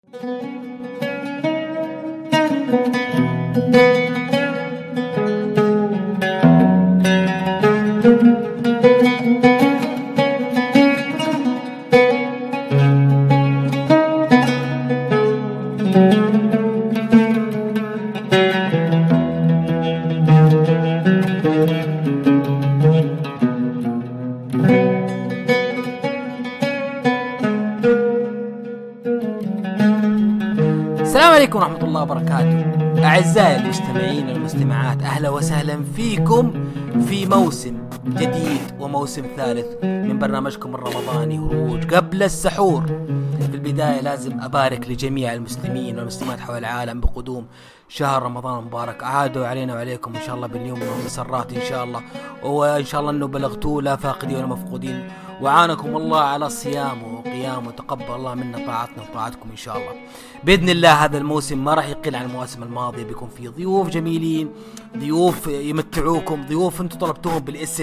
أعزائي المستمعين والمستمعات أهلا وسهلا فيكم في موسم جديد وموسم ثالث من برنامجكم الرمضاني هروج قبل السحور في البداية لازم أبارك لجميع المسلمين والمسلمات حول العالم بقدوم شهر رمضان المبارك عادوا علينا وعليكم إن شاء الله باليوم مسرات إن شاء الله وإن شاء الله أنه بلغتوه لا فاقدين ولا مفقودين وعانكم الله على الصيام وقيام وتقبل الله منا طاعتنا وطاعتكم إن شاء الله باذن الله هذا الموسم ما راح يقل عن المواسم الماضيه بيكون في ضيوف جميلين ضيوف يمتعوكم ضيوف انتم طلبتوهم بالاسم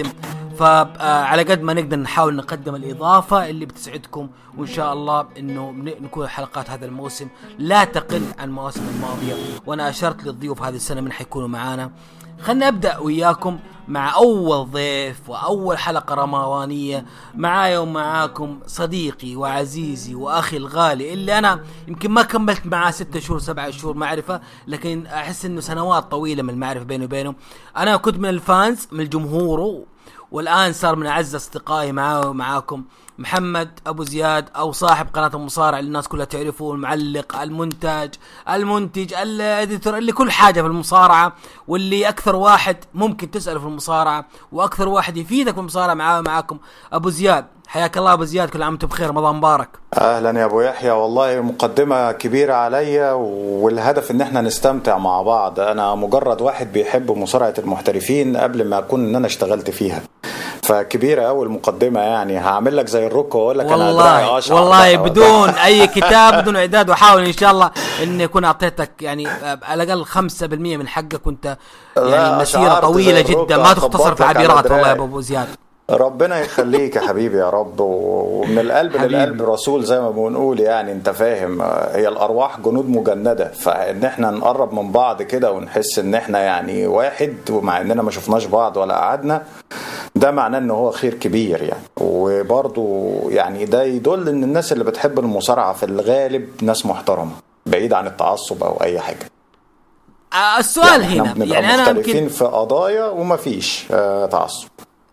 فعلى قد ما نقدر نحاول نقدم الاضافه اللي بتسعدكم وان شاء الله انه نكون حلقات هذا الموسم لا تقل عن المواسم الماضيه وانا اشرت للضيوف هذه السنه من حيكونوا معانا خلنا ابدا وياكم مع اول ضيف واول حلقه رمضانيه معايا ومعاكم صديقي وعزيزي واخي الغالي اللي انا يمكن ما كملت معاه ستة شهور سبعة شهور معرفه لكن احس انه سنوات طويله من المعرفه بيني وبينه انا كنت من الفانز من الجمهور والان صار من اعز اصدقائي معاه ومعاكم محمد ابو زياد او صاحب قناه المصارع اللي الناس كلها تعرفه المعلق المنتج المنتج الاديتور اللي كل حاجه في المصارعه واللي اكثر واحد ممكن تساله في المصارعه واكثر واحد يفيدك في المصارعه معاه معاكم ابو زياد حياك الله ابو زياد كل عام وانت بخير رمضان مبارك اهلا يا ابو يحيى والله مقدمه كبيره عليا والهدف ان احنا نستمتع مع بعض انا مجرد واحد بيحب مصارعه المحترفين قبل ما اكون ان انا اشتغلت فيها فكبيره قوي المقدمه يعني هعمل لك زي الروك واقول لك انا والله والله بدون اي كتاب بدون اعداد واحاول ان شاء الله اني اكون اعطيتك يعني على الاقل 5% من حقك وانت يعني مسيره طويله جدا ما تختصر في عبيرات والله يا ابو زياد ربنا يخليك يا حبيبي يا رب ومن القلب حبيبي. للقلب رسول زي ما بنقول يعني انت فاهم هي الارواح جنود مجنده فان احنا نقرب من بعض كده ونحس ان احنا يعني واحد ومع اننا ما شفناش بعض ولا قعدنا ده معناه ان هو خير كبير يعني وبرضه يعني ده يدل ان الناس اللي بتحب المصارعه في الغالب ناس محترمه بعيد عن التعصب او اي حاجه آه، السؤال يعني هنا يعني انا مختلفين في قضايا وما فيش آه، تعصب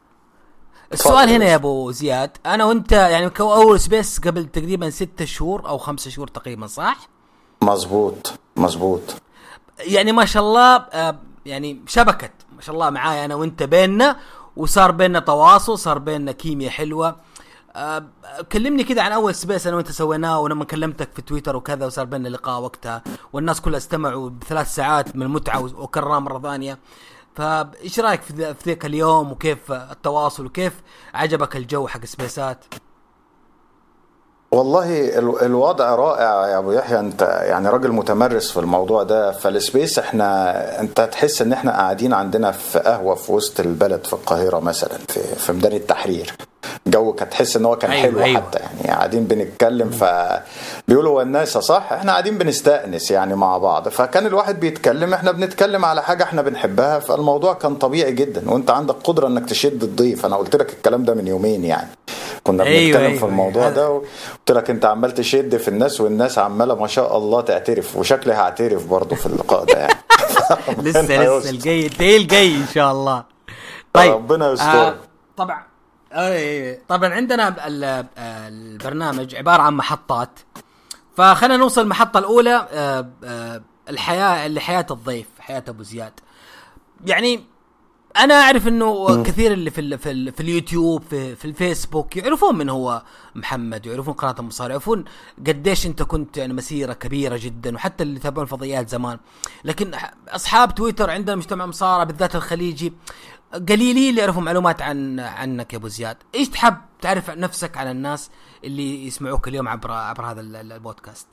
السؤال هنا يا ابو زياد انا وانت يعني اول سبيس قبل تقريبا ستة شهور او خمسة شهور تقريبا صح؟ مزبوط مزبوط يعني ما شاء الله آه، يعني شبكت ما شاء الله معايا انا وانت بيننا وصار بيننا تواصل صار بيننا كيمياء حلوه أه كلمني كده عن اول سبيس انا وانت سويناه ولما كلمتك في تويتر وكذا وصار بيننا لقاء وقتها والناس كلها استمعوا بثلاث ساعات من المتعه وكررها مره ثانيه فايش رايك في ذيك اليوم وكيف التواصل وكيف عجبك الجو حق سبيسات؟ والله الوضع رائع يا ابو يحيى انت يعني راجل متمرس في الموضوع ده فالسبيس احنا انت تحس ان احنا قاعدين عندنا في قهوه في وسط البلد في القاهره مثلا في في ميدان التحرير جو كانت تحس ان هو كان أيوة حلو أيوة. حتى يعني قاعدين بنتكلم فبيقولوا هو الناس صح احنا قاعدين بنستأنس يعني مع بعض فكان الواحد بيتكلم احنا بنتكلم على حاجه احنا بنحبها فالموضوع كان طبيعي جدا وانت عندك قدره انك تشد الضيف انا قلت لك الكلام ده من يومين يعني كنا أيوة بنتكلم أيوة في الموضوع أيوة. ده قلت لك انت عمال تشد في الناس والناس عماله ما شاء الله تعترف وشكلي هعترف برضه في اللقاء ده يعني لسه لسه الجاي الجاي الجاي ان شاء الله طيب ربنا يستر آه طبعا اي طبعا عندنا البرنامج عباره عن محطات فخلينا نوصل المحطه الاولى آه، آه، الحياه لحياه الضيف حياه ابو زياد يعني انا اعرف انه كثير اللي في ال في, ال في اليوتيوب في, في الفيسبوك يعرفون من هو محمد يعرفون قناه المصارع يعرفون قديش انت كنت يعني مسيره كبيره جدا وحتى اللي يتابعون الفضائيات زمان لكن اصحاب تويتر عندنا مجتمع مصارع بالذات الخليجي قليلين اللي يعرفوا معلومات عن عنك يا ابو زياد ايش تحب تعرف نفسك عن الناس اللي يسمعوك اليوم عبر عبر هذا البودكاست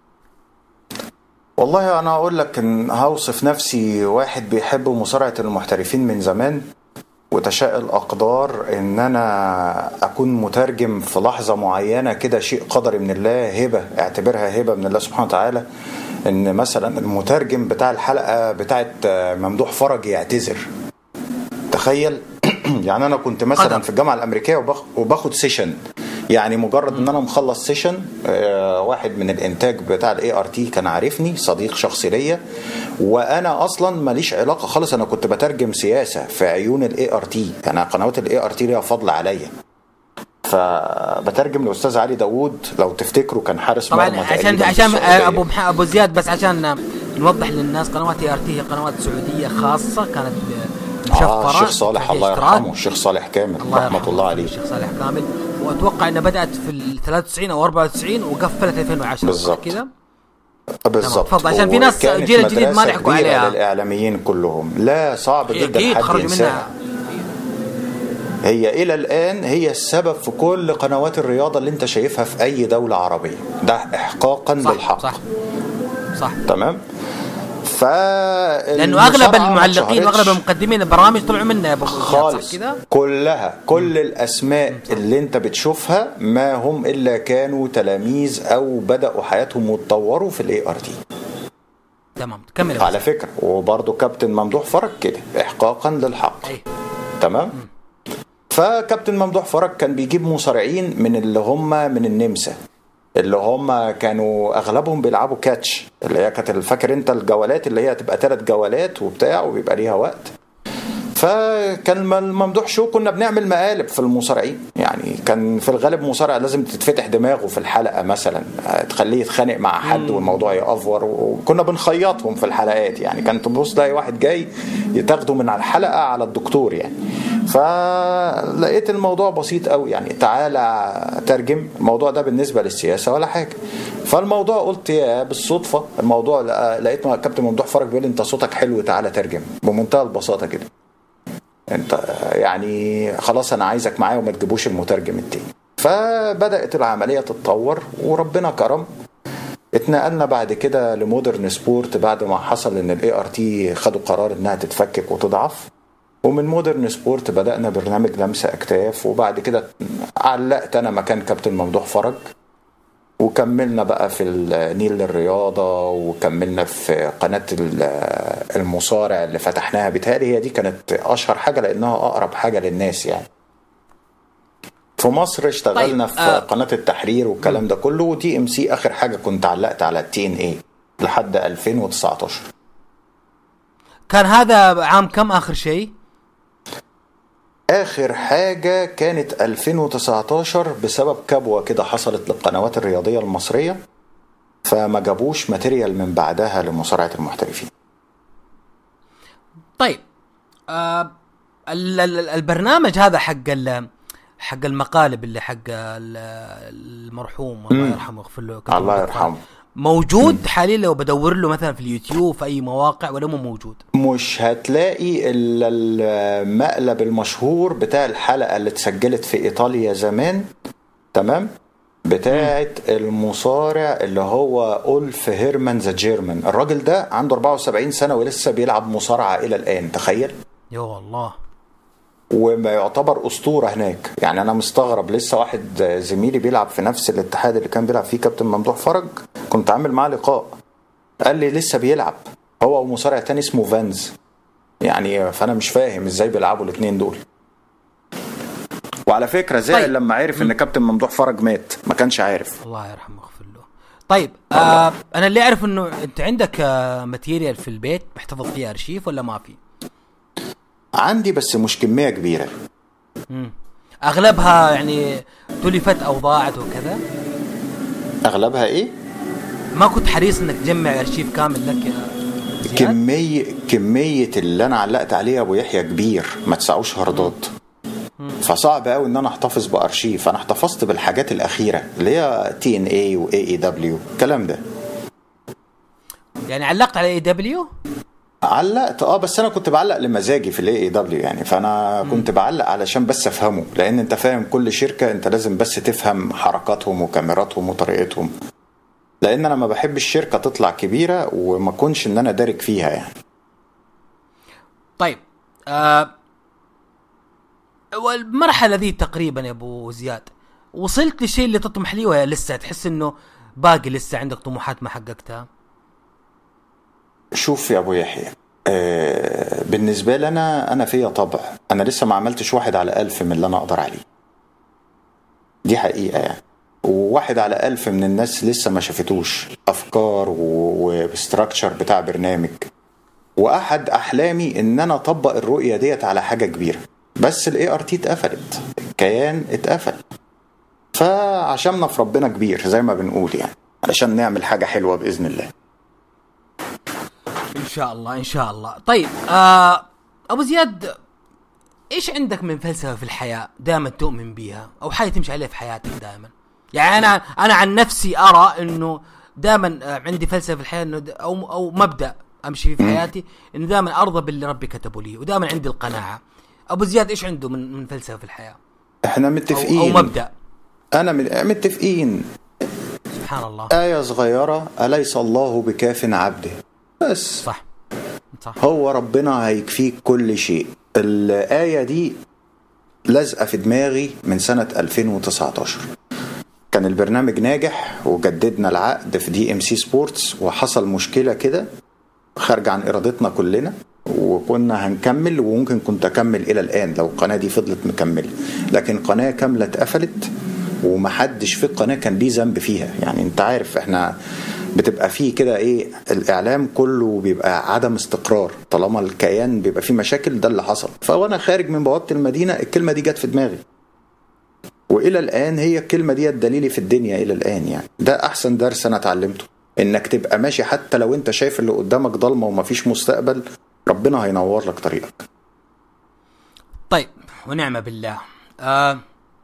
والله انا اقول لك ان هوصف نفسي واحد بيحب مصارعه المحترفين من زمان وتشاء الأقدار إن أنا أكون مترجم في لحظة معينة كده شيء قدري من الله هبة اعتبرها هبة من الله سبحانه وتعالى إن مثلا المترجم بتاع الحلقة بتاعت ممدوح فرج يعتذر تخيل يعني أنا كنت مثلا قدر. في الجامعة الأمريكية وباخ- وباخد سيشن يعني مجرد ان انا مخلص سيشن آه، واحد من الانتاج بتاع الاي ار تي كان عارفني صديق شخصي ليا وانا اصلا ماليش علاقه خالص انا كنت بترجم سياسه في عيون الاي ار تي يعني قنوات الاي ار تي ليها فضل عليا فبترجم لاستاذ علي داوود لو تفتكروا كان حارس طبعا مرمى عشان تقريباً في عشان السعودية. ابو مح... ابو زياد بس عشان نوضح للناس قنوات اي ار تي هي قنوات سعوديه خاصه كانت مشفره اه الشيخ صالح فيها الله اشتراك. يرحمه الشيخ صالح كامل الله رحمه يرحمه الله عليه الشيخ صالح كامل واتوقع انها بدات في ال 93 او 94 وقفلت 2010 بالظبط. كذا بالظبط تفضل، عشان في ناس وكانت الجيل الجديد ما مدرسة لحقوا كبيرة عليها. للاعلاميين كلهم لا صعب جدا اكيد حد خرجوا ينساها منها هي الى الان هي السبب في كل قنوات الرياضه اللي انت شايفها في اي دوله عربيه ده احقاقا صح للحق صح صح تمام ف لانه اغلب المعلقين واغلب المقدمين البرامج طلعوا منها يا ابو زياد، خالص صح كذا؟ كلها كل الاسماء اللي انت بتشوفها ما هم الا كانوا تلاميذ او بداوا حياتهم واتطوروا في الاي ار تي تمام كمل يا أبو على فكره وبرضه كابتن ممدوح فرج كده احقاقا للحق أي. تمام فكابتن ممدوح فرج كان بيجيب مصارعين من اللي هم من النمسا اللي هم كانوا اغلبهم بيلعبوا كاتش اللي هي كانت فاكر انت الجولات اللي هي تبقى ثلاث جولات وبتاع وبيبقى ليها وقت فكان ممدوح شو كنا بنعمل مقالب في المصارعين يعني كان في الغالب مصارع لازم تتفتح دماغه في الحلقه مثلا تخليه يتخانق مع حد والموضوع يأفور وكنا بنخيطهم في الحلقات يعني كان تبص تلاقي واحد جاي تاخده من على الحلقه على الدكتور يعني فلقيت الموضوع بسيط قوي يعني تعالى ترجم الموضوع ده بالنسبه للسياسه ولا حاجه فالموضوع قلت يا بالصدفه الموضوع لقيت كابتن ممدوح فرج بيقول لي انت صوتك حلو تعالى ترجم بمنتهى البساطه كده انت يعني خلاص انا عايزك معايا وما تجيبوش المترجم التاني فبدات العمليه تتطور وربنا كرم اتنقلنا بعد كده لمودرن سبورت بعد ما حصل ان الاي ار تي خدوا قرار انها تتفكك وتضعف ومن مودرن سبورت بدانا برنامج لمسه اكتاف وبعد كده علقت انا مكان كابتن ممدوح فرج وكملنا بقى في النيل للرياضة وكملنا في قناة المصارع اللي فتحناها بتهيألي هي دي كانت أشهر حاجة لأنها أقرب حاجة للناس يعني في مصر اشتغلنا طيب، في آه. قناة التحرير والكلام ده كله وتي ام سي آخر حاجة كنت علقت على التي ان اي لحد 2019 كان هذا عام كم اخر شيء؟ آخر حاجة كانت 2019 بسبب كبوة كده حصلت للقنوات الرياضية المصرية فما جابوش ماتيريال من بعدها لمصارعة المحترفين طيب آه ال- ال- البرنامج هذا حق ال- حق المقالب اللي حق ال- المرحوم الله مم. يرحمه ويغفر له كابتن الله مدحت يرحمه موجود حاليا لو بدور له مثلا في اليوتيوب في اي مواقع ولا مو موجود مش هتلاقي الا المقلب المشهور بتاع الحلقة اللي اتسجلت في ايطاليا زمان تمام بتاعت المصارع اللي هو أولف هيرمان ذا جيرمان الراجل ده عنده 74 سنة ولسه بيلعب مصارعة إلى الآن تخيل يا الله وما يعتبر أسطورة هناك يعني أنا مستغرب لسه واحد زميلي بيلعب في نفس الاتحاد اللي كان بيلعب فيه كابتن ممدوح فرج كنت عامل معاه لقاء قال لي لسه بيلعب هو ومصارع تاني اسمه فانز يعني فأنا مش فاهم إزاي بيلعبوا الاتنين دول وعلى فكرة زعل طيب. لما عرف إن كابتن ممدوح فرج مات ما كانش عارف الله يرحمه ويغفر له طيب آه انا اللي اعرف انه انت عندك آه ماتيريال في البيت محتفظ فيه ارشيف ولا ما في؟ عندي بس مش كمية كبيرة مم. اغلبها يعني تلفت او ضاعت وكذا أغلبها إيه؟ ما كنت حريص انك تجمع ارشيف كامل لك يا زياد؟ كمية كمية اللي أنا علقت عليه يا أبو يحيى كبير ما تسعوش هاردات فصعب قوي ان انا احتفظ بارشيف انا احتفظت بالحاجات الاخيره اللي هي تي ان اي واي اي دبليو الكلام ده يعني علقت على اي دبليو علقت اه بس انا كنت بعلق لمزاجي في الاي اي دبليو يعني فانا كنت بعلق علشان بس افهمه لان انت فاهم كل شركه انت لازم بس تفهم حركاتهم وكاميراتهم وطريقتهم لان انا ما بحب الشركه تطلع كبيره وما اكونش ان انا دارك فيها يعني طيب آه والمرحله ذي تقريبا يا ابو زياد وصلت للشيء اللي تطمح ليه ولا لسه تحس انه باقي لسه عندك طموحات ما حققتها شوف يا ابو يحيى آه بالنسبه لي انا انا فيا طبع انا لسه ما عملتش واحد على ألف من اللي انا اقدر عليه دي حقيقه يعني وواحد على ألف من الناس لسه ما شافتوش افكار وستراكشر بتاع برنامج واحد احلامي ان انا اطبق الرؤيه ديت على حاجه كبيره بس الاي ار تي اتقفلت الكيان اتقفل فعشمنا في ربنا كبير زي ما بنقول يعني علشان نعمل حاجه حلوه باذن الله ان شاء الله ان شاء الله طيب آه ابو زياد ايش عندك من فلسفه في الحياه دائما تؤمن بيها او حاجه تمشي عليها في حياتك دائما يعني انا انا عن نفسي ارى انه دائما عندي فلسفه في الحياه انه او او مبدا امشي فيه في حياتي انه دائما ارضى باللي ربي كتبه لي ودائما عندي القناعه ابو زياد ايش عنده من من فلسفه في الحياه احنا متفقين او, أو مبدا انا متفقين سبحان الله آية صغيرة أليس الله بكاف عبده بس صح صح هو ربنا هيكفيك كل شيء الآية دي لازقة في دماغي من سنة 2019 كان البرنامج ناجح وجددنا العقد في دي ام سي سبورتس وحصل مشكلة كده خارجة عن إرادتنا كلنا وكنا هنكمل وممكن كنت أكمل إلى الآن لو القناة دي فضلت مكملة لكن قناة كاملة اتقفلت ومحدش في القناة كان ليه ذنب فيها يعني انت عارف احنا بتبقى فيه كده ايه الاعلام كله بيبقى عدم استقرار طالما الكيان بيبقى فيه مشاكل ده اللي حصل فوانا خارج من بوابه المدينه الكلمه دي جت في دماغي والى الان هي الكلمه دي دليلي في الدنيا الى الان يعني ده احسن درس انا اتعلمته انك تبقى ماشي حتى لو انت شايف اللي قدامك ضلمه ومفيش مستقبل ربنا هينور لك طريقك طيب ونعم بالله آه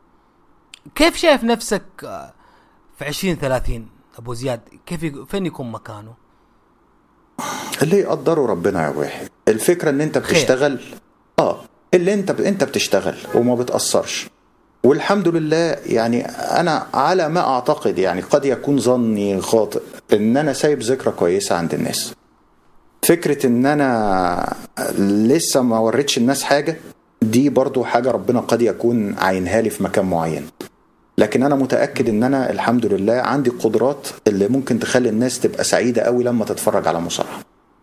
كيف شايف نفسك آه في عشرين ثلاثين ابو زياد كيف يك... فين يكون مكانه اللي يقدره ربنا يا واحد الفكره ان انت بتشتغل خير. اه اللي انت ب... انت بتشتغل وما بتاثرش والحمد لله يعني انا على ما اعتقد يعني قد يكون ظني خاطئ ان انا سايب ذكرى كويسه عند الناس فكره ان انا لسه ما وريتش الناس حاجه دي برضو حاجه ربنا قد يكون عينها لي في مكان معين لكن انا متاكد ان انا الحمد لله عندي قدرات اللي ممكن تخلي الناس تبقى سعيده قوي لما تتفرج على مصارعه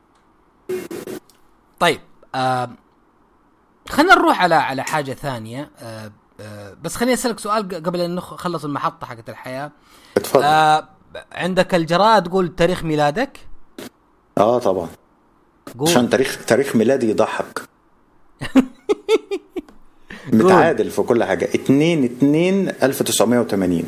طيب آه خلينا نروح على على حاجه ثانيه آه آه بس خليني اسالك سؤال قبل ان نخلص المحطه حقت الحياه اتفضل آه عندك الجراءه تقول تاريخ ميلادك اه طبعا قول عشان تاريخ تاريخ ميلادي يضحك متعادل في كل حاجه 2 2 1980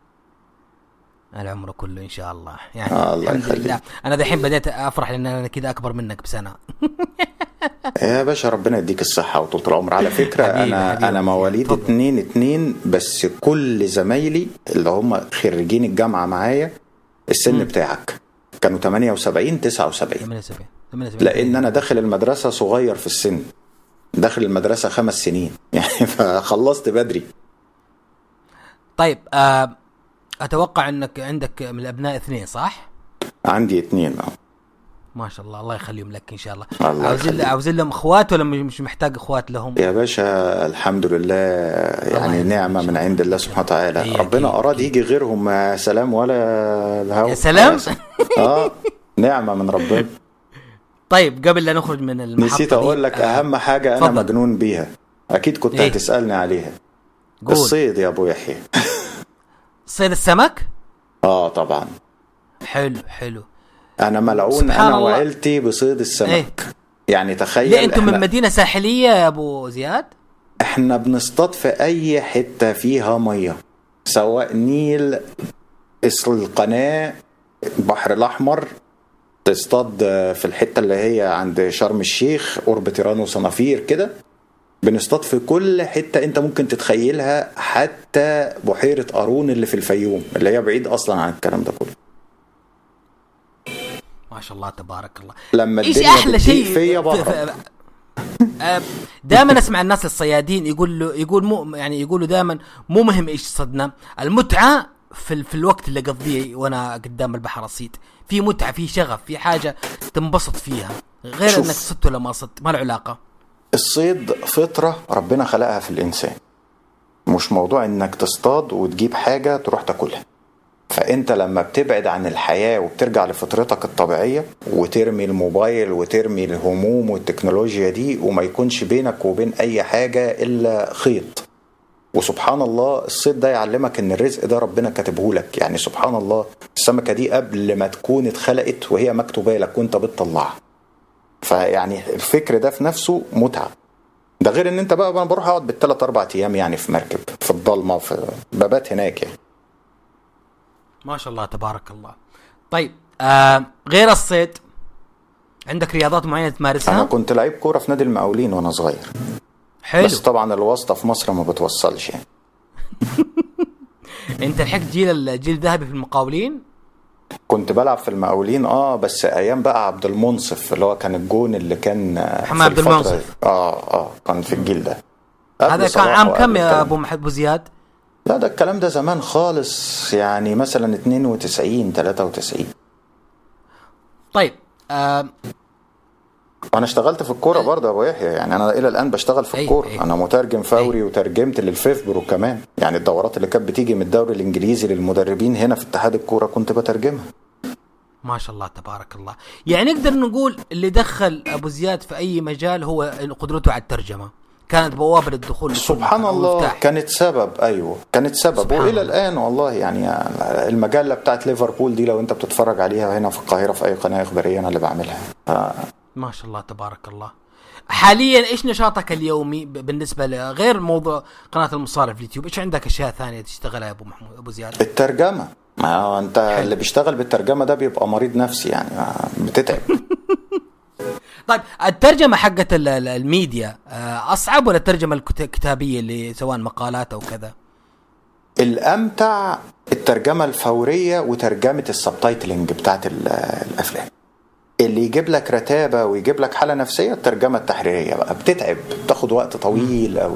العمر كله ان شاء الله يعني آه الله الحمد يخليك. لله انا دحين بديت افرح لان انا كذا اكبر منك بسنه يا باشا ربنا يديك الصحة وطول العمر على فكرة حبيبي، أنا حبيبي. أنا مواليد اتفضل. 2 2 بس كل زمايلي اللي هم خريجين الجامعة معايا السن بتاعك كانوا 78 79 78 78 لأن أنا داخل المدرسة صغير في السن داخل المدرسة خمس سنين يعني فخلصت بدري طيب آه اتوقع انك عندك من الابناء اثنين صح؟ عندي اتنين اه ما شاء الله الله يخليهم لك ان شاء الله الله عاوزين يخليك. عاوزين لهم اخوات ولا مش محتاج اخوات لهم؟ يا باشا الحمد لله يعني يخليك. نعمة من عند الله سبحانه وتعالى أكيد، ربنا أكيد، أراد يجي غيرهم يا سلام ولا الهوا يا سلام. اه نعمة من ربنا طيب قبل لا نخرج من المحطه نسيت دي، اقول لك آه، اهم حاجه انا اتفضل. مجنون بيها اكيد كنت إيه؟ هتسالني عليها قول الصيد يا ابو يحيى صيد السمك؟ اه طبعا حلو حلو انا ملعون سبحان انا الله. وعيلتي بصيد السمك إيه؟ يعني تخيل ليه انتم احنا, من مدينه ساحليه يا ابو زياد؟ احنا بنصطاد في اي حته فيها ميه سواء نيل اسر القناه البحر الاحمر تصطاد في الحته اللي هي عند شرم الشيخ قرب تيران وصنافير كده بنصطاد في كل حته انت ممكن تتخيلها حتى بحيره قارون اللي في الفيوم اللي هي بعيد اصلا عن الكلام ده كله ما شاء الله تبارك الله لما ايش الدنيا احلى بتضيق شيء فيا في- بهرب في- آه، دائما اسمع الناس الصيادين يقول له يقول مو يعني يقولوا دائما مو مهم ايش صدنا المتعه في ال- في الوقت اللي اقضيه وانا قدام البحر اصيد في متعه في شغف في حاجه تنبسط فيها غير شوف. انك صدت ولا ما صدت ما له علاقه الصيد فطرة ربنا خلقها في الإنسان مش موضوع إنك تصطاد وتجيب حاجة تروح تاكلها فأنت لما بتبعد عن الحياة وبترجع لفطرتك الطبيعية وترمي الموبايل وترمي الهموم والتكنولوجيا دي وما يكونش بينك وبين أي حاجة إلا خيط وسبحان الله الصيد ده يعلمك ان الرزق ده ربنا كاتبه لك يعني سبحان الله السمكه دي قبل ما تكون اتخلقت وهي مكتوبه لك وانت بتطلعها فيعني الفكر ده في نفسه متعه ده غير ان انت بقى انا بروح اقعد بالثلاث اربع ايام يعني في مركب في الضلمه في ببات هناك يعني ما شاء الله تبارك الله طيب آه غير الصيد عندك رياضات معينه انا تمارسها كنت لعيب كوره في نادي المقاولين وانا صغير حلو بس طبعا الواسطه في مصر ما بتوصلش يعني انت لحقت جيل الجيل الذهبي في المقاولين كنت بلعب في المقاولين اه بس ايام بقى عبد المنصف اللي هو كان الجون اللي كان آه، محمد في عبد الفترة المنصف. دي. اه اه كان في الجيل ده قبل هذا كان صلاح عام وقبل كم يا الكلام. ابو محمد ابو زياد لا ده الكلام ده زمان خالص يعني مثلا 92 93 طيب آه وانا اشتغلت في الكوره برضه يا ابو يحيى يعني انا الى الان بشتغل في أيوة، الكوره أيوة. انا مترجم فوري وترجمت للفيفبرو كمان يعني الدورات اللي كانت بتيجي من الدوري الانجليزي للمدربين هنا في اتحاد الكوره كنت بترجمها ما شاء الله تبارك الله يعني نقدر نقول اللي دخل ابو زياد في اي مجال هو قدرته على الترجمه كانت بوابه للدخول لكل سبحان مكان، أو الله مفتاح. كانت سبب ايوه كانت سبب سبحان والى الله. الان والله يعني المجله بتاعت ليفربول دي لو انت بتتفرج عليها هنا في القاهره في اي قناه اخباريه انا اللي بعملها ف- ما شاء الله تبارك الله حاليا ايش نشاطك اليومي ب- بالنسبه لغير موضوع قناه المصارف اليوتيوب ايش عندك اشياء ثانيه تشتغلها يا ابو محمود ابو زياد الترجمه ما هو انت اللي بيشتغل بالترجمه ده بيبقى مريض نفسي يعني ما- بتتعب طيب الترجمه حقت ال- ال- الميديا آه، اصعب ولا الترجمه الكت- الكتابيه اللي سواء مقالات او كذا الامتع الترجمه الفوريه وترجمه السبتايتلنج بتاعت ال- الافلام اللي يجيب لك رتابه ويجيب لك حاله نفسيه الترجمه التحريريه بقى بتتعب بتاخد وقت طويل قوي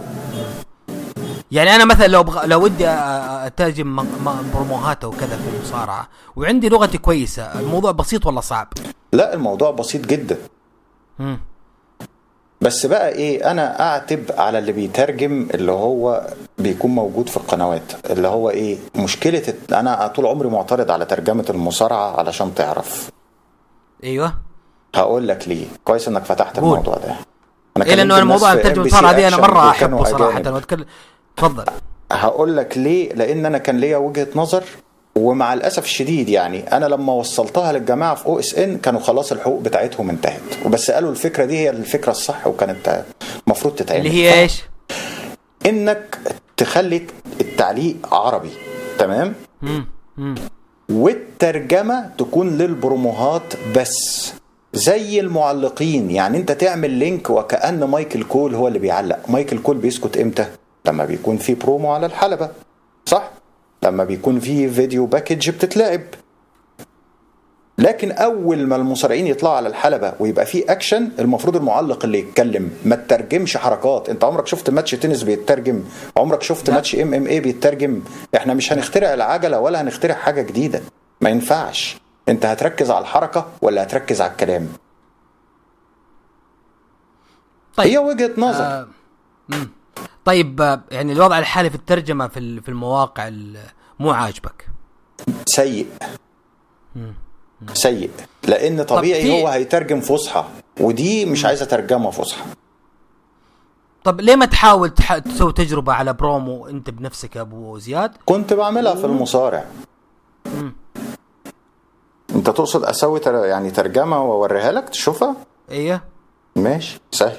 يعني انا مثلا لو بغ... لو ودي أ- أ- اترجم م... م... بروموهات او كذا في المصارعه وعندي لغتي كويسه الموضوع بسيط ولا صعب؟ لا الموضوع بسيط جدا مم. بس بقى ايه انا اعتب على اللي بيترجم اللي هو بيكون موجود في القنوات اللي هو ايه مشكله الت- انا طول عمري معترض على ترجمه المصارعه علشان تعرف ايوه هقول لك ليه كويس انك فتحت قول. الموضوع ده انا ايه لانه كلمت الموضوع الناس في الترجمه NBC المصارعه دي انا Action مره وكانوا احبه صراحه أجانب. واتكلم تفضل هقول لك ليه لان انا كان ليا وجهه نظر ومع الاسف الشديد يعني انا لما وصلتها للجماعه في او اس ان كانوا خلاص الحقوق بتاعتهم انتهت وبس قالوا الفكره دي هي الفكره الصح وكانت المفروض تتعمل اللي هي ايش؟ انك تخلي التعليق عربي تمام مم. مم. والترجمه تكون للبروموهات بس زي المعلقين يعني انت تعمل لينك وكأن مايكل كول هو اللي بيعلق مايكل كول بيسكت امتى لما بيكون في برومو على الحلبة صح لما بيكون في فيديو باكج بتتلعب لكن اول ما المصارعين يطلعوا على الحلبة ويبقى في اكشن المفروض المعلق اللي يتكلم ما تترجمش حركات انت عمرك شفت ماتش تنس بيترجم عمرك شفت لا. ماتش ام ام اي بيترجم احنا مش هنخترع العجلة ولا هنخترع حاجة جديدة ما ينفعش انت هتركز على الحركة ولا هتركز على الكلام طيب هي وجهة نظر آه. مم. طيب آه، يعني الوضع الحالي في الترجمه في ال- في المواقع ال- مو عاجبك سيء سيء لان طبيعي في- هو هيترجم فصحى ودي مش عايزه ترجمه فصحى طب ليه ما تحاول تح... تسوي تجربه على برومو انت بنفسك يا ابو زياد كنت بعملها في المصارع انت تقصد اسوي تر... يعني ترجمه واوريها لك تشوفها ايوه ماشي سهل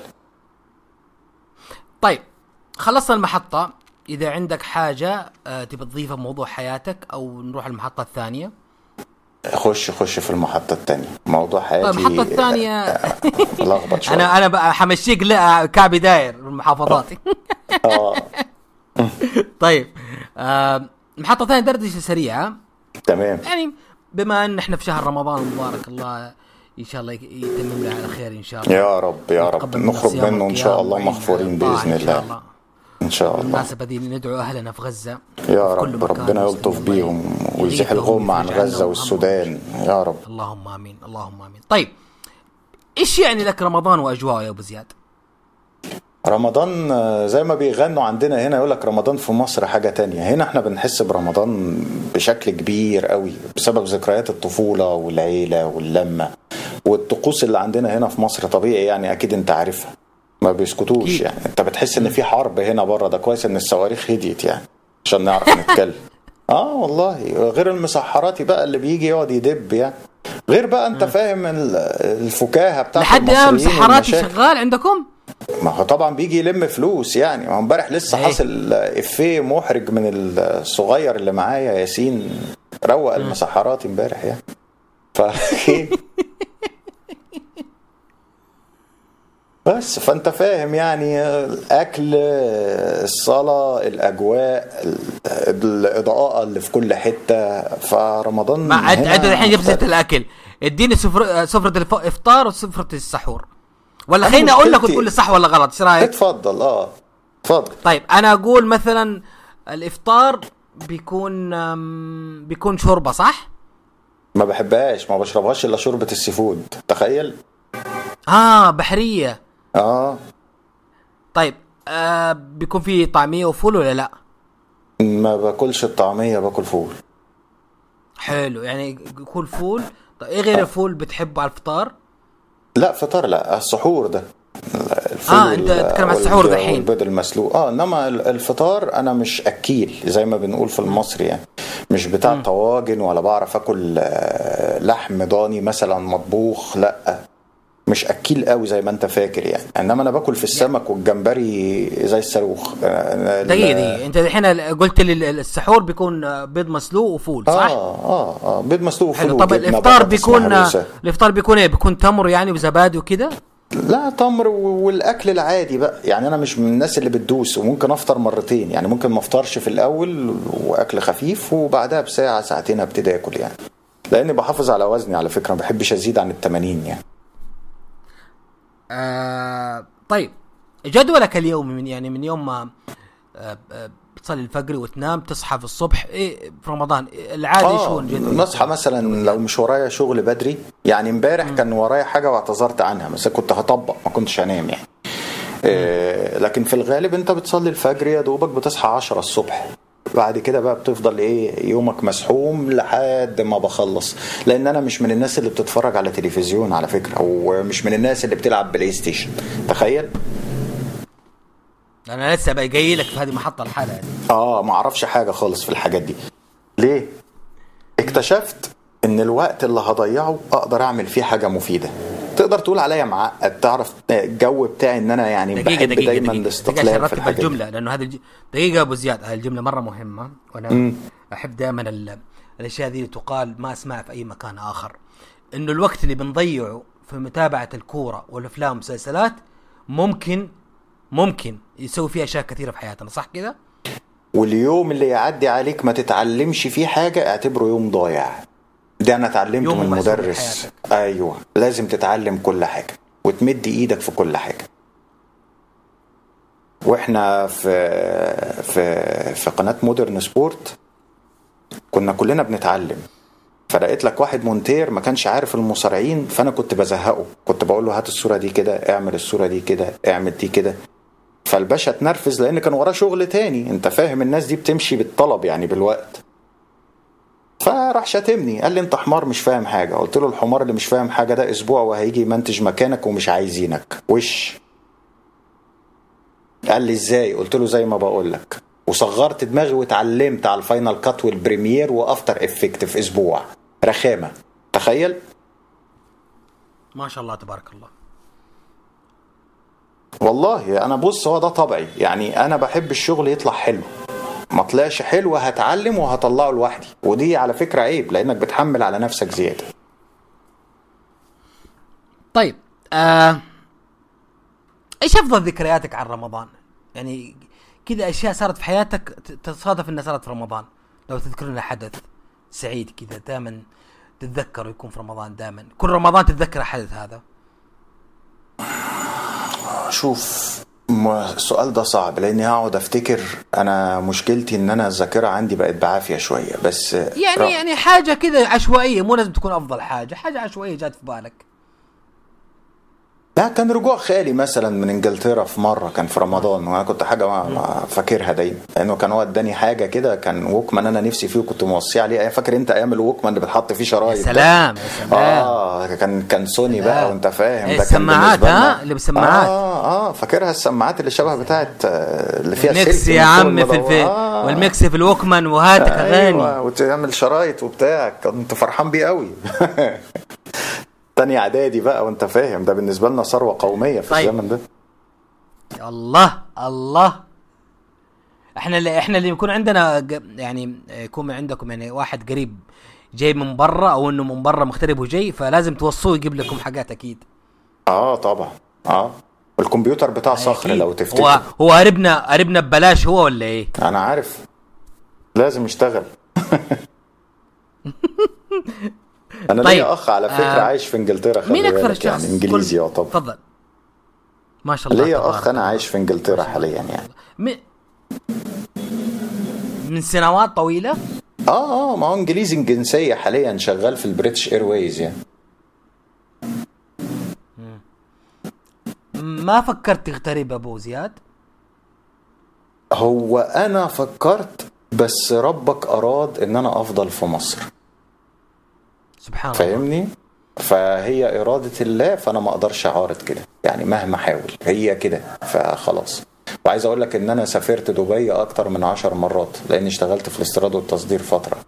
طيب خلصنا المحطة إذا عندك حاجة آه، تبي تضيفها بموضوع حياتك أو نروح المحطة الثانية خش خش في المحطه الثانيه موضوع حياتي طيب المحطة الثانية لخبط شويه أنا أنا بقى حمشيك لا كعبي داير المحافظات اه طيب آه، المحطة الثانية دردشة سريعة تمام يعني بما أن احنا في شهر رمضان مبارك الله إن شاء الله يتمم لنا على خير إن شاء الله يا رب يا رب نتقبل من نخرج الصيام منه ان شاء والقيام الله وعيد مغفورين الطاعة باذن إن شاء الله ان شاء الله بالمناسبة دي ندعو أهلنا في غزة يا وفي كل رب مكان ربنا يلطف المسلمين بيهم الله ويزيح يغيثهم الغم عن ويفرج غزه عنهم والسودان يا رب اللهم امين اللهم امين طيب ايش يعني لك رمضان واجواءه يا ابو زياد رمضان آه، زي ما بيغنوا عندنا هنا يقول لك رمضان في مصر حاجة تانية هنا احنا بنحس برمضان بشكل كبير قوي بسبب ذكريات الطفولة والعيلة واللمة والطقوس اللي عندنا هنا في مصر طبيعي يعني اكيد انت عارفها ما بيسكتوش أكيد. يعني انت بتحس ان في حرب هنا بره ده كويس ان الصواريخ هديت يعني عشان نعرف نتكلم اه والله غير المسحراتي بقى اللي بيجي يقعد يدب يعني غير بقى انت فاهم ال- الفكاهه بتاعت لحد الان المصريين مسحراتي والمشاكل. شغال عندكم؟ ما هو طبعا بيجي يلم فلوس يعني ما هو امبارح لسه إيه. حاصل افيه محرج من الصغير اللي معايا ياسين روق المسحرات امبارح يعني ف بس فانت فاهم يعني الاكل الصلاه الاجواء ال- الاضاءه اللي في كل حته فرمضان ما عد هنا عد الحين جبت مختلف. سيره الاكل اديني سفر سفره الف- الافطار وسفره السحور ولا أنا خليني اقول لك مشكلتي- وتقول لي صح ولا غلط ايش رايك؟ اتفضل اه اتفضل طيب انا اقول مثلا الافطار بيكون أم، بيكون شوربه صح؟ ما بحبهاش ما بشربهاش الا شوربه السي فود تخيل اه بحريه اه طيب آه بيكون في طعميه وفول ولا لا؟ ما باكلش الطعميه باكل فول حلو يعني يكون فول طيب ايه غير الفول بتحبه على الفطار؟ لا فطار لا السحور ده الفول آه، أنت تتكلم عن السحور والبيض- دحين. والبيض المسلوق اه انما ال- الفطار انا مش اكيل زي ما بنقول في المصري يعني مش بتاع طواجن ولا بعرف اكل آه، لحم ضاني مثلا مطبوخ لا مش اكيل قوي زي ما انت فاكر يعني انما انا باكل في السمك والجمبري زي الصاروخ آه، دقيقه ال- دقيقه انت الحين قلت لي السحور بيكون آه، بيض مسلوق وفول صح؟ اه اه اه بيض مسلوق حلو وفول طب وجبنة الافطار وبطاطس بيكون مهروسة. الافطار بيكون ايه بيكون تمر يعني وزبادي وكده لا تمر و- والاكل العادي بقى يعني انا مش من الناس اللي بتدوس وممكن افطر مرتين يعني ممكن ما افطرش في الاول واكل خفيف وبعدها بساعه ساعتين ابتدي اكل يعني لاني بحافظ على وزني على فكره ما بحبش ازيد عن ال 80 يعني آه طيب جدولك اليومي من يعني من يوم ما آه آه بتصلي الفجر وتنام تصحى في الصبح ايه في رمضان إيه العادي اه شو جدولك؟ نصحى مثلا لو مش ورايا شغل بدري يعني امبارح كان ورايا حاجه واعتذرت عنها بس كنت هطبق ما كنتش هنام يعني آه لكن في الغالب انت بتصلي الفجر يا دوبك بتصحى 10 الصبح بعد كده بقى بتفضل ايه يومك مسحوم لحد ما بخلص لان انا مش من الناس اللي بتتفرج على تلفزيون على فكره ومش من الناس اللي بتلعب بلاي ستيشن تخيل انا لسه بقى جاي لك في هذه المحطه الحالة يعني. اه ما اعرفش حاجه خالص في الحاجات دي ليه اكتشفت ان الوقت اللي هضيعه اقدر اعمل فيه حاجه مفيده تقدر تقول عليا معقد تعرف الجو بتاعي ان انا يعني دقيقة بحب دقيقة دايما دقيقة, دقيقة الاستقلال عشان في ارتب الحاجات دي. الجملة لانه هذه الج... دقيقة ابو زياد هذه الجملة مرة مهمة وانا احب دائما ال... الاشياء ذي تقال ما اسمعها في اي مكان اخر انه الوقت اللي بنضيعه في متابعة الكورة والافلام والمسلسلات ممكن ممكن يسوي فيه اشياء كثيرة في حياتنا صح كذا؟ واليوم اللي يعدي عليك ما تتعلمش فيه حاجه اعتبره يوم ضايع ده انا اتعلمته يوم من محسوب مدرس لحياتك. ايوه لازم تتعلم كل حاجه وتمد ايدك في كل حاجه واحنا في في في قناه مودرن سبورت كنا كلنا بنتعلم فلقيت لك واحد مونتير ما كانش عارف المصارعين فانا كنت بزهقه كنت بقول له هات الصوره دي كده اعمل الصوره دي كده اعمل دي كده فالباشا اتنرفز لان كان وراه شغل تاني انت فاهم الناس دي بتمشي بالطلب يعني بالوقت فراح شاتمني قال لي انت حمار مش فاهم حاجه قلت له الحمار اللي مش فاهم حاجه ده اسبوع وهيجي يمنتج مكانك ومش عايزينك وش قال لي ازاي قلت له زي ما بقول لك وصغرت دماغي واتعلمت على الفاينل كات والبريمير وافتر افكت في اسبوع رخامه تخيل ما شاء الله تبارك الله والله انا بص هو ده طبعي يعني انا بحب الشغل يطلع حلو ما طلعش حلو هتعلم وهطلعه لوحدي ودي على فكره عيب لانك بتحمل على نفسك زياده طيب آه... ايش افضل ذكرياتك عن رمضان؟ يعني كذا اشياء صارت في حياتك ت- تصادف انها صارت في رمضان لو تذكر لنا حدث سعيد كذا دائما تتذكره يكون في رمضان دائما كل رمضان تتذكر الحدث هذا شوف م- السؤال ده صعب لاني هقعد افتكر انا مشكلتي ان انا الذاكره عندي بقت بعافيه شويه بس يعني ر- يعني حاجه كذا عشوائيه مو لازم تكون افضل حاجه حاجه عشوائيه جات في بالك لا كان رجوع خالي مثلا من انجلترا في مره كان في رمضان وانا كنت حاجه ما, ما فاكرها دايما لانه كان هو اداني حاجه كده كان ووكمان انا نفسي فيه وكنت موصيه عليه فاكر انت ايام الووكمان اللي بتحط فيه يا شرايط ده؟ سلام يا سلام اه كان كان سوني بقى سلام. وانت فاهم إيه، ده كان السماعات، بالنسبة ها؟ لنا- اللي بالسماعات. اه اه فاكرها السماعات اللي شبه بتاعت آه، اللي فيها ميكس سلك يا من فوق عم في المدور. الفي آه. والميكس في الوكمان وهاتك اغاني ايوه وتعمل شرايط وبتاع كنت فرحان بيه قوي تاني اعدادي بقى وانت فاهم ده بالنسبه لنا ثروه قوميه في طيب. الزمن ده الله الله احنا اللي احنا اللي يكون عندنا ج- يعني يكون عندكم يعني واحد قريب جاي من برا او انه من برا مغترب وجاي فلازم توصوه يجيب لكم حاجات اكيد اه طبعا اه الكمبيوتر بتاع صخر أكيد. لو هو تفتكر هو قريبنا قريبنا ببلاش هو ولا ايه؟ انا عارف لازم يشتغل انا طيب. ليا اخ على فكره آه. عايش في انجلترا خلي مين اكثر بالك شخص يعني انجليزي كل- يعتبر تفضل ما شاء الله ليا تبارك اخ انا الله. عايش في انجلترا حاليا يعني من من سنوات طويله اه اه ما هو انجليزي الجنسيه حاليا شغال في البريتش ايرويز يعني ما فكرت تغترب ابو زياد هو انا فكرت بس ربك اراد ان انا افضل في مصر سبحان الله فاهمني فهي إرادة الله فأنا ما أقدرش أعارض كده يعني مهما أحاول هي كده فخلاص وعايز أقول لك إن أنا سافرت دبي أكتر من عشر مرات لأني اشتغلت في الاستيراد والتصدير فترة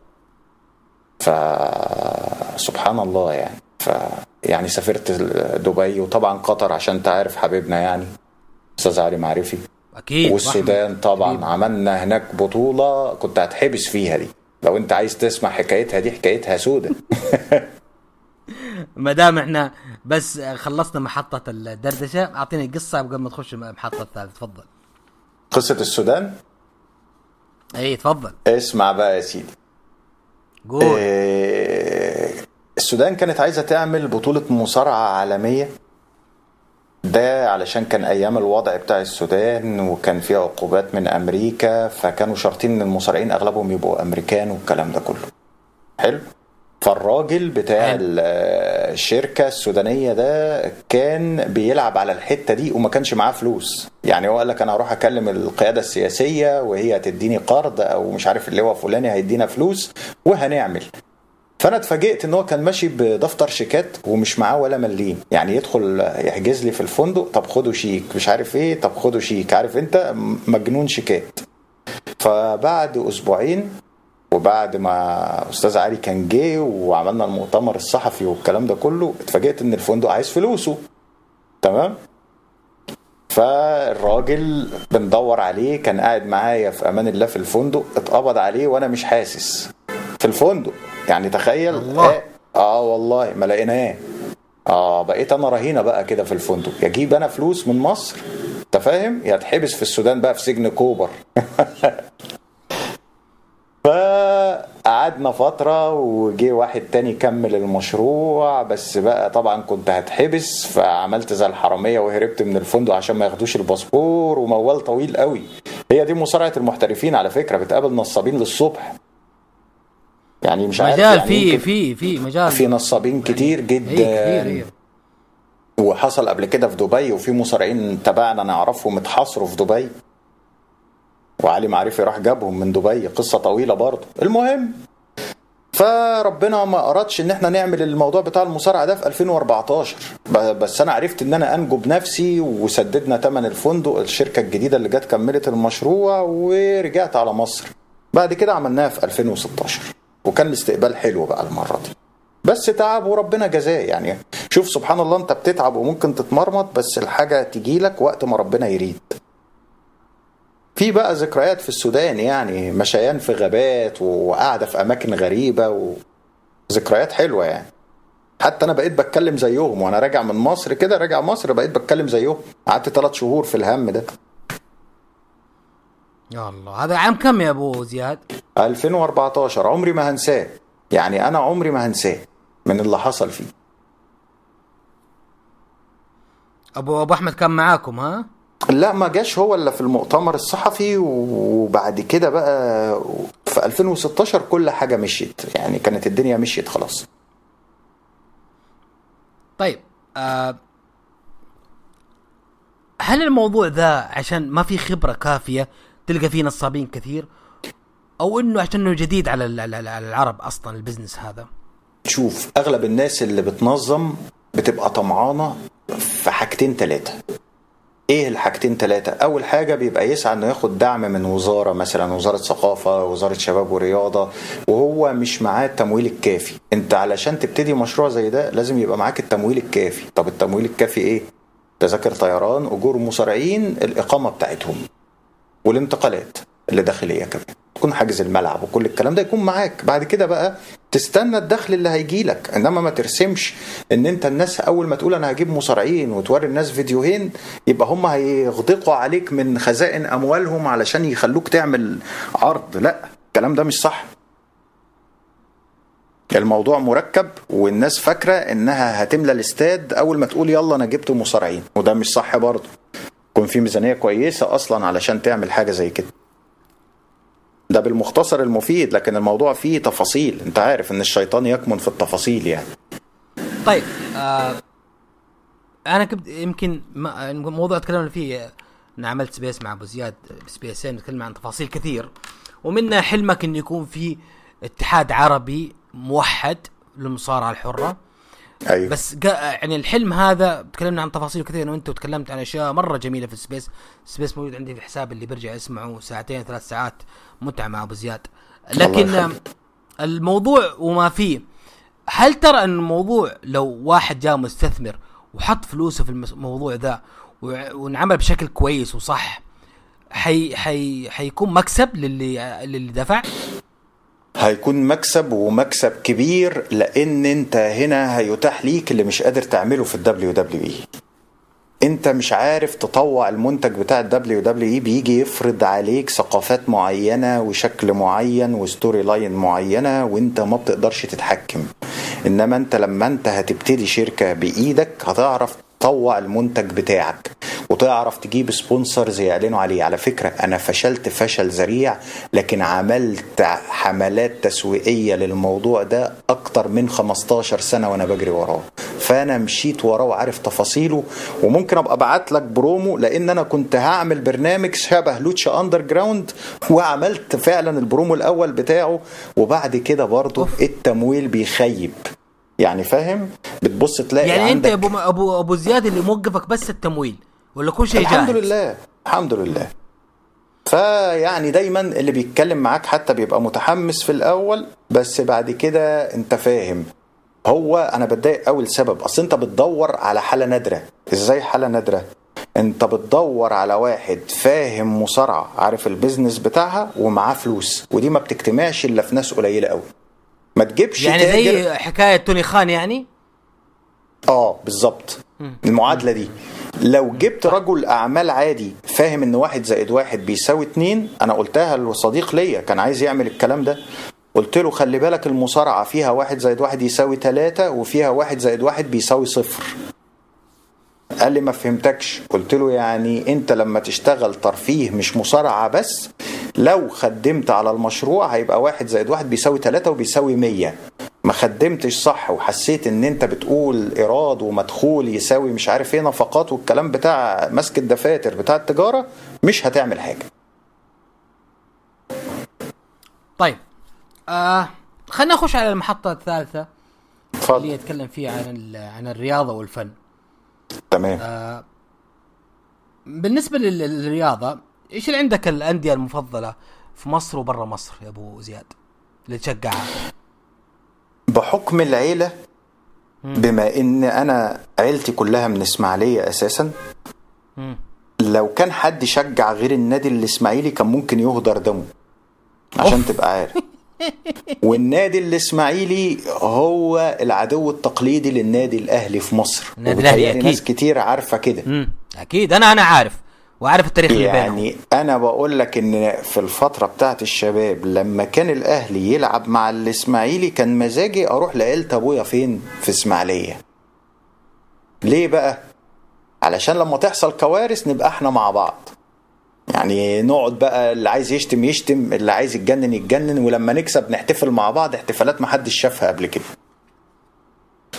فسبحان الله يعني ف يعني سافرت دبي وطبعا قطر عشان تعرف حبيبنا يعني أستاذ علي معرفي اكيد والسودان طبعا حبيبي. عملنا هناك بطولة كنت هتحبس فيها دي لو انت عايز تسمع حكايتها دي حكايتها سودة ما دام احنا بس خلصنا محطة الدردشة اعطيني قصة قبل ما تخش المحطة الثالثة تفضل قصة السودان اي تفضل اسمع بقى يا سيدي قول آه، السودان كانت عايزة تعمل بطولة مصارعة عالمية ده علشان كان أيام الوضع بتاع السودان وكان فيه عقوبات من أمريكا فكانوا شرطين إن المصارعين أغلبهم يبقوا أمريكان والكلام ده كله حلو فالراجل بتاع حلو. ال- الشركة السودانية ده كان بيلعب على الحتة دي وما كانش معاه فلوس يعني هو قال لك أنا هروح أكلم القيادة السياسية وهي هتديني قرض أو مش عارف اللي هو فلاني هيدينا فلوس وهنعمل فانا اتفاجئت ان هو كان ماشي بدفتر شيكات ومش معاه ولا مليم يعني يدخل يحجز لي في الفندق طب خدوا شيك مش عارف ايه طب خدوا شيك عارف انت مجنون شيكات فبعد اسبوعين وبعد ما استاذ علي كان جه وعملنا المؤتمر الصحفي والكلام ده كله اتفاجئت ان الفندق عايز فلوسه تمام فالراجل بندور عليه كان قاعد معايا في امان الله في الفندق اتقبض عليه وانا مش حاسس في الفندق يعني تخيل الله. اه, آه والله ما لقيناه اه بقيت انا رهينه بقى كده في الفندق يجيب انا فلوس من مصر انت فاهم يا اتحبس في السودان بقى في سجن كوبر فقعدنا فترة وجي واحد تاني كمل المشروع بس بقى طبعا كنت هتحبس فعملت زي الحرامية وهربت من الفندق عشان ما ياخدوش الباسبور وموال طويل قوي هي دي مصارعة المحترفين على فكرة بتقابل نصابين للصبح يعني مش عارف مجال يعني في يمكن في في مجال في نصابين كتير اي جدا كثير اي وحصل قبل كده في دبي وفي مصارعين تبعنا نعرفهم اتحاصروا في دبي وعلي معرفي راح جابهم من دبي قصة طويلة برضه المهم فربنا ما أرادش إن احنا نعمل الموضوع بتاع المصارعة ده في 2014 ب- بس أنا عرفت إن أنا أنجو بنفسي وسددنا تمن الفندق الشركة الجديدة اللي جت كملت المشروع ورجعت على مصر بعد كده عملناها في 2016 وكان الاستقبال حلو بقى المرة دي بس تعب وربنا جزاه يعني شوف سبحان الله انت بتتعب وممكن تتمرمط بس الحاجة تجيلك وقت ما ربنا يريد في بقى ذكريات في السودان يعني مشيان في غابات وقعدة في أماكن غريبة وذكريات حلوة يعني حتى أنا بقيت بتكلم زيهم وأنا راجع من مصر كده راجع مصر بقيت بتكلم زيهم قعدت ثلاث شهور في الهم ده يا الله هذا عام كم يا ابو زياد 2014 عمري ما هنساه يعني أنا عمري ما هنساه من اللي حصل فيه ابو ابو احمد كان معاكم ها لا ما جاش هو الا في المؤتمر الصحفي وبعد كده بقى في 2016 كل حاجه مشيت يعني كانت الدنيا مشيت خلاص طيب آه هل الموضوع ذا عشان ما في خبره كافيه تلقى فيه نصابين كثير او انه عشان انه جديد على ال- على على العرب اصلا البزنس هذا شوف اغلب الناس اللي بتنظم بتبقى طمعانه في حاجتين ثلاثه ايه الحاجتين ثلاثه اول حاجه بيبقى يسعى انه ياخد دعم من وزاره مثلا وزاره ثقافه وزاره شباب ورياضه وهو مش معاه التمويل الكافي انت علشان تبتدي مشروع زي ده لازم يبقى معاك التمويل الكافي طب التمويل الكافي ايه تذاكر طيران اجور مصارعين الاقامه بتاعتهم والانتقالات اللي داخليه كمان تكون حاجز الملعب وكل الكلام ده يكون معاك بعد كده بقى تستنى الدخل اللي هيجي لك انما ما ترسمش ان انت الناس اول ما تقول انا هجيب مصارعين وتوري الناس فيديوهين يبقى هم هيغدقوا عليك من خزائن اموالهم علشان يخلوك تعمل عرض لا الكلام ده مش صح الموضوع مركب والناس فاكره انها هتملى الاستاد اول ما تقول يلا انا جبت مصارعين وده مش صح برضه يكون في ميزانيه كويسه اصلا علشان تعمل حاجه زي كده ده بالمختصر المفيد لكن الموضوع فيه تفاصيل انت عارف ان الشيطان يكمن في التفاصيل يعني طيب آه انا كنت يمكن ما- الموضوع تكلمنا فيه آه، انا عملت سبيس مع ابو زياد سبيسين نتكلم عن تفاصيل كثير ومنها حلمك انه يكون في اتحاد عربي موحد للمصارعه الحره ايوه بس قا- يعني الحلم هذا تكلمنا عن تفاصيل كثير انا وانت وتكلمت عن اشياء مره جميله في السبيس السبيس موجود عندي في الحساب اللي برجع اسمعه ساعتين ثلاث ساعات متعه مع ابو زياد لكن الله آه، يخليك. الموضوع وما فيه هل ترى ان الموضوع لو واحد جاء مستثمر وحط فلوسه في المس- الموضوع ذا وع- وانعمل بشكل كويس وصح حي حي حيكون مكسب للي للي دفع هيكون مكسب ومكسب كبير لان انت هنا هيتاح ليك اللي مش قادر تعمله في الدبليو دبليو اي انت مش عارف تطوع المنتج بتاع الدبليو دبليو اي بيجي يفرض عليك ثقافات معينه وشكل معين وستوري لاين معينه وانت ما بتقدرش تتحكم انما انت لما انت هتبتدي شركه بايدك هتعرف تطوع المنتج بتاعك وتعرف تجيب سبونسرز يعلنوا عليه على فكرة أنا فشلت فشل ذريع لكن عملت حملات تسويقية للموضوع ده أكتر من 15 سنة وأنا بجري وراه فأنا مشيت وراه وعارف تفاصيله وممكن أبقى أبعت لك برومو لأن أنا كنت هعمل برنامج شبه لوتشا أندر جراوند وعملت فعلا البرومو الأول بتاعه وبعد كده برضه التمويل بيخيب يعني فاهم بتبص تلاقي يعني انت عندك ابو ابو ابو زياد اللي موقفك بس التمويل ولا كل شيء الحمد جاهز لله الحمد لله فيعني دايما اللي بيتكلم معاك حتى بيبقى متحمس في الاول بس بعد كده انت فاهم هو انا بتضايق اول سبب اصل انت بتدور على حاله نادره ازاي حاله نادره انت بتدور على واحد فاهم مصارعه عارف البيزنس بتاعها ومعاه فلوس ودي ما بتجتمعش الا في ناس قليله قوي ما تجيبش يعني تاجر زي حكايه توني خان يعني اه بالظبط المعادله دي لو جبت رجل اعمال عادي فاهم ان واحد زائد واحد بيساوي اتنين انا قلتها لصديق ليا كان عايز يعمل الكلام ده قلت له خلي بالك المصارعه فيها واحد زائد واحد يساوي تلاتة وفيها واحد زائد واحد بيساوي صفر قال لي ما فهمتكش قلت له يعني انت لما تشتغل ترفيه مش مصارعة بس لو خدمت على المشروع هيبقى واحد زائد واحد بيساوي تلاتة وبيساوي مية ما خدمتش صح وحسيت ان انت بتقول ايراد ومدخول يساوي مش عارف ايه نفقات والكلام بتاع مسك الدفاتر بتاع التجارة مش هتعمل حاجة طيب آه خلينا نخش على المحطه الثالثه اللي اتفضل يتكلم فيها عن ال- عن الرياضه والفن تمام آه بالنسبه لل- للرياضه ايش اللي عندك الانديه المفضله في مصر وبرا مصر يا ابو زياد اللي تشجعها بحكم العيلة بما ان انا عيلتي كلها من اسماعيلية اساسا مم. لو كان حد شجع غير النادي الاسماعيلي كان ممكن يهدر دمه عشان تبقى عارف والنادي الاسماعيلي هو العدو التقليدي للنادي الاهلي في مصر النادي الأهلي وبالتالي أكيد. ناس كتير عارفه كده مم. اكيد انا انا عارف وعارف التاريخ اللي بينهم يعني انا بقول لك ان في الفتره بتاعت الشباب لما كان الاهلي يلعب مع الاسماعيلي كان مزاجي اروح لعيله ابويا فين في اسماعيليه ليه بقى علشان لما تحصل كوارث نبقى احنا مع بعض يعني نقعد بقى اللي عايز يشتم يشتم اللي عايز يتجنن يتجنن ولما نكسب نحتفل مع بعض احتفالات محدش شافها قبل كده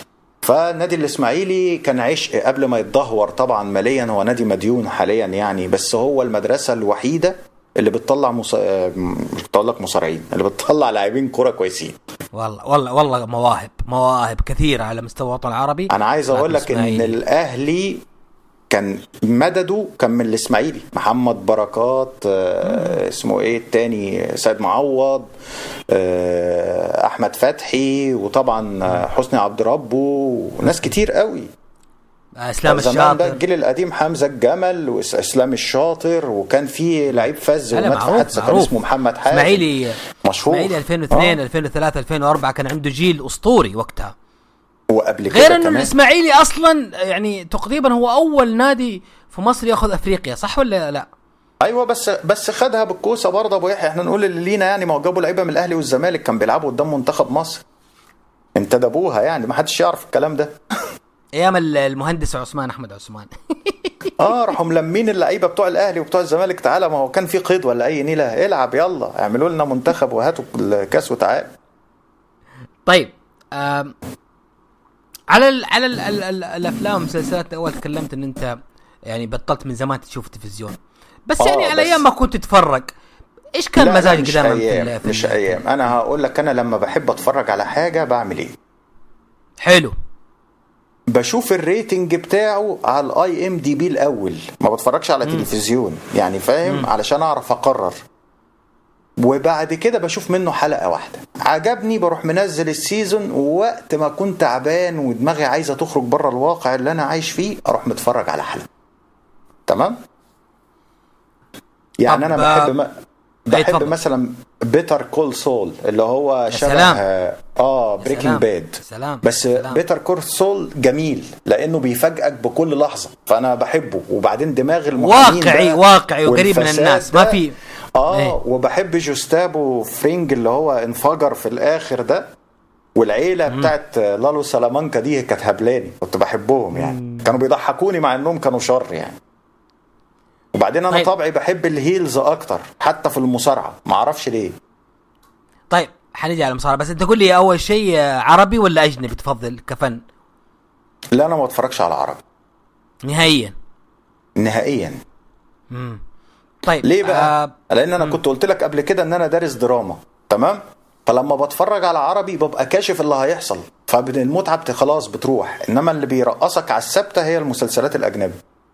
فالنادي الاسماعيلي كان عشق قبل ما يتدهور طبعا ماليا هو نادي مديون حاليا يعني بس هو المدرسه الوحيده اللي بتطلع مص... آه، مش بتقول لك مصارعين اللي بتطلع لاعبين كوره كويسين والله والله والله مواهب مواهب كثيره على مستوى الوطن العربي انا عايز اقول لك ان الإسماعيلي. الاهلي كان مدده كان من الاسماعيلي محمد بركات آه اسمه ايه التاني سيد معوض آه احمد فتحي وطبعا آه، حسني عبد ربه وناس كتير قوي آه، اسلام زمان ده الشاطر الجيل القديم حمزه الجمل واسلام الشاطر وكان في لعيب فز لا، لا، ومات في معروف، حادثه كان معروف. اسمه محمد حازم اسماعيلي مشهور اسماعيلي 2002 آه. 2003 2004 كان عنده جيل اسطوري وقتها وقبل كده غير انه كمان الاسماعيلي اصلا يعني تقريبا هو اول نادي في مصر ياخذ افريقيا صح ولا لا؟ ايوه بس بس خدها بالكوسه برضه ابو يحيى احنا نقول اللي لينا يعني ما هو جابوا لعيبه من الاهلي والزمالك كان بيلعبوا قدام منتخب مصر انتدبوها يعني ما حدش يعرف الكلام ده ايام ال- المهندس عثمان احمد عثمان اه راحوا ملمين اللعيبه بتوع الاهلي وبتوع الزمالك تعالى ما هو كان في قيد ولا اي نيله العب يلا اعملوا لنا منتخب وهاتوا الكاس وتعال طيب آم، على ال على ال ال ال الافلام والمسلسلات اول تكلمت ان انت يعني بطلت من زمان تشوف التلفزيون بس آه، يعني على بس- ايام ما كنت تتفرج ايش كان لا، لا، مزاجك مش دائما في ايام ال- في مش ال- ايام انا هقول لك انا لما بحب اتفرج على حاجه بعمل ايه حلو بشوف الريتنج بتاعه على الاي ام دي بي الاول ما بتفرجش على تلفزيون يعني فاهم علشان اعرف اقرر وبعد كده بشوف منه حلقه واحده عجبني بروح منزل السيزون ووقت ما كنت تعبان ودماغي عايزه تخرج بره الواقع اللي انا عايش فيه اروح متفرج على حلقه تمام يعني طب، انا آه، بحب ما أي، بحب اتفضل. مثلا بيتر كول سول اللي هو شبه سلام. اه سلام. بريكنج باد سلام. بس سلام. بيتر كول سول جميل لانه بيفاجئك بكل لحظه فانا بحبه وبعدين دماغ المحامين واقعي- بقى واقعي وقريب من والفساد الناس، ما ده. في- اه إيه. وبحب جوستابو فرينج اللي هو انفجر في الاخر ده والعيله بتاعت لالو سلامانكا دي كانت هبلاني كنت بحبهم يعني كانوا بيضحكوني مع انهم كانوا شر يعني وبعدين انا طيب. طبعي بحب الهيلز اكتر حتى في المصارعه ما اعرفش ليه طيب حنيجي على المصارعه بس انت قول لي اول شيء آه، عربي ولا اجنبي تفضل كفن لا انا ما بتفرجش على عربي نهائيا نهائيا طيب ليه بقى؟ آه آه لان انا كنت قلت لك قبل كده ان انا دارس دراما تمام؟ فلما بتفرج على عربي ببقى كاشف اللي هيحصل فالمتعه بت- خلاص بتروح انما اللي بيرقصك على الثابته هي المسلسلات الاجنبي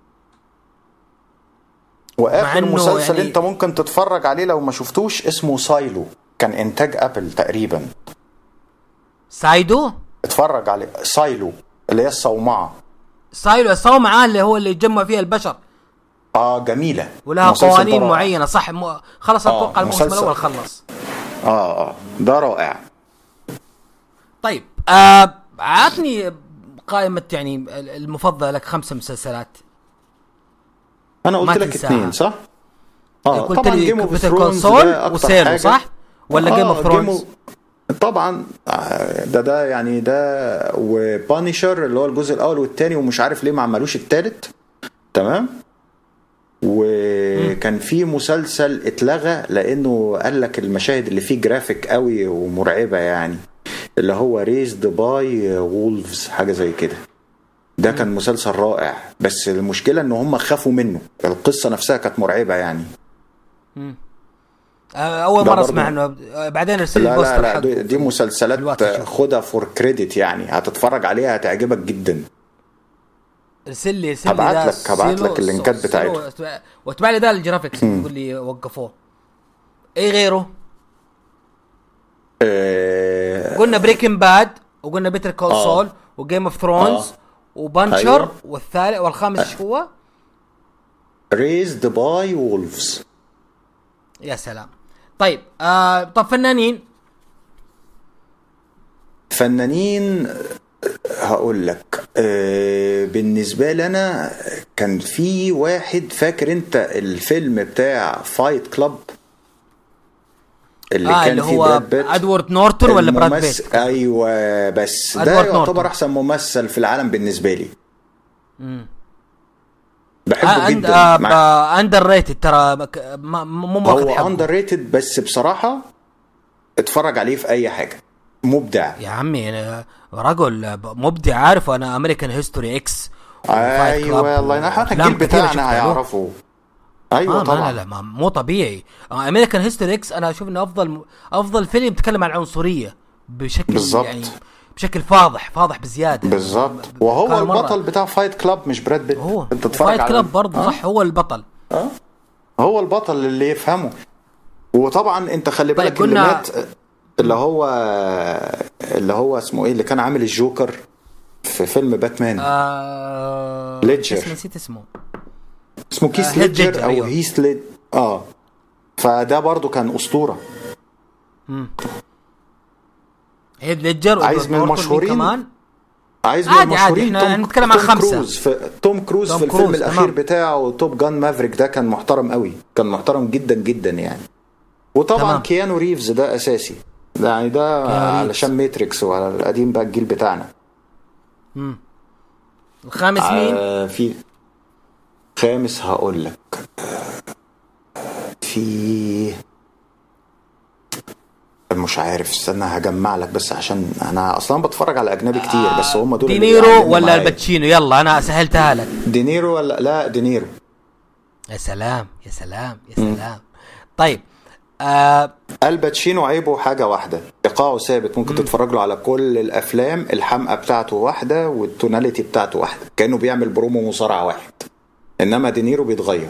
مع واخر إنه مسلسل يعني- انت ممكن تتفرج عليه لو ما شفتوش اسمه سايلو كان انتاج ابل تقريبا سايدو اتفرج عليه سايلو اللي هي الصومعه سايلو الصوم معاه اللي هو اللي يتجمع فيها البشر اه جميله ولها مسلسل قوانين ده رائع. معينه صح م... خلص آه، اتوقع الموسم مسلسل. الاول خلص اه اه ده رائع طيب آه عطني قائمه يعني المفضله لك خمسه مسلسلات انا ما قلت لك تنساها. اثنين صح؟ اه قلت طبعا لي جيم اوف كمبيوتر ثرونز كونسول وسيلو صح؟ ولا جيم اوف ثرونز؟ طبعا آه، ده ده يعني ده وبانيشر اللي هو الجزء الاول والثاني ومش عارف ليه ما عملوش الثالث تمام وكان في مسلسل اتلغى لانه قال لك المشاهد اللي فيه جرافيك قوي ومرعبه يعني اللي هو ريزد باي وولفز حاجه زي كده ده كان مسلسل رائع بس المشكله ان هم خافوا منه القصه نفسها كانت مرعبه يعني آه اول ده مره برضه- اسمع عنه آه، بعدين ارسل لي لا البوستر لا لا حقه دي, دي في مسلسلات الواتس أشوف. خدها فور كريدت يعني هتتفرج عليها هتعجبك جدا ارسل لي ارسل لي هبعت ده لك- هبعت سيلو- لك اللينكات سيلو- بتاعته. واتبع لي ده الجرافيكس يقول لي وقفوه ايه غيره؟ آه قلنا بريكن باد وقلنا بيتر كول آه. سول وجيم اوف ثرونز آه. وبانشر أيوة. والثالث والخامس ايش هو؟ ريزد باي وولفز يا سلام طيب آه طب فنانين فنانين آه، هقول لك آه بالنسبة لنا كان في واحد فاكر انت الفيلم بتاع فايت كلاب اللي آه كان اللي فيه هو براد بيت ادوارد نورتون ولا براد الممثل- بيت؟ ايوه بس ده أدوارد يعتبر نورتون. احسن ممثل في العالم بالنسبه لي بحبه آه أند جدا آه مع- آه اندر ريتد ترى مك- ما- مو ماخذ هو حقه اندر ريتد بس بصراحه اتفرج عليه في اي حاجه مبدع يا عمي انا رجل مبدع عارف انا امريكان هيستوري اكس ايوه الله ينحى الجيل بتاعنا هيعرفوا ايوه آه طبعا لا لا ما مو طبيعي امريكان هيستوري اكس انا اشوف انه افضل افضل فيلم يتكلم عن العنصريه بشكل بالظبط. يعني بشكل فاضح فاضح بزياده بالظبط وهو كان مرة- البطل بتاع فايت كلاب مش براد بيت هو انت تتفرج فايت على كلاب برضه آه. صح هو البطل اه هو البطل اللي يفهمه وطبعا انت خلي طيب بالك اللي قلنا- مات اللي هو اللي هو اسمه ايه اللي كان عامل الجوكر في فيلم باتمان آه... ليدجر. اسمه نسيت اسمه اسمه كيس آه، هيث ليدجر ليدجر، او أيوه. هيث ليد اه فده برضو كان اسطوره هيد ليدجر عايز من وإدوارد نورتون، مين المشهورين؟ كمان عايز من عادي، عادي، المشهورين إحنا توم هنتكلم عن توم خمسة. كروز في توم كروز توم في الفيلم كروز، الاخير تمام. بتاعه توب جان مافريك ده كان محترم قوي كان محترم جدا جدا يعني وطبعا تمام. كيانو ريفز ده اساسي ده يعني ده كيانو ريفز. علشان ماتريكس وعلى القديم بقى الجيل بتاعنا الخامس مين؟ آه في خامس هقول لك في مش عارف استنى هجمع لك بس عشان انا اصلا بتفرج على اجنبي كتير بس هم دول اللي دينيرو بيعلموا ولا معايا. الباتشينو يلا انا سهلتها لك دينيرو ولا لا دينيرو يا سلام يا سلام يا سلام طيب آه الباتشينو عيبه حاجة واحدة إيقاعه ثابت ممكن تتفرج له على كل الأفلام الحمقى بتاعته واحدة والتوناليتي بتاعته واحدة كأنه بيعمل برومو مصارعة واحد إنما دينيرو بيتغير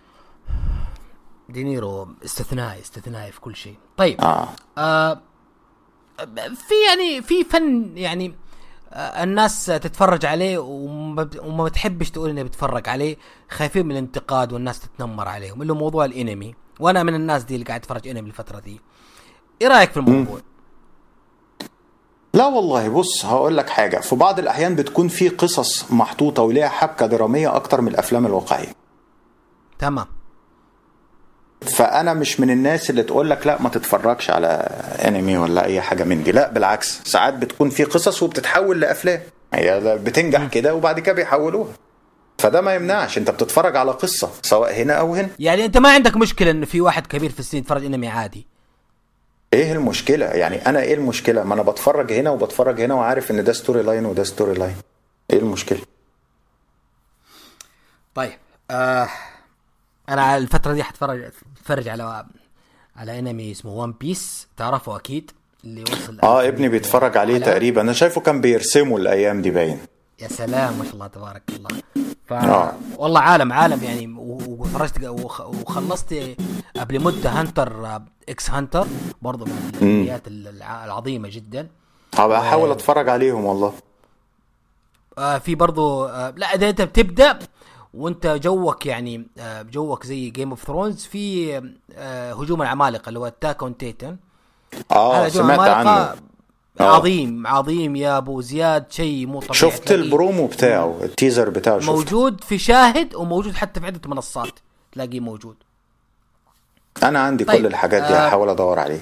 دينيرو استثنائي استثنائي في كل شيء طيب آه. آه في يعني في فن يعني آه الناس تتفرج عليه وما بت- وما بتحبش تقول انها بتتفرج عليه خايفين من الانتقاد والناس تتنمر عليهم اللي هو موضوع الانمي وانا من الناس دي اللي قاعد اتفرج انمي الفتره دي ايه رايك في الموضوع لا والله بص هقول لك حاجة في بعض الأحيان بتكون في قصص محطوطة وليها حبكة درامية أكتر من الأفلام الواقعية تمام فأنا مش من الناس اللي تقول لك لا ما تتفرجش على أنمي ولا أي حاجة من دي لا بالعكس ساعات بتكون في قصص وبتتحول لأفلام هي بتنجح كده وبعد كده بيحولوها فده ما يمنعش انت بتتفرج على قصة سواء هنا او هنا يعني انت ما عندك مشكله انه في واحد كبير في السن يتفرج انمي عادي ايه المشكلة يعني انا ايه المشكلة ما انا بتفرج هنا وبتفرج هنا وعارف ان ده ستوري لاين وده ستوري لاين ايه المشكلة طيب آه انا على الفتره دي حتفرج اتفرج على على انمي اسمه ون بيس تعرفه اكيد اللي وصل اه ابني بيتفرج عليه حلقة. تقريبا انا شايفه كان بيرسمه الايام دي باين يا سلام ما شاء الله تبارك الله ف... آه. والله عالم عالم يعني و- وفرجت وخ... وخلصت قبل مده هانتر آه، اكس هانتر برضه من الانميات الع- العظيمه جدا هبقى احاول اتفرج عليهم والله آه في برضو آه لا ده انت بتبدا وانت جوك يعني آه جوك زي جيم اوف ثرونز في آه هجوم العمالقه اللي هو اتاك اون تيتن اه سمعت عنه آه. عظيم عظيم يا ابو زياد شيء مو طبيعي شفت تلاقيه البرومو بتاعه التيزر بتاعه شفته موجود في شاهد وموجود حتى في عده منصات تلاقيه موجود انا عندي طيب، كل الحاجات دي آه. هحاول ادور عليه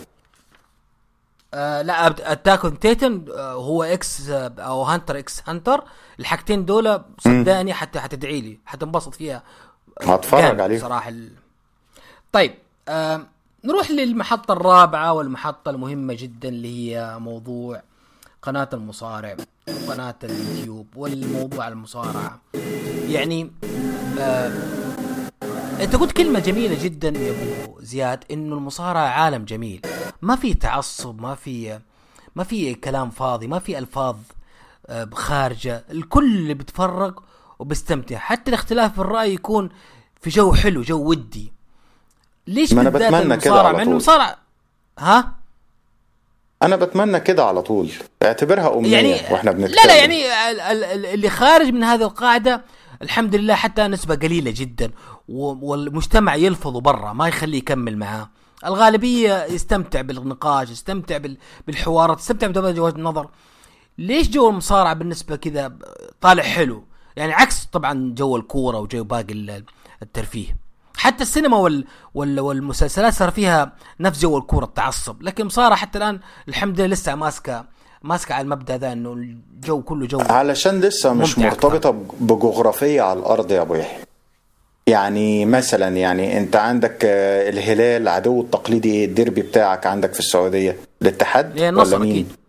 آه لا اتاك اون تيتن آه هو اكس آه او هانتر اكس هانتر الحاجتين دول صدقني حتى حتدعي لي حتنبسط فيها هتفرج جامد عليه صراحه ال... طيب آه نروح للمحطة الرابعة والمحطة المهمة جدا اللي هي موضوع قناة المصارع قناة اليوتيوب والموضوع المصارعة يعني آه انت قلت كلمة جميلة جدا يا ابو زياد انه المصارعة عالم جميل ما في تعصب ما في ما في كلام فاضي ما في الفاظ آه، خارجة الكل بيتفرج وبيستمتع حتى الاختلاف في الرأي يكون في جو حلو جو ودي ليش ما أنا بالذات بتمنى كده المصارعة؟ على مع انه طول. المصارعة ها انا بتمنى كده على طول اعتبرها امنيه يعني واحنا بنتكلم لا لا يعني ال- ال- ال- اللي خارج من هذه القاعده الحمد لله حتى نسبه قليله جدا و- والمجتمع يلفظه برا ما يخليه يكمل معاه الغالبيه يستمتع بالنقاش يستمتع بال- بالحوارات يستمتع بوجهه النظر ليش جو المصارعه بالنسبه كذا طالع حلو يعني عكس طبعا جو الكوره وجو باقي ال- الترفيه حتى السينما وال... وال... والمسلسلات صار فيها نفس جو الكوره التعصب لكن المصارعه حتى الان الحمد لله لسه ماسكه ماسكه على المبدا ذا انه الجو كله جو علشان لسه مش ممتع مرتبطه بجغرافيه على الارض يا ابو يحيى يعني مثلا يعني انت عندك آه، الهلال عدو التقليدي ايه الديربي بتاعك عندك في السعوديه الاتحاد إيه، ولا النصر مين أكيد.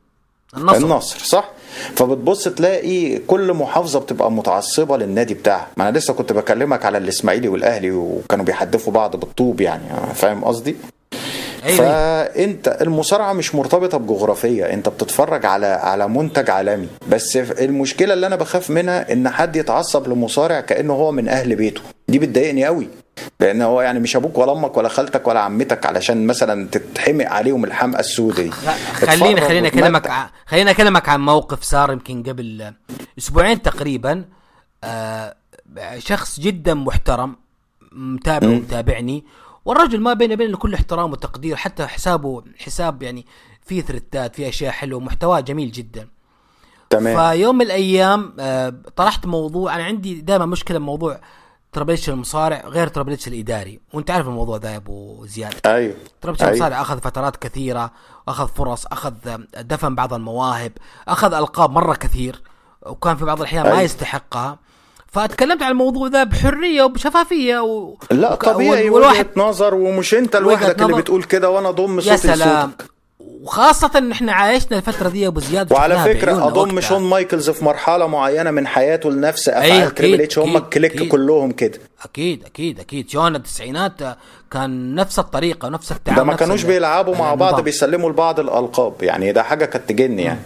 النصر. النصر صح فبتبص تلاقي كل محافظه بتبقى متعصبه للنادي بتاعها ما انا لسه كنت بكلمك على الاسماعيلي والاهلي وكانوا بيحدفوا بعض بالطوب يعني فاهم قصدي ايوه فانت المصارعه مش مرتبطه بجغرافيه انت بتتفرج على على منتج عالمي بس المشكله اللي انا بخاف منها ان حد يتعصب لمصارع كانه هو من اهل بيته دي بتضايقني قوي لان هو يعني مش ابوك ولا امك ولا خالتك ولا عمتك علشان مثلا تتحمق عليهم الحمقى السوداء خليني خليني اكلمك ع- خليني اكلمك عن موقف صار يمكن قبل اسبوعين تقريبا آه شخص جدا محترم متابع ومتابعني والرجل ما بيني وبينه كل احترام وتقدير حتى حسابه حساب يعني فيه ثريتات فيه اشياء حلوه محتواه جميل جدا تمام فيوم من الايام آه، طرحت موضوع انا عندي دائما مشكله بموضوع ترابليتش المصارع غير ترابليتش الاداري وانت عارف الموضوع ده يا ابو زياد ايوه ترابليتش أيوة. المصارع اخذ فترات كثيره واخذ فرص اخذ آه، دفن بعض المواهب اخذ القاب مره كثير وكان في بعض الاحيان ما أيوة. يستحقها فتكلمت عن الموضوع ذا بحريه وبشفافيه و... لا وك- طبيعي وال- وجهه نظر ومش انت لوحدك اللي نظر. بتقول كده وانا اضم يا صوتي سلام لصوتك وخاصة ان احنا عايشنا الفترة دي يا ابو زياد وعلى شفناها فكره بعيوننا اضم وقتها. شون مايكلز في مرحله معينه من حياته لنفس افعال أيوة، تريبل أكيد، اتش هم أكيد، الكليك أكيد. كلهم كده اكيد اكيد اكيد شون التسعينات آه، كان نفس الطريقه ونفس التعامل ده ما نفس كانوش ال- بيلعبوا مع بعض النظام. بيسلموا لبعض الالقاب يعني ده حاجه كانت تجن يعني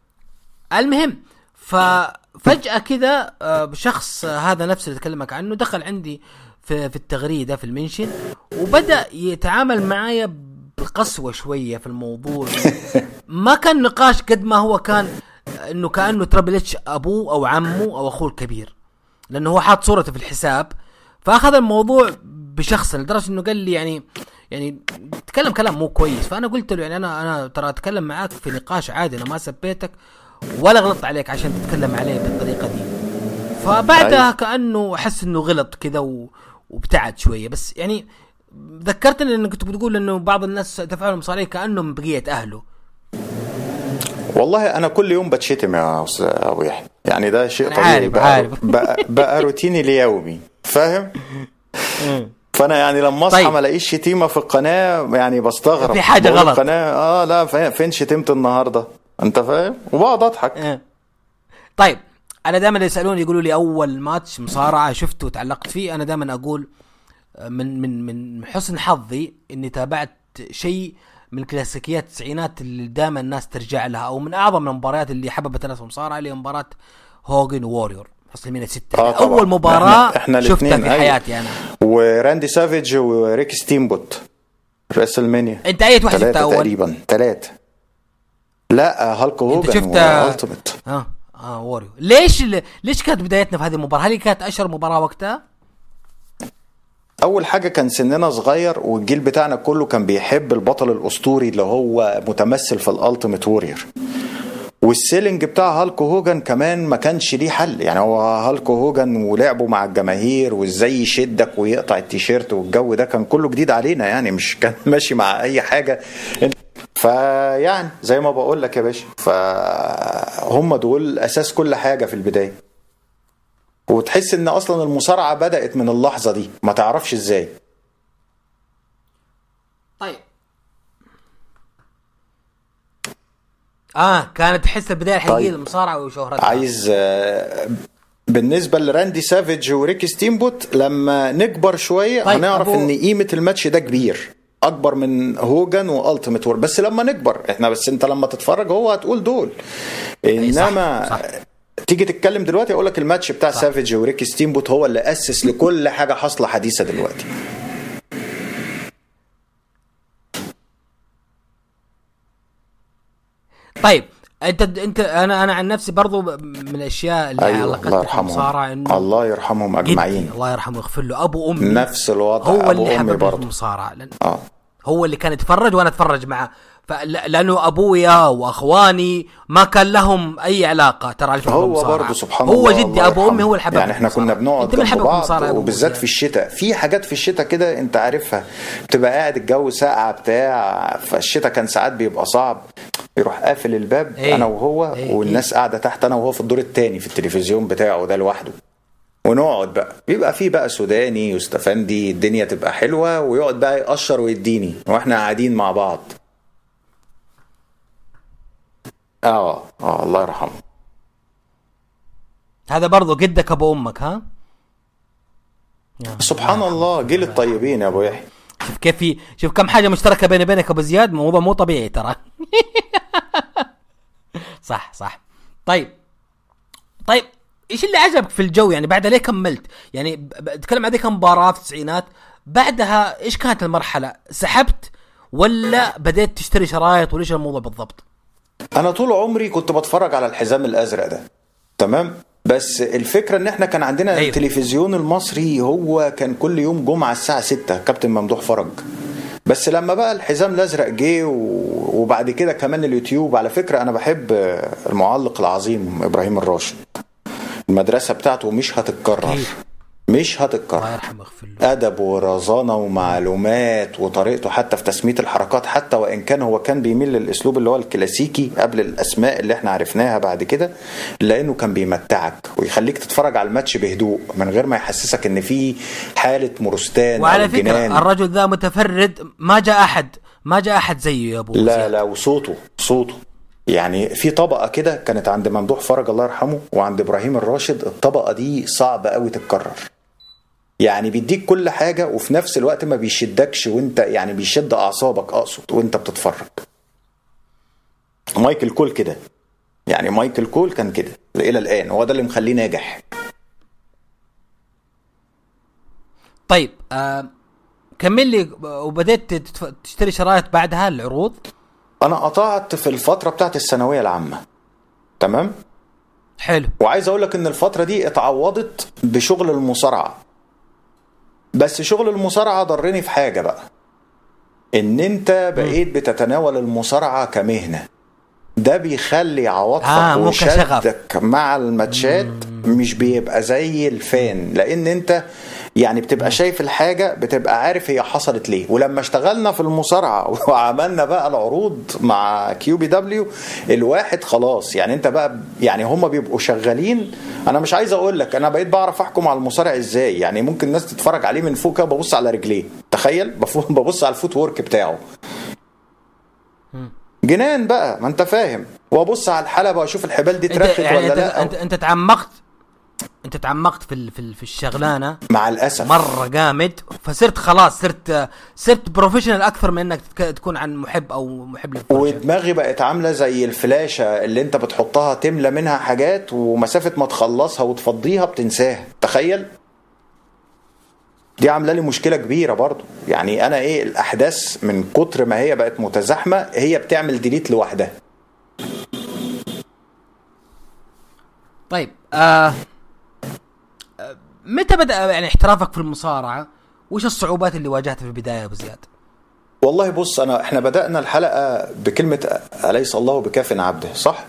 المهم ففجاه كذا آه، شخص آه، هذا نفسه اللي اكلمك عنه دخل عندي في في التغريده في المنشن وبدا يتعامل معايا بقسوه شويه في الموضوع ما كان نقاش قد ما هو كان آه، انه كانه ترابل اتش ابوه او عمه او اخوه الكبير لانه هو حاط صورته في الحساب فاخذ الموضوع بشخص لدرجه انه قال لي يعني يعني تكلم كلام مو كويس فانا قلت له يعني انا انا ترى اتكلم معاك في نقاش عادي انا ما سبيتك ولا غلطت عليك عشان تتكلم علي بالطريقه دي فبعدها أيوة. كانه احس انه غلط كذا و... وابتعد شويه بس يعني ذكرتني انك كنت بتقول انه بعض الناس تفاعلهم صار كانهم بقيه اهله والله انا كل يوم بتشتم يا استاذ ابو يحيى يعني ده شيء أنا طبيعي عارف، بقى, عارف. بقى, بقى روتيني اليومي فاهم فانا يعني لما اصحى طيب. ما الاقيش شتيمه في القناه يعني بستغرب في حاجة بقول غلط. القناه اه لا فين- فين شتمت النهارده انت فاهم وبقعد اضحك إيه. طيب انا دائما يسالوني يقولوا لي اول ماتش مصارعه شفته وتعلقت فيه انا دائما اقول آه، من من من حسن حظي اني تابعت شيء من كلاسيكيات التسعينات اللي دائما الناس ترجع لها او من اعظم المباريات اللي حببت الناس في المصارعه اللي هي مباراه هوجن ووريور مسلمين ستة آه طبعاً. اول مباراه إحنا- إحنا شفتها الاتنين، في أيوة. حياتي انا وراندي سافيج وريك ستيمبوت راسل مانيا انت اي واحد شفتها ثلاثة اول تقريبا ثلاثة لا هالك هوجن شفت- والتيميت اه اه ووريور ليش ليش كانت بدايتنا في هذه المباراه هل هي كانت اشهر مباراه وقتها اول حاجه كان سننا صغير والجيل بتاعنا كله كان بيحب البطل الاسطوري اللي هو متمثل في الالتيميت وورير والسيلينج بتاع هالك هوجن كمان ما كانش ليه حل يعني هو هالك هوجن ولعبه مع الجماهير وازاي يشدك ويقطع التيشيرت والجو ده كان كله جديد علينا يعني مش كان ماشي مع اي حاجه فيعني زي ما بقول لك يا باشا فهم دول اساس كل حاجه في البدايه وتحس ان اصلا المصارعه بدات من اللحظه دي ما تعرفش ازاي طيب اه كانت تحس البدايه الحقيقيه طيب. للمصارعه وشهرتها عايز آه، بالنسبه لراندي سافيج وريكي ستيمبوت لما نكبر شويه طيب، هنعرف أبو- ان قيمه الماتش ده كبير اكبر من هوجن والتيميت وور بس لما نكبر احنا بس انت لما تتفرج هو هتقول دول صح، انما صح. تيجي تتكلم دلوقتي اقول لك الماتش بتاع صح. سافيج وريكي ستيمبوت هو اللي اسس لكل حاجه حاصله حديثه دلوقتي طيب انت انت انا انا عن نفسي برضو من الاشياء اللي ايوه علقتني الله في المصارعه يرحمهم انه الله يرحمهم جدي اجمعين الله يرحمه ويغفر له ابو امي نفس الوضع هو ابو اللي امي حببني في برضه المصارعه لأن اه هو اللي كان يتفرج وانا اتفرج معه فل- لانه ابويا واخواني ما كان لهم اي علاقه ترى على فكرة هو بالمصارعة. برضه سبحان هو الله جدي الله ابو يرحمه. امي هو اللي حببني يعني احنا كنا بالمصارعة. بنقعد انت من جنب حبك بعض المصارعة يا أبو وبالذات زياد؟ في الشتاء في حاجات في الشتاء كده انت عارفها بتبقى قاعد الجو ساقع بتاع فالشتاء كان ساعات بيبقى صعب يروح قافل الباب إيه. انا وهو إيه. والناس قاعده تحت انا وهو في الدور الثاني في التلفزيون بتاعه ده لوحده ونقعد بقى بيبقى فيه بقى سوداني يستفندي الدنيا تبقى حلوه ويقعد بقى يقشر ويديني واحنا قاعدين مع بعض اه اه الله يرحمه هذا برضو قدك ابو امك ها يا. سبحان الله جيل الطيبين يا ابو يحيى شوف كيف في شوف كم حاجه مشتركه بيني وبينك ابو زياد موضوع مو طبيعي ترى صح صح طيب طيب ايش اللي عجبك في الجو يعني بعد ليه كملت يعني ب- ب- اتكلم عن ذيك المباراه في التسعينات بعدها ايش كانت المرحله سحبت ولا بديت تشتري شرايط ولا ايش الموضوع بالضبط انا طول عمري كنت بتفرج على الحزام الازرق ده تمام بس الفكره ان احنا كان عندنا أيوه. أيوه. التلفزيون المصري هو كان كل يوم جمعه الساعه 6 كابتن ممدوح فرج بس لما بقى الحزام الازرق جه و- وبعد كده كمان اليوتيوب على فكره انا بحب المعلق العظيم ابراهيم الراشد المدرسه بتاعته مش هتتكرر أكيد. مش الله هتتكرر يرحمه ويغفر له ادب ورزانه ومعلومات وطريقته حتى في تسميه الحركات حتى وان كان هو كان بيميل للاسلوب اللي هو الكلاسيكي قبل الاسماء اللي احنا عرفناها بعد كده لانه كان بيمتعك ويخليك تتفرج على الماتش بهدوء من غير ما يحسسك ان في حاله مرستان وعلى أو فكره جنان. الرجل ذا متفرد ما جاء احد ما جاء احد زيه يا ابو لا زياد. لا وصوته صوته يعني في طبقه كده كانت عند ممدوح فرج الله يرحمه وعند ابراهيم الراشد الطبقه دي صعبه قوي تتكرر يعني بيديك كل حاجه وفي نفس الوقت ما بيشدكش وانت يعني بيشد اعصابك اقصد وانت بتتفرج مايكل كول كده يعني مايكل كول كان كده الى الان هو ده اللي مخليه ناجح طيب آه كمل لي وبديت تتف- تشتري شرايط بعدها العروض انا قطعت في الفتره بتاعت الثانويه العامه تمام حلو وعايز اقول لك ان الفتره دي اتعوضت بشغل المصارعه بس شغل المصارعه ضرني في حاجه بقى ان انت بقيت بتتناول المصارعه كمهنه ده بيخلي عواطفك آه، مو كشغف. وشدك مع الماتشات مش بيبقى زي الفان لان انت يعني بتبقى شايف الحاجه بتبقى عارف هي حصلت ليه ولما اشتغلنا في المصارعه وعملنا بقى العروض مع كيو بي دبليو الواحد خلاص يعني انت بقى يعني هم بيبقوا شغالين انا مش عايز اقول لك انا بقيت بعرف احكم على المصارع ازاي يعني ممكن الناس تتفرج عليه من فوق كده ببص على رجليه تخيل بفو- ببص على الفوت وورك بتاعه جنان بقى ما انت فاهم وابص على الحلبه واشوف الحبال دي انت اترخت يعني ولا انت لا انت, انت تعمقت انت تعمقت في ال- في ال- في الشغلانه مع الاسف مره جامد فصرت خلاص صرت صرت بروفيشنال اكثر من انك تك- تكون عن محب او محب للفرجه ودماغي بقت عامله زي الفلاشه اللي انت بتحطها تملى منها حاجات ومسافه ما تخلصها وتفضيها بتنساها تخيل دي عامله لي مشكله كبيره برضو يعني انا ايه الاحداث من كتر ما هي بقت متزاحمه هي بتعمل ديليت لوحدها طيب آه آه، متى بدا يعني احترافك في المصارعه وش الصعوبات اللي واجهتها في البدايه يا ابو زياد والله بص انا احنا بدانا الحلقه بكلمه اليس الله بكاف عبده صح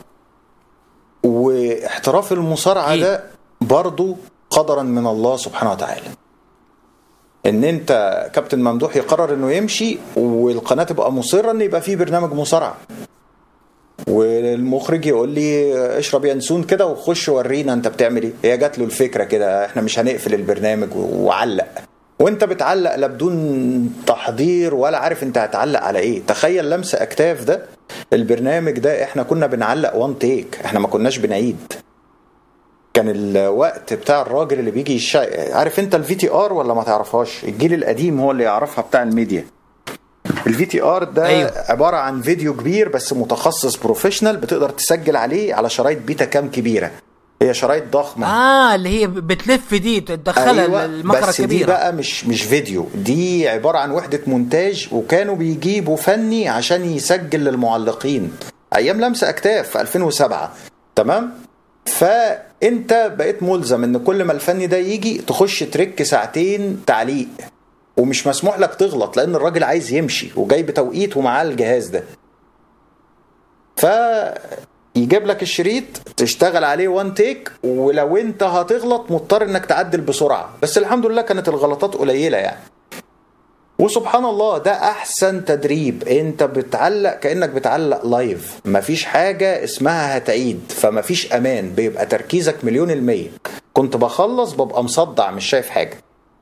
واحتراف المصارعه أكيد. ده برضو قدرا من الله سبحانه وتعالى ان انت كابتن ممدوح يقرر انه يمشي والقناه تبقى مصره ان يبقى فيه برنامج مصارعه والمخرج يقول لي اشرب ينسون كده وخش ورينا انت بتعمل ايه هي جات له الفكره كده احنا مش هنقفل البرنامج وعلق وانت بتعلق لا بدون تحضير ولا عارف انت هتعلق على ايه تخيل لمس اكتاف ده البرنامج ده احنا كنا بنعلق وان تيك احنا ما كناش بنعيد كان الوقت بتاع الراجل اللي بيجي يشا... عارف انت الفي تي ار ولا ما تعرفهاش الجيل القديم هو اللي يعرفها بتاع الميديا الفي تي ار ده أيوه. أيوه. عباره عن فيديو كبير بس متخصص بروفيشنال بتقدر تسجل عليه على شرايط بيتا كام كبيره هي شرايط ضخمه اه اللي هي بتلف دي تدخلها أيوة المكره بس دي كبيره بقى مش مش فيديو دي عباره عن وحده مونتاج وكانوا بيجيبوا فني عشان يسجل للمعلقين ايام لمس اكتاف في 2007 تمام فانت بقيت ملزم ان كل ما الفني ده يجي تخش ترك ساعتين تعليق ومش مسموح لك تغلط لان الراجل عايز يمشي وجاي بتوقيت ومعاه الجهاز ده ف يجيب لك الشريط تشتغل عليه وان تيك ولو انت هتغلط مضطر انك تعدل بسرعه بس الحمد لله كانت الغلطات قليله يعني وسبحان الله ده احسن تدريب انت بتعلق كانك بتعلق لايف مفيش حاجه اسمها هتعيد فمفيش امان بيبقى تركيزك مليون المية كنت بخلص ببقى مصدع مش شايف حاجه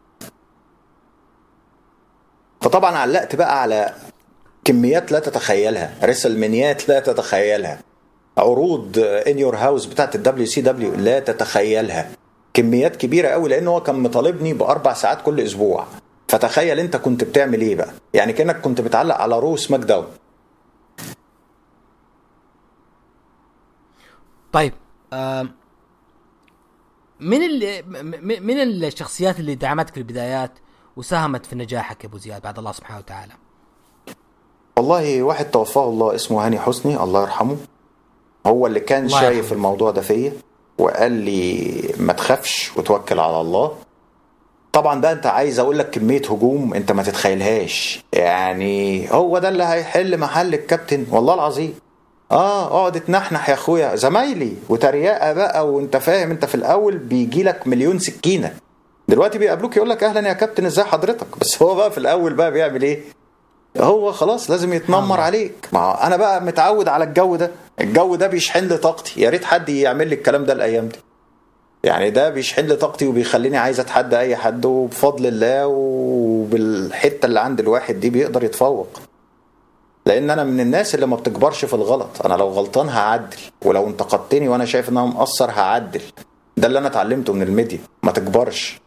فطبعا علقت بقى على كميات لا تتخيلها رسلمنيات لا تتخيلها عروض ان يور هاوس بتاعت الدبليو سي دبليو لا تتخيلها كميات كبيره قوي لان هو كان مطالبني باربع ساعات كل اسبوع فتخيل انت كنت بتعمل ايه بقى يعني كانك كنت بتعلق على رو سماك داون طيب آم، من ال م- من الشخصيات اللي دعمتك في البدايات وساهمت في نجاحك يا ابو زياد بعد الله سبحانه وتعالى والله واحد توفاه الله اسمه هاني حسني الله يرحمه هو اللي كان الله شايف يرحمه. الموضوع ده فيا وقال لي ما تخافش وتوكل على الله طبعا بقى انت عايز اقول لك كميه هجوم انت ما تتخيلهاش يعني هو ده اللي هيحل محل الكابتن والله العظيم اه اقعد اتنحنح يا اخويا زمايلي وتريقه بقى وانت فاهم انت في الاول بيجي لك مليون سكينه دلوقتي بيقابلوك يقول لك اهلا يا كابتن ازاي حضرتك بس هو بقى في الاول بقى بيعمل ايه هو خلاص لازم يتنمر الله. عليك ما هو انا بقى متعود على الجو ده الجو ده بيشحن لي طاقتي يا ريت حد يعمل لي الكلام ده الايام دي يعني ده بيشحن لي طاقتي وبيخليني عايز اتحدى اي حد وبفضل الله وبالحته اللي عند الواحد دي بيقدر يتفوق لان انا من الناس اللي ما بتكبرش في الغلط انا لو غلطان هعدل ولو انتقدتني وانا شايف ان انا مقصر هعدل ده اللي انا اتعلمته من الميديا ما تكبرش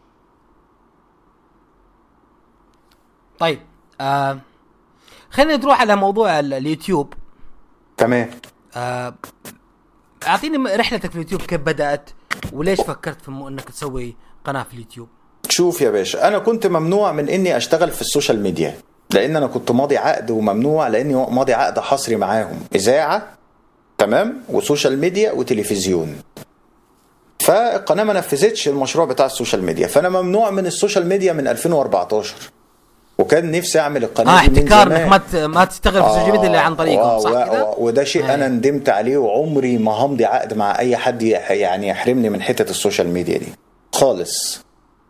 طيب آه خلينا نروح على موضوع ال- اليوتيوب تمام آه اعطيني م- رحلتك في اليوتيوب كيف بدات وليش فكرت في م- انك تسوي قناه في اليوتيوب شوف يا باشا انا كنت ممنوع من اني اشتغل في السوشيال ميديا لان انا كنت ماضي عقد وممنوع لاني ماضي عقد حصري معاهم اذاعه تمام وسوشيال ميديا وتلفزيون فالقناه ما نفذتش المشروع بتاع السوشيال ميديا فانا ممنوع من السوشيال ميديا من 2014 وكان نفسي اعمل القناه اه دي من احتكار زمان. انك ما ت- ما تشتغل في السوشيال ميديا الا عن طريقهم و- صح و- كذا؟ و- وده شيء أي. انا ندمت عليه وعمري ما همضي عقد مع اي حد يح- يعني يحرمني من حته السوشيال ميديا دي خالص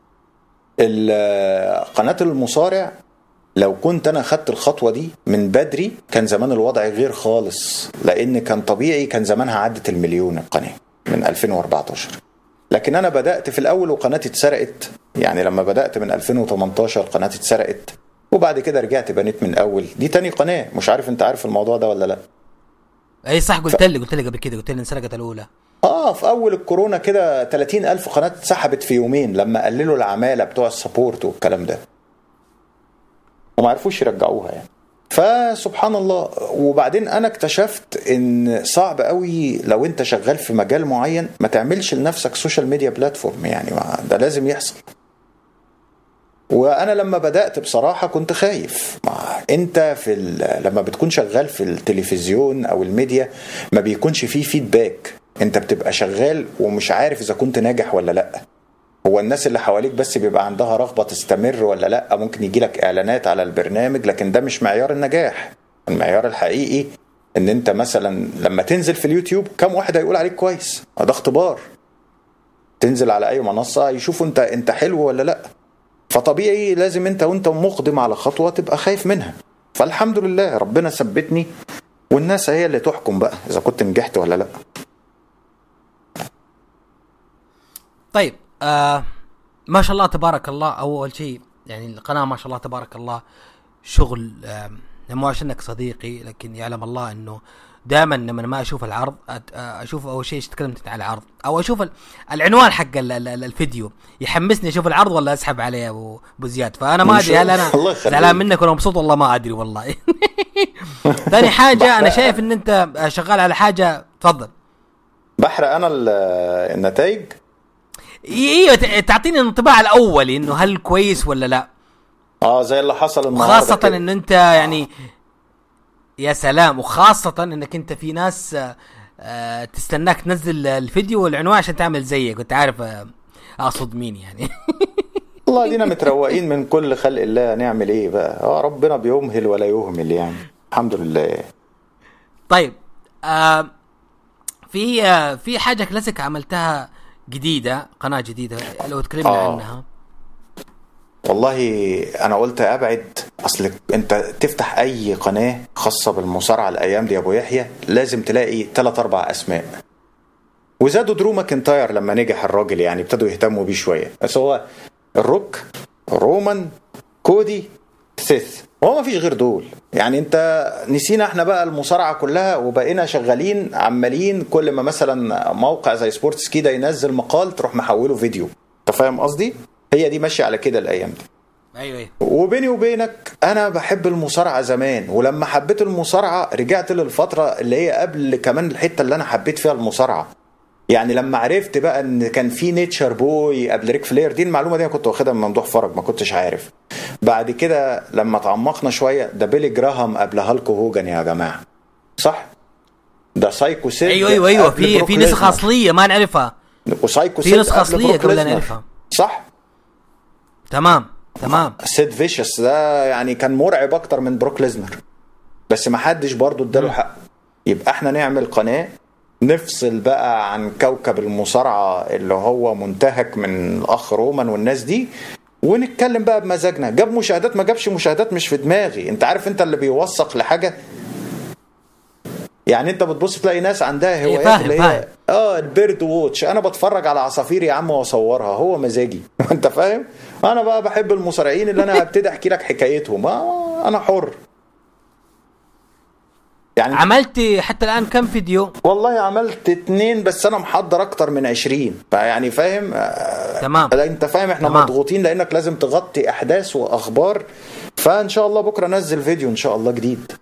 ال- قناه المصارع لو كنت انا خدت الخطوه دي من بدري كان زمان الوضع غير خالص لان كان طبيعي كان زمانها عدت المليون القناه من 2014 لكن انا بدات في الاول وقناتي اتسرقت يعني لما بدات من 2018 قناتي اتسرقت وبعد كده رجعت بنيت من اول دي تاني قناه مش عارف انت عارف الموضوع ده ولا لا اي صح قلت لي قلت لي قبل كده قلت لي انسرقت الاولى اه في اول الكورونا كده 30 الف قناه اتسحبت في يومين لما قللوا العماله بتوع السبورت والكلام ده وما عرفوش يرجعوها يعني فسبحان الله وبعدين انا اكتشفت ان صعب قوي لو انت شغال في مجال معين ما تعملش لنفسك سوشيال ميديا بلاتفورم يعني ما ده لازم يحصل وانا لما بدات بصراحه كنت خايف ما انت في ال- لما بتكون شغال في التلفزيون او الميديا ما بيكونش فيه فيدباك انت بتبقى شغال ومش عارف اذا كنت ناجح ولا لا هو الناس اللي حواليك بس بيبقى عندها رغبه تستمر ولا لا ممكن يجي لك اعلانات على البرنامج لكن ده مش معيار النجاح المعيار الحقيقي ان انت مثلا لما تنزل في اليوتيوب كم واحد هيقول عليك كويس ده اختبار تنزل على اي منصه يشوفوا انت انت حلو ولا لا فطبيعي لازم انت وانت مقدم على خطوه تبقى خايف منها فالحمد لله ربنا ثبتني والناس هي اللي تحكم بقى اذا كنت نجحت ولا لا طيب آه ما شاء الله تبارك الله اول شيء يعني القناه ما شاء الله تبارك الله شغل آه مو عشانك صديقي لكن يعلم الله انه دائما لما ما اشوف العرض أت- آه، اشوف اول شيء ايش تكلمت انت على العرض او اشوف ال- العنوان حق ال- ال- ال- الفيديو يحمسني اشوف العرض ولا اسحب عليه يا ابو ابو زياد فانا ما ادري هل انا الله يخليك. زعلان منك ولا مبسوط والله ما ادري والله ثاني حاجه انا شايف ان انت شغال على حاجه تفضل بحرق انا ال- النتائج ايوه ت- تعطيني الانطباع الاولي انه هل كويس ولا لا اه زي اللي حصل النهارده وخاصة كده. ان انت يعني يا سلام وخاصة انك انت في ناس آه، آه، تستناك تنزل الفيديو والعنوان عشان تعمل زيك كنت عارف آه، اقصد مين يعني والله دينا متروقين من كل خلق الله نعمل ايه بقى اه ربنا بيمهل ولا يهمل يعني الحمد لله طيب آه في آه في حاجة كلاسيك عملتها جديدة قناة جديدة لو تكلمنا آه. عنها والله انا قلت ابعد اصل انت تفتح اي قناه خاصه بالمصارعه الايام دي يا ابو يحيى لازم تلاقي ثلاث اربع اسماء وزادوا درو ماكنتاير لما نجح الراجل يعني ابتدوا يهتموا بيه شويه بس هو الروك رومان كودي سيث هو ما فيش غير دول يعني انت نسينا احنا بقى المصارعه كلها وبقينا شغالين عمالين كل ما مثلا موقع زي سبورتس كده ينزل مقال تروح محوله فيديو انت فاهم قصدي هي دي ماشيه على كده الايام دي ايوه ايوه وبيني وبينك انا بحب المصارعه زمان ولما حبيت المصارعه رجعت للفتره اللي هي قبل كمان الحته اللي انا حبيت فيها المصارعه يعني لما عرفت بقى ان كان في نيتشر بوي قبل ريك فلير دي المعلومه دي انا كنت واخدها من ممدوح فرج ما كنتش عارف بعد كده لما تعمقنا شويه ده بيلي جراهام قبل هالك هوجن يا جماعه صح ده سايكو سيد ايوه ايوه ايوه قبل في بروك في نسخه ليزنر. اصليه ما نعرفها وسايكو في سيد نسخة قبل أصلية بروك قبل لا ليزنر. نعرفها. صح تمام تمام سيد فيشس ده يعني كان مرعب اكتر من بروك ليزنر بس ما حدش برضه اداله حق يبقى احنا نعمل قناه نفصل بقى عن كوكب المصارعه اللي هو منتهك من الاخ رومان والناس دي ونتكلم بقى بمزاجنا جاب مشاهدات ما جابش مشاهدات مش في دماغي انت عارف انت اللي بيوثق لحاجه يعني انت بتبص تلاقي ناس عندها هوايات فاهم، اللي فاهم. هي اه البيرد ووتش انا بتفرج على عصافير يا عم واصورها هو مزاجي انت فاهم انا بقى بحب المصارعين اللي انا هبتدي احكي لك حكايتهم آه انا حر يعني عملت حتى الان كم فيديو والله عملت اتنين بس انا محضر اكتر من عشرين فيعني فاهم آه، تمام لا انت فاهم احنا تمام. مضغوطين لانك لازم تغطي احداث واخبار فان شاء الله بكره انزل فيديو ان شاء الله جديد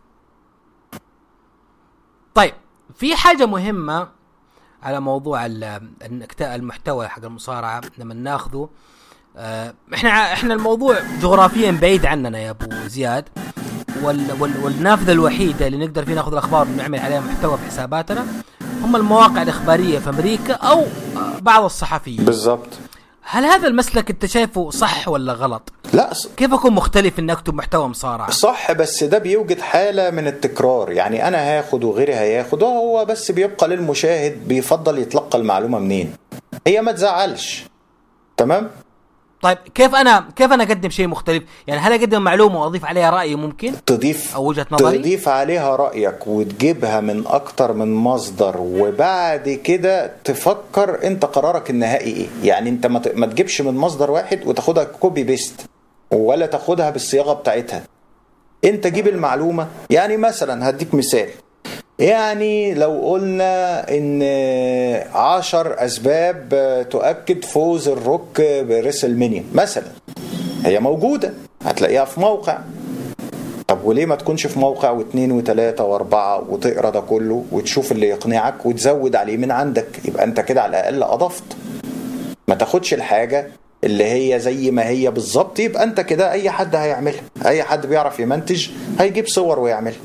طيب في حاجه مهمه على موضوع ال- النكت- المحتوى حق المصارعه لما ناخذه آه، احنا ع- احنا الموضوع جغرافيا بعيد عننا يا ابو زياد وال وال والنافذه الوحيده اللي نقدر فيها ناخذ الاخبار ونعمل عليها محتوى في حساباتنا هم المواقع الاخباريه في امريكا او آه، بعض الصحفيين بالظبط هل هذا المسلك انت شايفه صح ولا غلط لا ص- كيف اكون مختلف اني اكتب محتوى مصارعه صح بس ده بيوجد حالة من التكرار يعني أنا هاخد وغيري هياخد هو بس بيبقى للمشاهد بيفضل يتلقى المعلومة منين هي ما تزعلش تمام طيب كيف انا كيف انا اقدم شيء مختلف يعني هل اقدم معلومه واضيف عليها رايي ممكن تضيف او وجهه نظري تضيف عليها رأيك وتجيبها من أكتر من مصدر وبعد كده تفكر أنت قرارك النهائي إيه يعني أنت ما ت- ما تجيبش من مصدر واحد وتاخدها كوبي بيست ولا تاخدها بالصياغة بتاعتها أنت جيب المعلومة يعني مثلا هديك مثال يعني لو قلنا ان عشر اسباب تؤكد فوز الروك بريسل مينيا مثلا هي موجودة هتلاقيها في موقع طب وليه ما تكونش في موقع واثنين وثلاثة واربعة وتقرا ده كله وتشوف اللي يقنعك وتزود عليه من عندك يبقى انت كده على الاقل اضفت ما تاخدش الحاجة اللي هي زي ما هي بالظبط يبقى انت كده اي حد هيعملها اي حد بيعرف يمنتج هيجيب صور ويعملها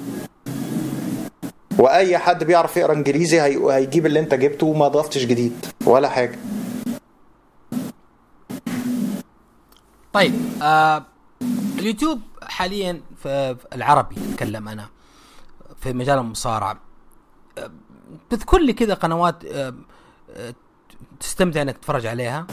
واي حد بيعرف يقرا انجليزي هي... هيجيب اللي انت جبته وما ضفتش جديد ولا حاجه طيب آه اليوتيوب حاليا في في العربي اتكلم انا في مجال المصارعه آه، تذكر لي كذا قنوات آه آه، تستمتع انك تتفرج عليها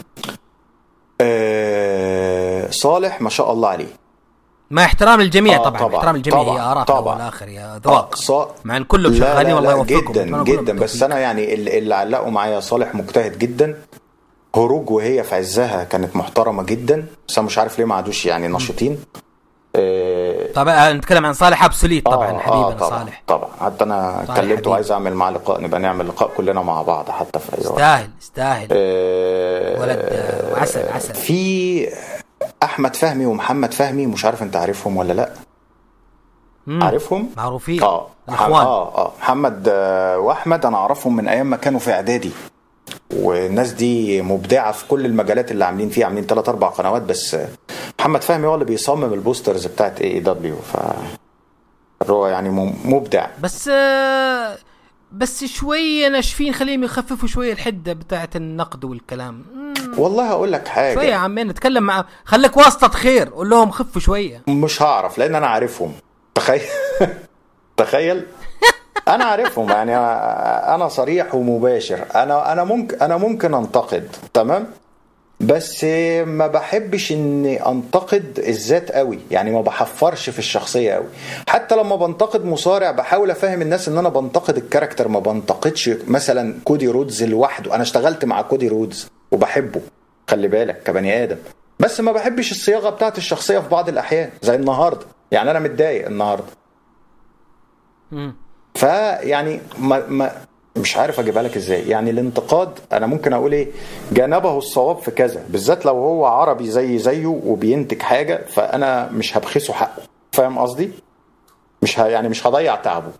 آه... صالح ما شاء الله عليه مع احترام الجميع آه، طبعا, طبعاً، احترام الجميع طبعاً، هي اراء طبعاً. طبعا والاخر يا ذوق صا... مع ان كلهم لا، شغالين لا، والله لا، يوفقهم جدا أتمنى كلهم جدا بس بالتوفيق. انا يعني اللي, اللي علقوا معايا صالح مجتهد جدا هروج وهي في عزها كانت محترمه جدا بس انا مش عارف ليه ما عادوش يعني نشيطين آه... طبعا نتكلم عن صالح ابسوليت طبعا آه، حبيبنا آه، طبعا صالح طبعا حتى انا صالح كلمته حبيبي. وعايز اعمل معاه لقاء نبقى نعمل لقاء كلنا مع بعض حتى في اي وقت يستاهل يستاهل آه، ولد آه، عسل عسل في احمد فهمي ومحمد فهمي مش عارف انت عارفهم ولا لا مم. عارفهم معروفين اه الاخوان اه اه محمد آه، واحمد انا اعرفهم من ايام ما كانوا في اعدادي والناس دي مبدعه في كل المجالات اللي عاملين فيها عاملين ثلاث اربع قنوات بس آه، محمد فهمي هو اللي بيصمم البوسترز بتاعت اي دبليو ف هو يعني م- مبدع بس آه، بس شويه ناشفين خليهم يخففوا شويه الحده بتاعت النقد والكلام مم، والله هقول لك حاجه شويه يا عمين نتكلم مع خليك واسطه خير قول لهم خفوا شويه مش هعرف لان انا عارفهم تخيل تخيل انا عارفهم يعني انا صريح ومباشر انا انا ممكن انا ممكن انتقد تمام بس ما بحبش اني انتقد الذات قوي يعني ما بحفرش في الشخصيه قوي حتى لما بنتقد مصارع بحاول افهم الناس ان انا بنتقد الكاركتر ما بنتقدش مثلا كودي رودز لوحده انا اشتغلت مع كودي رودز وبحبه خلي بالك كبني ادم بس ما بحبش الصياغه بتاعت الشخصيه في بعض الاحيان زي النهارده يعني انا متضايق النهارده مم. فيعني ما ما مش عارف اجيبها لك ازاي يعني الانتقاد انا ممكن اقول ايه جانبه الصواب في كذا بالذات لو هو عربي زي زيه وبينتج حاجه فانا مش هبخسه حقه فاهم قصدي مش ه... يعني مش هضيع تعبه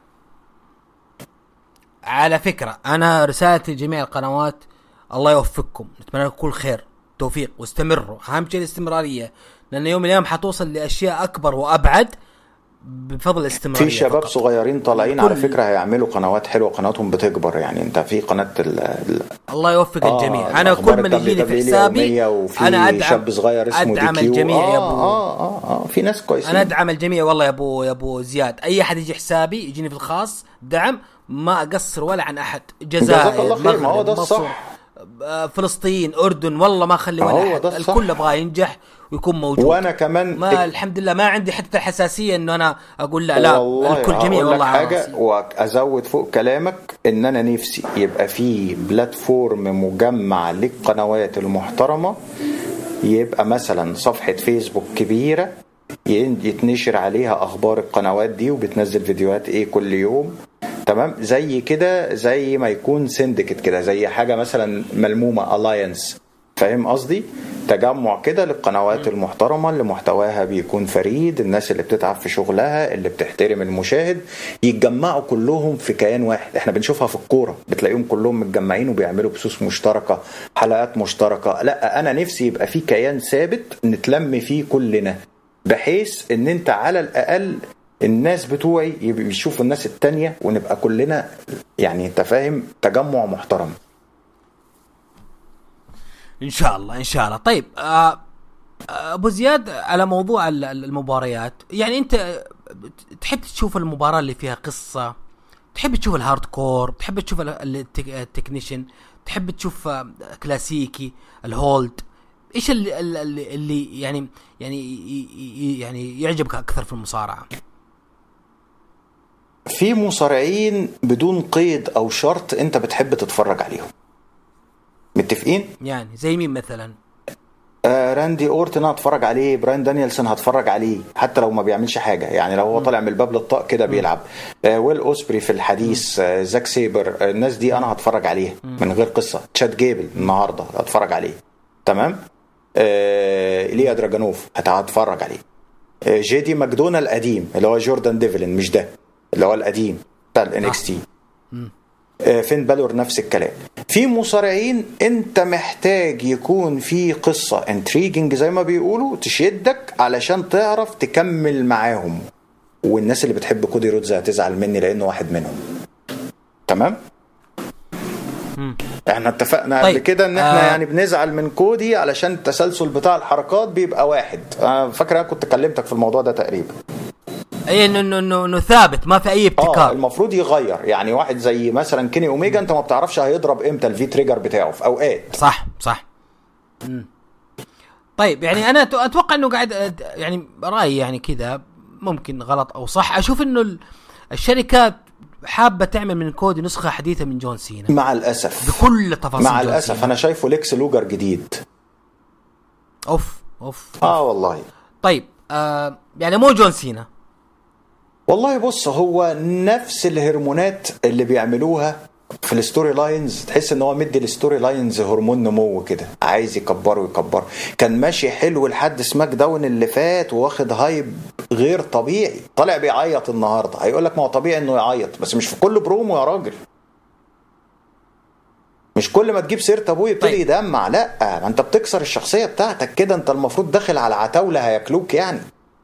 على فكرة أنا رسالتي لجميع القنوات الله يوفقكم نتمنى لكم كل خير توفيق واستمروا أهم شيء الاستمرارية لأن يوم من الأيام حتوصل لأشياء أكبر وأبعد بفضل الاستمرارية في شباب فقط. صغيرين طالعين على كل- فكره هيعملوا قنوات حلوه قناتهم بتكبر يعني انت في قناه ال... ال... الله يوفق آه، الجميع أنا الأخبار كل من يجيني في WWE حسابي اليومية وفي أنا أدعم شاب صغير اسمه أدعم دي كيو. الجميع يا آه, أبو اه اه اه في ناس كويسين انا ادعم الجميع والله يا ابو يا ابو زياد اي احد يجي حسابي يجيني في الخاص دعم ما اقصر ولا عن احد جزائر جزاك الله خير، ما هو مغرب، ده مصر، الصح. آه، فلسطين اردن والله ما اخلي هو ولا احد ده الصح. الكل ابغاه ينجح ويكون موجود وانا كمان ما الحمد لله ما عندي حتى الحساسيه انه انا اقول لا لا والله الكل جميع هقول لك والله على حاجه راسي. وازود فوق كلامك ان انا نفسي يبقى في بلاتفورم مجمع للقنوات المحترمه يبقى مثلا صفحه فيسبوك كبيره ين- يتنشر عليها اخبار القنوات دي وبتنزل فيديوهات ايه كل يوم تمام زي كده زي ما يكون سندكت كده زي حاجه مثلا ملمومه الاينس فاهم قصدي تجمع كده للقنوات المحترمة اللي محتواها بيكون فريد الناس اللي بتتعب في شغلها اللي بتحترم المشاهد يتجمعوا كلهم في كيان واحد احنا بنشوفها في الكورة بتلاقيهم كلهم متجمعين وبيعملوا بثوث مشتركة حلقات مشتركة لا انا نفسي يبقى في كيان ثابت نتلم فيه كلنا بحيث ان انت على الاقل الناس بتوعي يبقوا يشوفوا الناس التانية ونبقى كلنا يعني انت فاهم تجمع محترم ان شاء الله ان شاء الله طيب آه آه، ابو زياد على موضوع ال- ال- المباريات يعني انت آه، تحب تشوف المباراه اللي فيها قصه تحب تشوف الهارد كور تحب تشوف ال- ال- التك- التكنيشن تحب تشوف آه، كلاسيكي الهولد ايش اللي, اللي, اللي يعني يعني ي- ي- يعني يعجبك اكثر في المصارعه في مصارعين بدون قيد او شرط انت بتحب تتفرج عليهم متفقين يعني زي مين مثلا آه راندي اورتن هتفرج عليه براين دانيelson هتفرج عليه حتى لو ما بيعملش حاجه يعني لو هو طالع من الباب للطاق كده بيلعب آه ويل اوسبري في الحديث آه زاك سيبر آه الناس دي انا هتفرج عليها من غير قصه تشاد جيبل النهارده هتفرج عليه تمام آه ليا دراجانوف هت- هتفرج عليه آه جي دي ماكدونا القديم اللي هو جوردان ديفلين مش ده اللي هو القديم بتاع الانكس تي آه، فين بالور نفس الكلام في مصارعين انت محتاج يكون في قصة انتريجنج زي ما بيقولوا تشدك علشان تعرف تكمل معاهم والناس اللي بتحب كودي رودز هتزعل مني لانه واحد منهم تمام احنا اتفقنا طيب، قبل كده ان احنا آه. يعني بنزعل من كودي علشان التسلسل بتاع الحركات بيبقى واحد انا فاكر انا كنت كلمتك في الموضوع ده تقريبا اي انه انه انه إنه ثابت ما في اي اه ابتكار المفروض يغير يعني واحد زي مثلا كيني اوميجا انت ما بتعرفش هيضرب امتى الفي تريجر بتاعه في اوقات صح صح مم. طيب يعني انا أت- اتوقع انه قاعد أد- يعني رايي يعني كذا ممكن غلط او صح اشوف انه ال- الشركات حابه تعمل من كودي نسخه حديثه من جون سينا مع الاسف بكل تفاصيل مع جون الاسف سينا. انا شايفه ليكس لوجر جديد اوف اوف اه والله طيب آه يعني مو جون سينا والله بص هو نفس الهرمونات اللي بيعملوها في الستوري لاينز تحس ان هو مدي الستوري لاينز هرمون نمو كده عايز يكبره ويكبره كان ماشي حلو لحد سماك داون اللي فات واخد هايب غير طبيعي طالع بيعيط النهارده هيقول لك ما هو طبيعي انه يعيط بس مش في كل برومو يا راجل مش كل ما تجيب سيره ابوه يبتدي طيب. يدمع لا ما انت بتكسر الشخصيه بتاعتك كده انت المفروض داخل على عتاوله هياكلوك يعني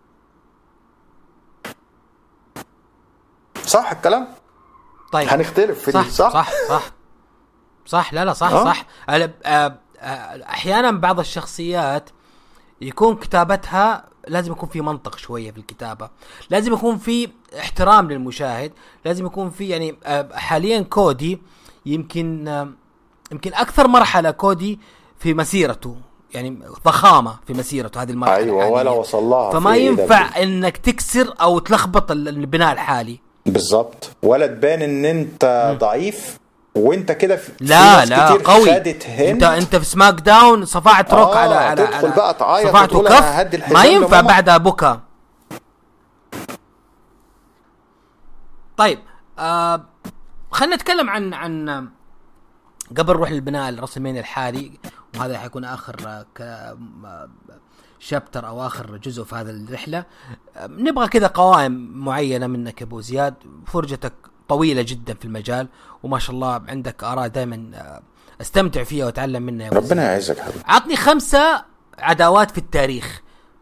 صح الكلام طيب هنختلف في صح دي صح صح صح صح لا لا صح آه. صح أنا- آه، آه، احيانا بعض الشخصيات يكون كتابتها لازم يكون في منطق شويه في الكتابه لازم يكون في احترام للمشاهد لازم يكون في يعني آه، حاليا كودي يمكن آه، يمكن اكثر مرحله كودي في مسيرته يعني ضخامه في مسيرته هذه المرحله ايوه ولا حالياً. وصل لها فما في ينفع انك تكسر او تلخبط ال- البناء الحالي بالظبط ولا تبان ان انت ضعيف وانت كده في في لا ناس لا كتير قوي خدت انت هند انت في سماك داون صفعت روك آه، على على تدخل على بقى تعيط صفعت وتقول وكف أنا هدي ما الحزام ينفع لماما. بعدها بكى طيب آه خلينا نتكلم عن عن قبل نروح للبناء الرسمين الحالي وهذا حيكون اخر آه، ك آه، شابتر او اخر جزء في هذه الرحله آه، نبغى كذا قوائم معينه منك يا ابو زياد فرجتك طويله جدا في المجال وما شاء الله عندك اراء دائما استمتع فيها واتعلم منها يا أبو ربنا زياد. يعزك حبيبي عطني خمسه عداوات في التاريخ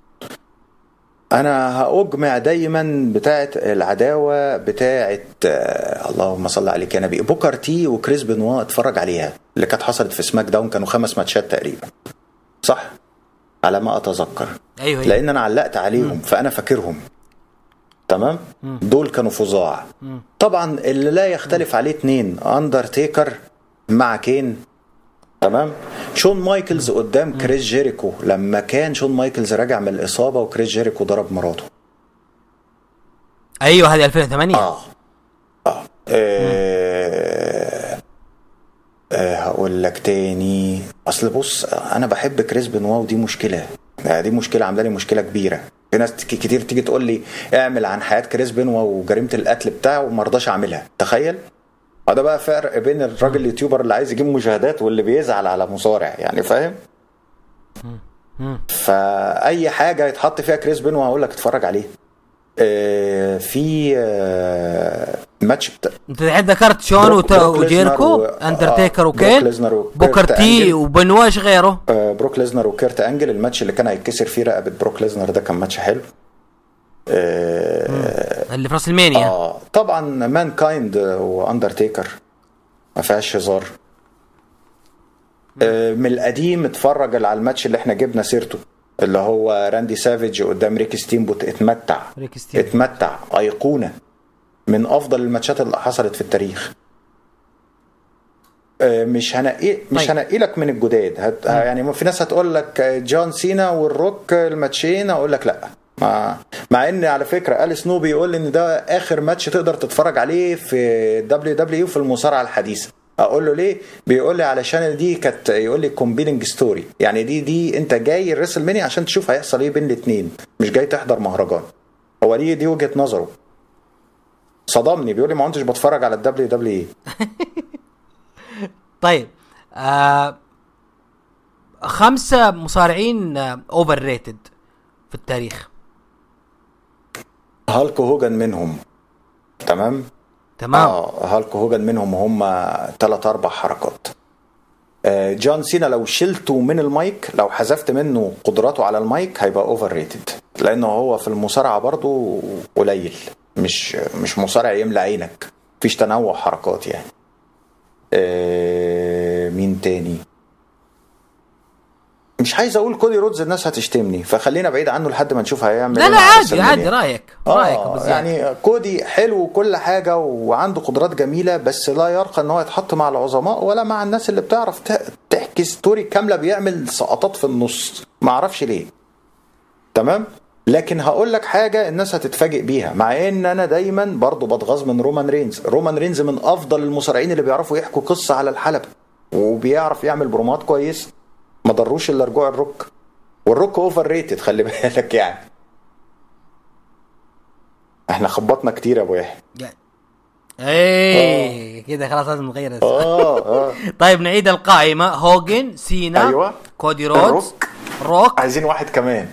انا هاجمع دايما بتاعه العداوه بتاعه آه، اللهم صل عليك يا نبي بوكر تي وكريس بنوا اتفرج عليها اللي كانت حصلت في سماك داون كانوا خمس ماتشات تقريبا صح على ما اتذكر ايوه ايوه لان انا علقت عليهم فانا فاكرهم تمام دول كانوا فظاع طبعا اللي لا يختلف عليه اتنين اندرتيكر مع كين تمام شون مايكلز قدام كريس جيريكو لما كان شون مايكلز راجع من الاصابه وكريس جيريكو ضرب مراته ايوه هذه 2008 اه اه, آه. آه هقول لك تاني اصل بص انا بحب كريس بنوا ودي مشكله آه، دي مشكله عامله لي مشكله كبيره في ناس ك- كتير تيجي تقول لي اعمل عن حياه كريس بنوا وجريمه القتل بتاعه وما رضاش اعملها تخيل هذا بقى فرق بين الراجل اليوتيوبر اللي عايز يجيب مشاهدات واللي بيزعل على مصارع يعني فاهم فاي حاجه يتحط فيها كريس بنوا هقول لك اتفرج عليه آه، في آه، ماتش بتا... انت الحين ذكرت شون بروك- وت- بروك ليزنر وجيركو و- اندرتيكر آه، بروك وكين ليزنر وكيرت بوكر تي أنجل. وبنوا ايش غيره؟ آه، بروك ليزنر وكيرت انجل الماتش اللي كان هيتكسر فيه رقبه بروك ليزنر ده كان ماتش حلو آه, اللي في راس المانيا اه طبعا مان كايند واندرتيكر ما فيهاش هزار آه من القديم اتفرج على الماتش اللي احنا جبنا سيرته اللي هو راندي سافيج قدام ريكي ستيمبوت اتمتع ريكي ستيمبوت. اتمتع ايقونه من افضل الماتشات اللي حصلت في التاريخ آه، مش هنقي مش طيب. هنقي لك من الجداد هت... يعني في ناس هتقول لك جون سينا والروك الماتشين اقول لك لا مع مع ان على فكره اليس نو بيقول لي ان ده اخر ماتش تقدر تتفرج عليه في دبليو دبليو في المصارعه الحديثه اقول له ليه بيقول لي علشان دي كانت يقول لي كومبيننج ستوري يعني دي دي انت جاي الريسل ماني عشان تشوف هيحصل ايه بين الاثنين مش جاي تحضر مهرجان هو دي دي وجهه نظره صدمني بيقول لي ما كنتش بتفرج على الدبليو دبليو طيب آه خمسه مصارعين اوفر ريتد في التاريخ هالك هوجن منهم تمام تمام اه هالك هوجن منهم هم ثلاث اربع حركات آه، جون سينا لو شلته من المايك لو حذفت منه قدراته على المايك هيبقى اوفر ريتد لانه هو في المصارعه برضو قليل مش مش مصارع يملى عينك مفيش تنوع حركات يعني آه، مين تاني مش عايز اقول كودي رودز الناس هتشتمني فخلينا بعيد عنه لحد ما نشوف هيعمل لا إيه لا مع عادي ريسلمانيا. عادي رايك رايك أبو اه زياد. يعني كودي حلو وكل حاجه وعنده قدرات جميله بس لا يرقى ان هو يتحط مع العظماء ولا مع الناس اللي بتعرف ت- تحكي ستوري كامله بيعمل سقطات في النص ما اعرفش ليه تمام لكن هقول لك حاجه الناس هتتفاجئ بيها مع ان انا دايما برضو بتغاظ من رومان رينز رومان رينز من افضل المصارعين اللي بيعرفوا يحكوا قصه على الحلبه وبيعرف يعمل برومات كويس ما ضروش الا رجوع الروك والروك اوفر ريتد خلي بالك يعني احنا خبطنا كتير يا ابو يحيى يعني- ايه كده خلاص لازم نغير الاسم. اه اه طيب نعيد القائمه هوجن سينا أيوة. كودي رودز الروك. روك عايزين واحد كمان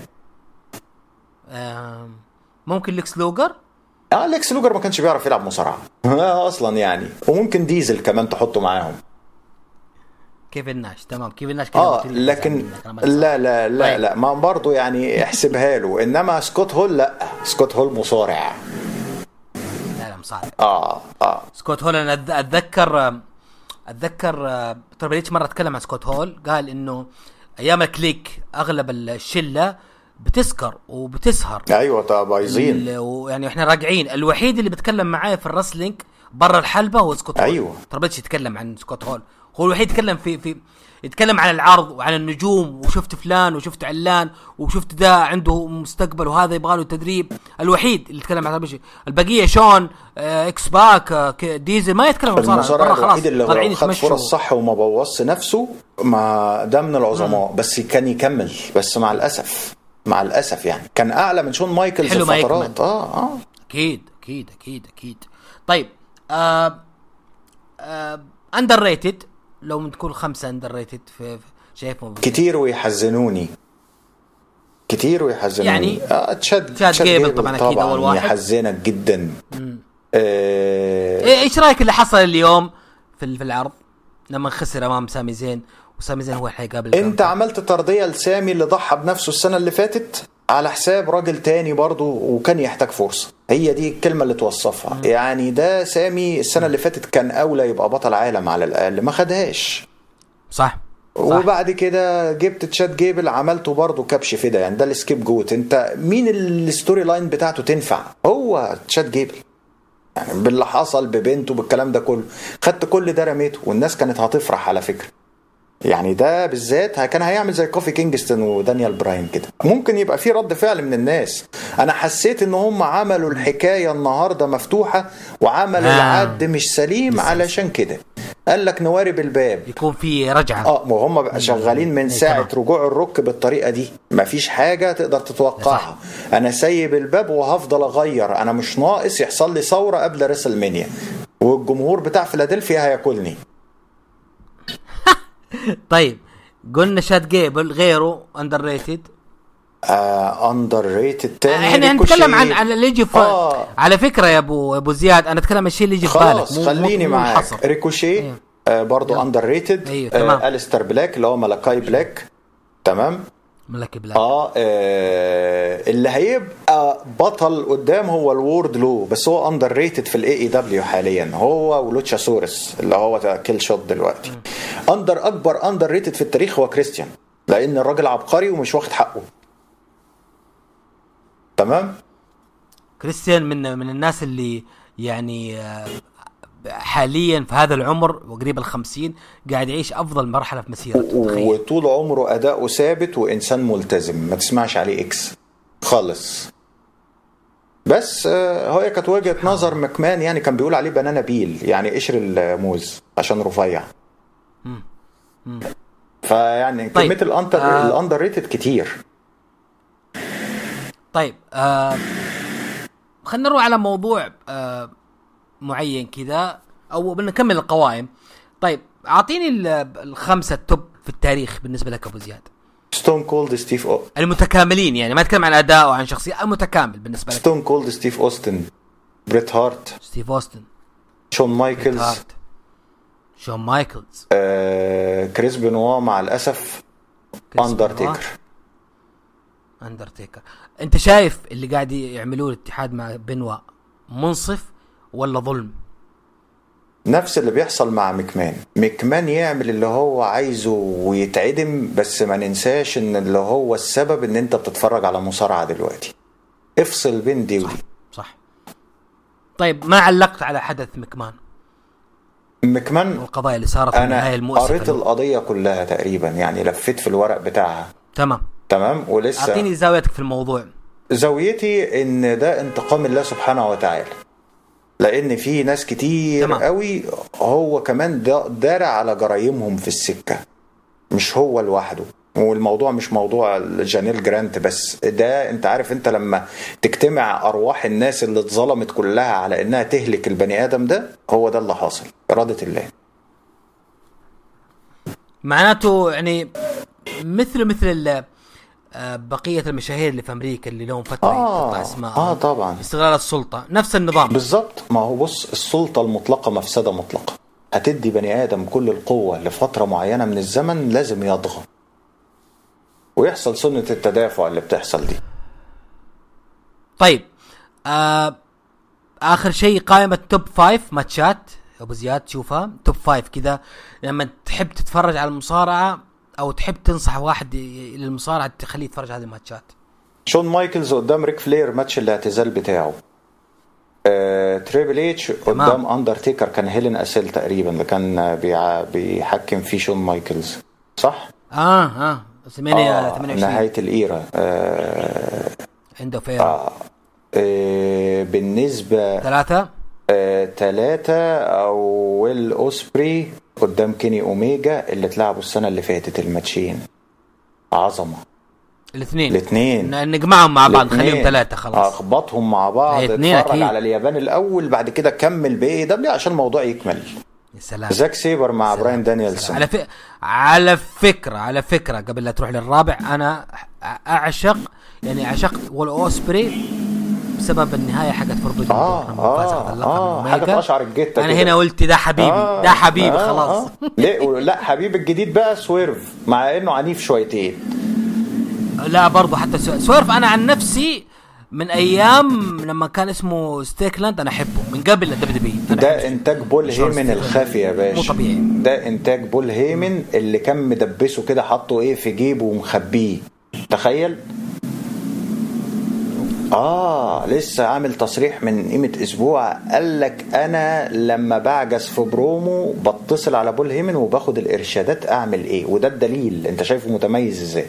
آم، ممكن ليكس لوجر اه اليكس لوجر ما كانش بيعرف يلعب مصارعه آه اصلا يعني وممكن ديزل كمان تحطه معاهم كيفن ناش تمام كيفن ناش كده اه قلت لي لكن منك، أنا ما أنسى. لا لا لا طيب. لا ما برضه يعني احسبها له انما سكوت هول لا سكوت هول مصارع لا لا مصارع اه اه سكوت هول انا أتذ- اتذكر اتذكر آه، تربل اتش مره اتكلم عن سكوت هول قال انه ايام الكليك اغلب الشله بتسكر وبتسهر ايوه طب بايظين ال- ويعني احنا راجعين الوحيد اللي بيتكلم معايا في الرسلينج برا الحلبه هو سكوت هول أيوة. ترى بدش يتكلم عن سكوت هول هو الوحيد يتكلم في في يتكلم عن العرض وعن النجوم وشفت فلان وشفت علان وشفت ده عنده مستقبل وهذا يبغى له تدريب الوحيد اللي يتكلم عن هذا الشيء البقيه شون آه اكس باك آه ك- ديزل ما يتكلم عن مصارعه المصارع برا خلاص الوحيد اللي طالعين هو خد يتمشوا فرص صح وما بوظش نفسه ما ده من العظماء بس كان يكمل بس مع الاسف مع الاسف يعني كان اعلى من شون مايكلز حلو في ما فترات يكمل. اه اه اكيد اكيد اكيد اكيد طيب آه آه اندر ريتد لو تكون خمسه اندر ريتد في في- شايفهم كتير ويحزنوني كتير ويحزنوني يعني آه تشاد تشاد جيبل طبعاً أكيد أول واحد. يحزنك جدا آه إيه- ايش رايك اللي حصل اليوم في ال- في العرض لما خسر امام سامي زين وسامي زين هو اللي حيقابل انت كان- عملت ترضية لسامي اللي ضحى بنفسه السنة اللي فاتت على حساب راجل تاني برضه وكان يحتاج فرصة هي دي الكلمة اللي توصفها يعني ده سامي السنة اللي فاتت كان أولى يبقى بطل عالم على الأقل ما خدهاش صح صح وبعد كده جبت تشات جيبل عملته برضه كبش فدا يعني ده السكيب جوت انت مين الستوري لاين بتاعته تنفع هو تشات جيبل يعني باللي حصل ببنته بالكلام ده كله خدت كل ده رميته والناس كانت هتفرح على فكره يعني ده بالذات كان هيعمل زي كوفي كينجستون ودانيال براين كده ممكن يبقى في رد فعل من الناس انا حسيت ان هم عملوا الحكايه النهارده مفتوحه وعملوا آه. العد مش سليم علشان كده قال لك نوارب الباب يكون في رجعه اه ما هم بقى شغالين من إيه، ساعه تمام. رجوع الرك بالطريقه دي مفيش حاجه تقدر تتوقعها انا سايب الباب وهفضل اغير انا مش ناقص يحصل لي ثوره قبل ريسل مانيا والجمهور بتاع فيلادلفيا هياكلني طيب قلنا شاد جيبل غيره اندر ريتد آه اندر ريتد تاني احنا ريكوشي. نتكلم عن عن اللي يجي في آه. على فكره يا ابو ابو زياد انا اتكلم عن الشيء اللي يجي في بالك خلاص مو- خليني مو- مو معاك الحصر. ريكوشي أيوه. آه برضو اندر ريتد أيوه، تمام. آه الستر بلاك اللي هو ملاكاي بلاك تمام ملكي بلاك آه, اه اللي هيبقى بطل قدام هو الوورد لو بس هو اندر ريتد في الاي اي دبليو حاليا هو ولوتشاسورس اللي هو كيل شوت دلوقتي اندر اكبر اندر ريتد في التاريخ هو كريستيان لان الراجل عبقري ومش واخد حقه تمام كريستيان من من الناس اللي يعني آه، حاليا في هذا العمر وقريب الخمسين قاعد يعيش افضل مرحله في مسيرته تخيل وطول عمره اداؤه ثابت وانسان ملتزم ما تسمعش عليه اكس خالص بس آه، هي كانت وجهه نظر مكمان يعني كان بيقول عليه بنانا بيل يعني قشر الموز عشان رفيع فيعني طيب. كلمه الاندر آه. الاندر ريتد كتير طيب آه خلينا نروح على موضوع آه معين كذا او بنكمل القوائم طيب اعطيني ال- الخمسه توب في التاريخ بالنسبه لك ابو زياد ستون كولد ستيف أو... المتكاملين يعني ما اتكلم عن اداء او عن شخصيه المتكامل بالنسبه لك ستون كولد ستيف اوستن بريت هارت ستيف اوستن شون مايكلز هارت شون مايكلز آه كريس بنوا مع الاسف كريس اندرتيكر اندرتيكر انت شايف اللي قاعد يعملوه الاتحاد مع بنوا منصف ولا ظلم نفس اللي بيحصل مع مكمان مكمان يعمل اللي هو عايزه ويتعدم بس ما ننساش ان اللي هو السبب ان انت بتتفرج على مصارعة دلوقتي افصل بين دي ودي صح طيب ما علقت على حدث مكمان مكمان والقضايا اللي صارت في النهايه انا المؤسفه قريت له. القضية كلها تقريبا يعني لفيت في الورق بتاعها تمام تمام ولسه اعطيني زاويتك في الموضوع زاويتي ان ده انتقام الله سبحانه وتعالى لان في ناس كتير تمام. قوي هو كمان دا- دارع على جرايمهم في السكه مش هو لوحده والموضوع مش موضوع جانيل جرانت بس ده انت عارف انت لما تجتمع ارواح الناس اللي اتظلمت كلها على انها تهلك البني ادم ده هو ده اللي حاصل اراده الله معناته يعني مثل مثل ال- آه، بقيه المشاهير اللي في امريكا اللي لهم فتره اه تطلع اسماء اه طبعا استغلال السلطه نفس النظام بالظبط ما هو بص السلطة المطلقة مفسدة مطلقة هتدي بني آدم كل القوة لفترة معينة من الزمن لازم يطغى ويحصل سنة التدافع اللي بتحصل دي طيب آه اخر شيء قائمه توب فايف ماتشات ابو زياد تشوفها توب فايف كذا لما تحب تتفرج على المصارعه او تحب تنصح واحد ي- للمصارعه تخليه يتفرج على هذه الماتشات شون مايكلز قدام ريك فلير ماتش الاعتزال بتاعه آه، تريبل اتش قدام اندرتيكر كان هيلين اسيل تقريبا اللي كان بيع... بيحكم فيه شون مايكلز صح؟ اه اه ثمانية آه 28 نهاية الإيرا آه عنده فير آه آه بالنسبة ثلاثة ثلاثة أو ويل أوسبري قدام كيني أوميجا اللي اتلعبوا السنة اللي فاتت الماتشين عظمة الاثنين الاثنين ن- نجمعهم مع بعض الاتنين. نخليهم ثلاثة خلاص اخبطهم مع بعض هي اتنين اتفرج أكيد. على اليابان الاول بعد كده كمل باي دبليو عشان الموضوع يكمل يا سلام زاك سيبر مع سلام. براين سلام. دانيelson على ف... على فكرة على فكرة قبل لا تروح للرابع انا اعشق يعني عشقت وول اوسبري بسبب النهاية حقت فوربيدن آه، آه، آه، حاجة تقشعر الجتة انا كده. هنا قلت ده حبيبي آه، ده حبيبي آه، خلاص آه. ليه لا حبيب الجديد بقى سويرف مع انه عنيف شويتين لا برضو حتى سو- سويرف انا عن نفسي من ايام لما كان اسمه ستيكلاند انا احبه من قبل الدبليو دبليو ده انتاج بول شون هيمن ستيفن. الخفي يا باشا مو طبيعي. ده انتاج بول هيمن اللي كان مدبسه كده حاطه ايه في جيبه ومخبيه تخيل اه لسه عامل تصريح من قيمه اسبوع قال لك انا لما بعجز في برومو بتصل على بول هيمن وباخد الارشادات اعمل ايه وده الدليل انت شايفه متميز ازاي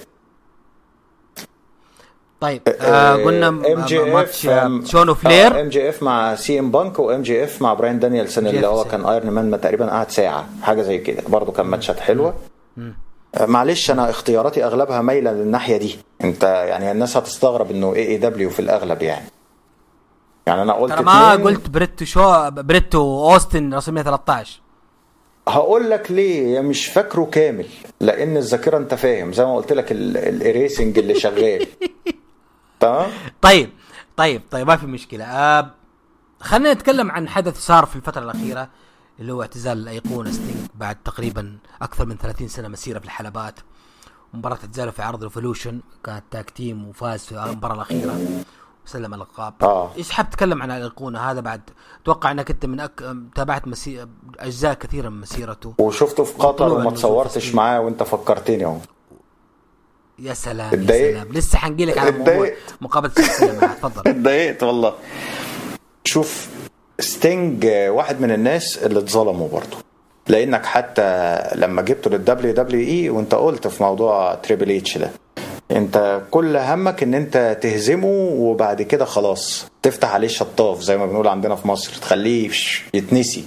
طيب آه قلنا م- ام جي ماتش اف آه، شون وفلير ام جي اف مع سي ام بانك وام جي اف مع براين دانيelson اللي هو سي. كان ايرون مان ما تقريبا قعد ساعه حاجه زي كده برضه كان ماتشات حلوه آه، معلش انا اختياراتي اغلبها مايله للناحيه دي انت يعني الناس هتستغرب انه اي اي دبليو في الاغلب يعني يعني انا قلت ترى ما اتنين، قلت بريتو شو بريتو اوستن رسمية 13 هقول لك ليه يا مش فاكره كامل لان الذاكره انت فاهم زي ما قلت لك ال- الاريسنج اللي شغال تمام طيب طيب طيب ما في مشكلة آه خلينا نتكلم عن حدث صار في الفترة الأخيرة اللي هو اعتزال الأيقونة ستينج بعد تقريبا أكثر من 30 سنة مسيرة في الحلبات مباراة اعتزاله في عرض ريفولوشن كانت تاك تيم وفاز في المباراة الأخيرة وسلم الألقاب آه. ايش حاب تتكلم عن الأيقونة هذا بعد اتوقع انك انت من أك... تابعت مسي... اجزاء كثيرة من مسيرته وشفته في قطر طلوع وما النزول تصورتش في معاه وانت فكرتني اهو يا سلام يا اتضايقت. سلام لسه حنجي لك على موضوع اتضايقت. مقابلة شخصية معاه تفضل اتضايقت والله شوف ستينج واحد من الناس اللي اتظلموا برضه لانك حتى لما جبته للدبليو دبليو اي وانت قلت في موضوع تريبل اتش ده انت كل همك ان انت تهزمه وبعد كده خلاص تفتح عليه شطاف زي ما بنقول عندنا في مصر تخليه يفش- يتنسي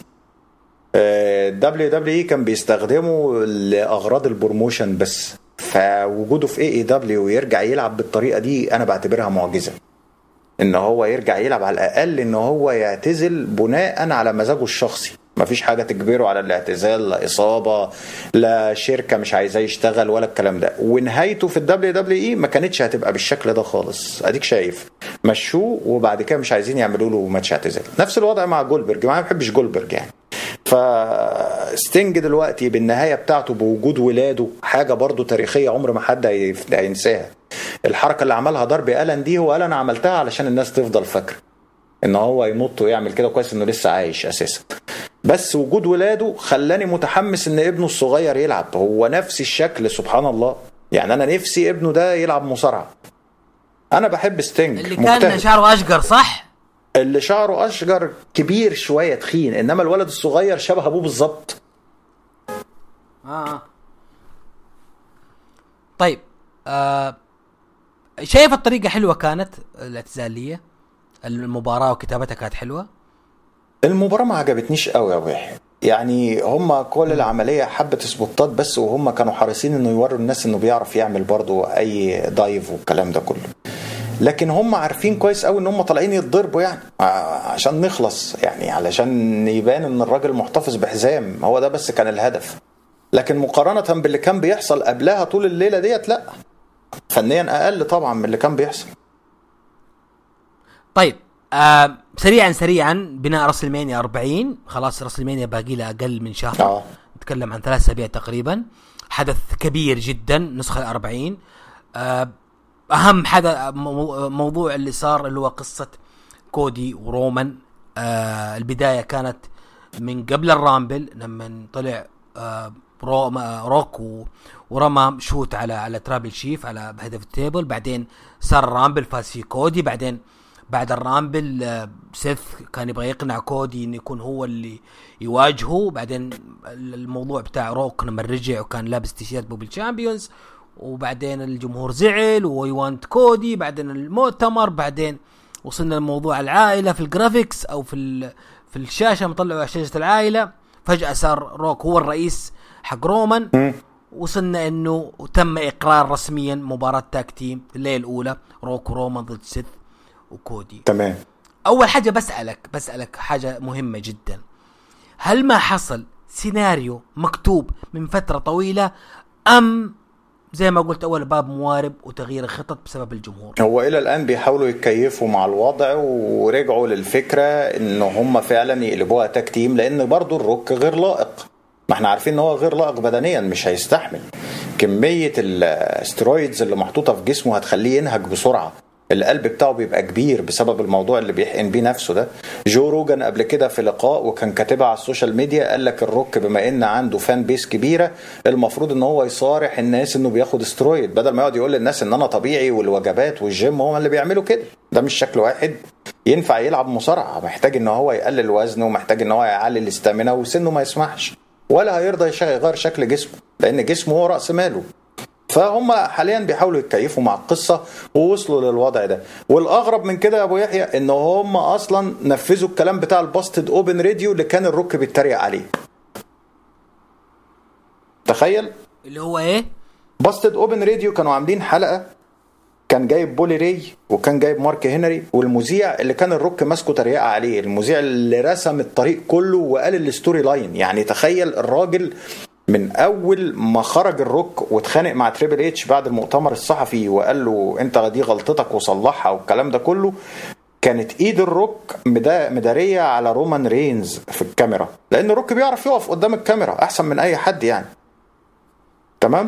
الدبليو دبليو اي كان بيستخدمه لاغراض البروموشن بس فوجوده في اي اي دبليو ويرجع يلعب بالطريقه دي انا بعتبرها معجزه ان هو يرجع يلعب على الاقل ان هو يعتزل بناء على مزاجه الشخصي مفيش حاجه تجبره على الاعتزال لا اصابه لا شركه مش عايزاه يشتغل ولا الكلام ده ونهايته في الدبليو دبليو اي ما كانتش هتبقى بالشكل ده خالص اديك شايف مشوه وبعد كده مش عايزين يعملوا له ماتش اعتزال نفس الوضع مع جولبرج ما بحبش جولبرج يعني فستينج دلوقتي بالنهايه بتاعته بوجود ولاده حاجه برضو تاريخيه عمر ما حد هيف- هينساها الحركه اللي عملها داربي الن دي هو قال انا عملتها علشان الناس تفضل فاكره ان هو ينط ويعمل كده كويس انه لسه عايش اساسا بس وجود ولاده خلاني متحمس ان ابنه الصغير يلعب هو نفس الشكل سبحان الله يعني انا نفسي ابنه ده يلعب مصارعه انا بحب ستينج اللي كان شعره اشقر صح؟ اللي شعره اشجر كبير شويه تخين انما الولد الصغير شبه ابوه بالظبط اه طيب آه شايف الطريقة حلوة كانت الاعتزالية المباراة وكتابتها كانت حلوة المباراة ما عجبتنيش قوي يا واحد يعني هم كل العملية حبة سبوتات بس وهم كانوا حريصين انه يوروا الناس انه بيعرف يعمل برضو اي دايف والكلام ده كله لكن هم عارفين كويس قوي ان هم طالعين يتضربوا يعني ع- عشان نخلص يعني علشان يبان ان الراجل محتفظ بحزام هو ده بس كان الهدف لكن مقارنة باللي كان بيحصل قبلها طول الليلة ديت لا فنيا اقل طبعا من اللي كان بيحصل طيب آه سريعا سريعا بناء راس المانيا 40 خلاص راس المانيا باقي لها اقل من شهر اه نتكلم عن ثلاث اسابيع تقريبا حدث كبير جدا نسخه الأربعين آه اهم حدث مو- موضوع اللي صار اللي هو قصه كودي ورومان آه البدايه كانت من قبل الرامبل لما طلع آه رو ما- روك و- ورمى شوت على على ترابل شيف على هدف التيبل بعدين صار الرامبل فاز فيه كودي بعدين بعد الرامبل آه، سيث كان يبغى يقنع كودي انه يكون هو اللي يواجهه بعدين الموضوع بتاع روك لما رجع وكان لابس تيشيرت بوبل تشامبيونز وبعدين الجمهور زعل ويوانت كودي بعدين المؤتمر بعدين وصلنا لموضوع العائله في الجرافيكس او في ال- في الشاشه مطلعوا على شاشه العائله فجاه صار روك هو الرئيس حق رومان وصلنا انه تم اقرار رسميا مباراة تاك تيم في الليله الاولى روك رومان ضد سيث وكودي تمام اول حاجه بسالك بسالك حاجه مهمه جدا هل ما حصل سيناريو مكتوب من فتره طويله ام زي ما قلت اول باب موارب وتغيير الخطط بسبب الجمهور هو الى الان بيحاولوا يتكيفوا مع الوضع ورجعوا للفكره ان هم فعلا يقلبوها تاك تيم لان برضو الروك غير لائق ما احنا عارفين ان هو غير لائق بدنيا مش هيستحمل كميه الاسترويدز اللي محطوطه في جسمه هتخليه ينهج بسرعه القلب بتاعه بيبقى كبير بسبب الموضوع اللي بيحقن بيه نفسه ده جو روجان قبل كده في لقاء وكان كاتبها على السوشيال ميديا قال لك الروك بما ان عنده فان بيس كبيره المفروض ان هو يصارح الناس انه بياخد استرويد بدل ما يقعد يقول للناس ان انا طبيعي والوجبات والجيم هم اللي بيعملوا كده ده مش شكل واحد ينفع يلعب مصارعه محتاج ان هو يقلل وزنه ومحتاج ان هو يعلي الاستامينا وسنه ما يسمحش ولا هيرضى يغير شكل جسمه لان جسمه هو راس ماله فهم حاليا بيحاولوا يتكيفوا مع القصه ووصلوا للوضع ده والاغرب من كده يا ابو يحيى ان هم اصلا نفذوا الكلام بتاع الباستد اوبن راديو اللي كان الروك بيتريق عليه تخيل اللي هو ايه باستد اوبن راديو كانوا عاملين حلقه كان جايب بولي ري وكان جايب مارك هنري والمذيع اللي كان الروك ماسكه تريقه عليه المذيع اللي رسم الطريق كله وقال الستوري لاين يعني تخيل الراجل من اول ما خرج الروك واتخانق مع تريبل اتش بعد المؤتمر الصحفي وقال له انت دي غلطتك وصلحها والكلام ده كله كانت ايد الروك مداريه على رومان رينز في الكاميرا لان الروك بيعرف يقف قدام الكاميرا احسن من اي حد يعني تمام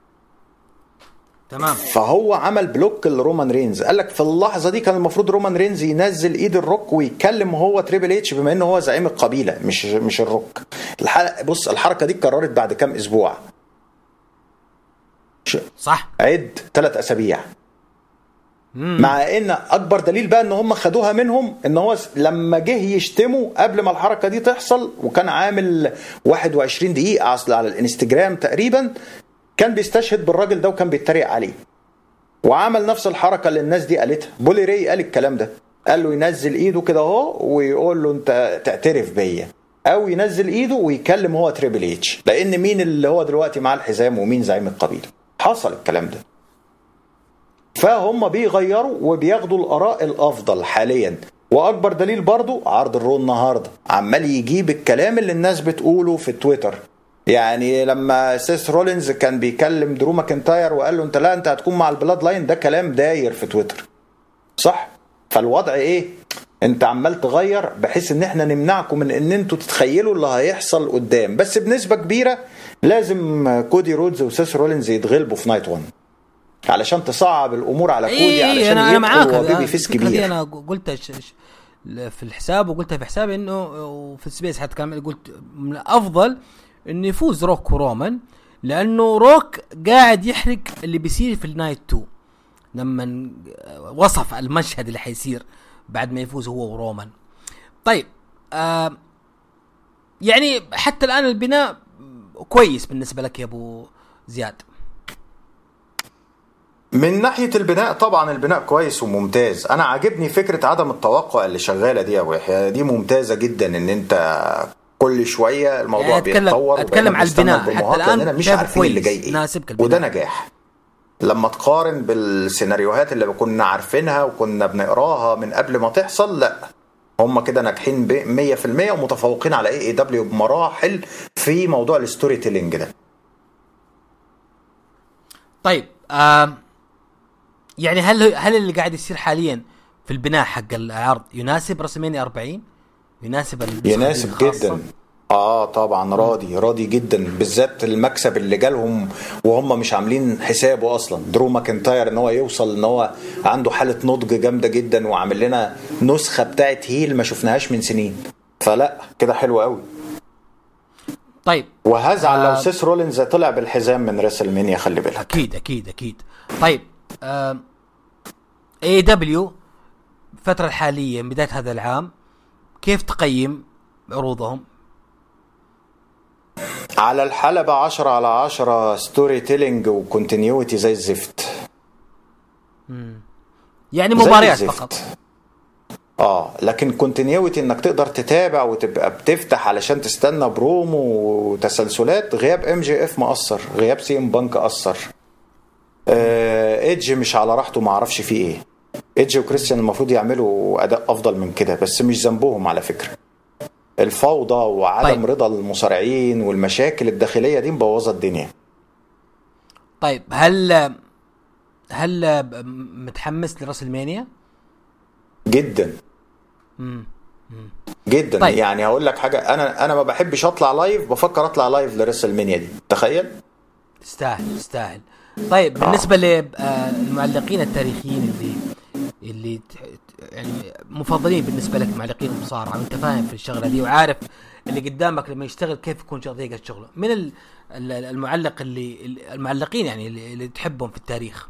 تمام فهو عمل بلوك لرومان رينز قال لك في اللحظه دي كان المفروض رومان رينز ينزل ايد الروك ويتكلم هو تريبل اتش بما انه هو زعيم القبيله مش مش الروك الحلقه بص الحركه دي اتكررت بعد كام اسبوع صح عد ثلاث اسابيع مع ان اكبر دليل بقى ان هم خدوها منهم ان هو لما جه يشتموا قبل ما الحركه دي تحصل وكان عامل 21 دقيقه اصل على الانستجرام تقريبا كان بيستشهد بالراجل ده وكان بيتريق عليه وعمل نفس الحركه اللي الناس دي قالتها بولي ري قال الكلام ده قال له ينزل ايده كده اهو ويقول له انت تعترف بيا او ينزل ايده ويكلم هو تريبل اتش لان مين اللي هو دلوقتي معاه الحزام ومين زعيم القبيله حصل الكلام ده فهم بيغيروا وبياخدوا الاراء الافضل حاليا واكبر دليل برضو عرض الرو النهارده عمال يجيب الكلام اللي الناس بتقوله في تويتر يعني لما سيس رولينز كان بيكلم درو ماكنتاير وقال له انت لا انت هتكون مع البلاد لاين ده كلام داير في تويتر صح فالوضع ايه انت عمال تغير بحيث ان احنا نمنعكم من ان انتوا تتخيلوا اللي هيحصل قدام بس بنسبه كبيره لازم كودي رودز وسيس رولينز يتغلبوا في نايت 1 علشان تصعب الامور على كودي إيه علشان انا انا معاك يدخل وهو بيبي فيس الفكرة دي كبير انا قلتها ش- ش- في الحساب وقلتها في حسابي انه وفي السبيس حتى كمان قلت من الافضل انه يفوز روك ورومان لانه روك قاعد يحرق اللي بيصير في النايت 2 لما وصف المشهد اللي حيصير بعد ما يفوز هو ورومان طيب آه يعني حتى الان البناء كويس بالنسبه لك يا ابو زياد من ناحية البناء طبعا البناء كويس وممتاز انا عاجبني فكرة عدم التوقع اللي شغالة دي يا ابو يحيى دي ممتازة جدا ان انت كل شوية الموضوع يعني أتكلم- بيتطور أتكلم وبقينا على بنستنى البناء. حتى البروموهات الآن لأننا مش شايفه عارفين اللي كويس. جاي ايه ناسبك البناء. وده نجاح لما تقارن بالسيناريوهات اللي كنا عارفينها وكنا بنقراها من قبل ما تحصل لا هم كده ناجحين ب 100% ومتفوقين على اي اي دبليو بمراحل في موضوع الستوري تيلينج ده طيب آه يعني هل هل اللي قاعد يصير حاليا في البناء حق العرض يناسب رسميني 40 يناسب النسخة يناسب الخاصة؟ جدا اه طبعا راضي راضي جدا بالذات المكسب اللي جالهم وهم مش عاملين حسابه اصلا درو ماكنتاير ان هو يوصل ان هو عنده حاله نضج جامده جدا وعامل لنا نسخه بتاعت هيل ما شفناهاش من سنين فلا كده حلو قوي طيب وهزعل آه. لو سيس رولينز طلع بالحزام من ريسل مانيا خلي بالك اكيد اكيد اكيد طيب اي دبليو الفترة الحالية من بداية هذا العام كيف تقيم عروضهم؟ على الحلبة 10 على 10 ستوري تيلينج وكونتينيوتي زي الزفت يعني زي مباريات الزفت. فقط اه لكن كونتينيوتي انك تقدر تتابع وتبقى بتفتح علشان تستنى برومو وتسلسلات غياب ام جي اف مأثر غياب سي ام بانك اثر آه ايدج مش على راحته ما اعرفش فيه ايه ايدج وكريستيان المفروض يعملوا اداء افضل من كده بس مش ذنبهم على فكره الفوضى وعدم طيب. طيب. رضا المصارعين والمشاكل الداخليه دي مبوظه الدنيا طيب هل هل متحمس لراس المانيا؟ جدا جدا طيب. طيب. يعني هقول لك حاجه انا انا ما بحبش اطلع لايف بفكر اطلع لايف لريسلمانيا دي تخيل تستاهل تستاهل طيب بالنسبه للمعلقين التاريخيين اللي اللي ت- يعني مفضلين بالنسبه لك معلقين المصارعه وانت فاهم في الشغله دي وعارف اللي قدامك لما يشتغل كيف يكون طريقه شغله من ال- ال- المعلق اللي المعلقين يعني اللي, اللي تحبهم في التاريخ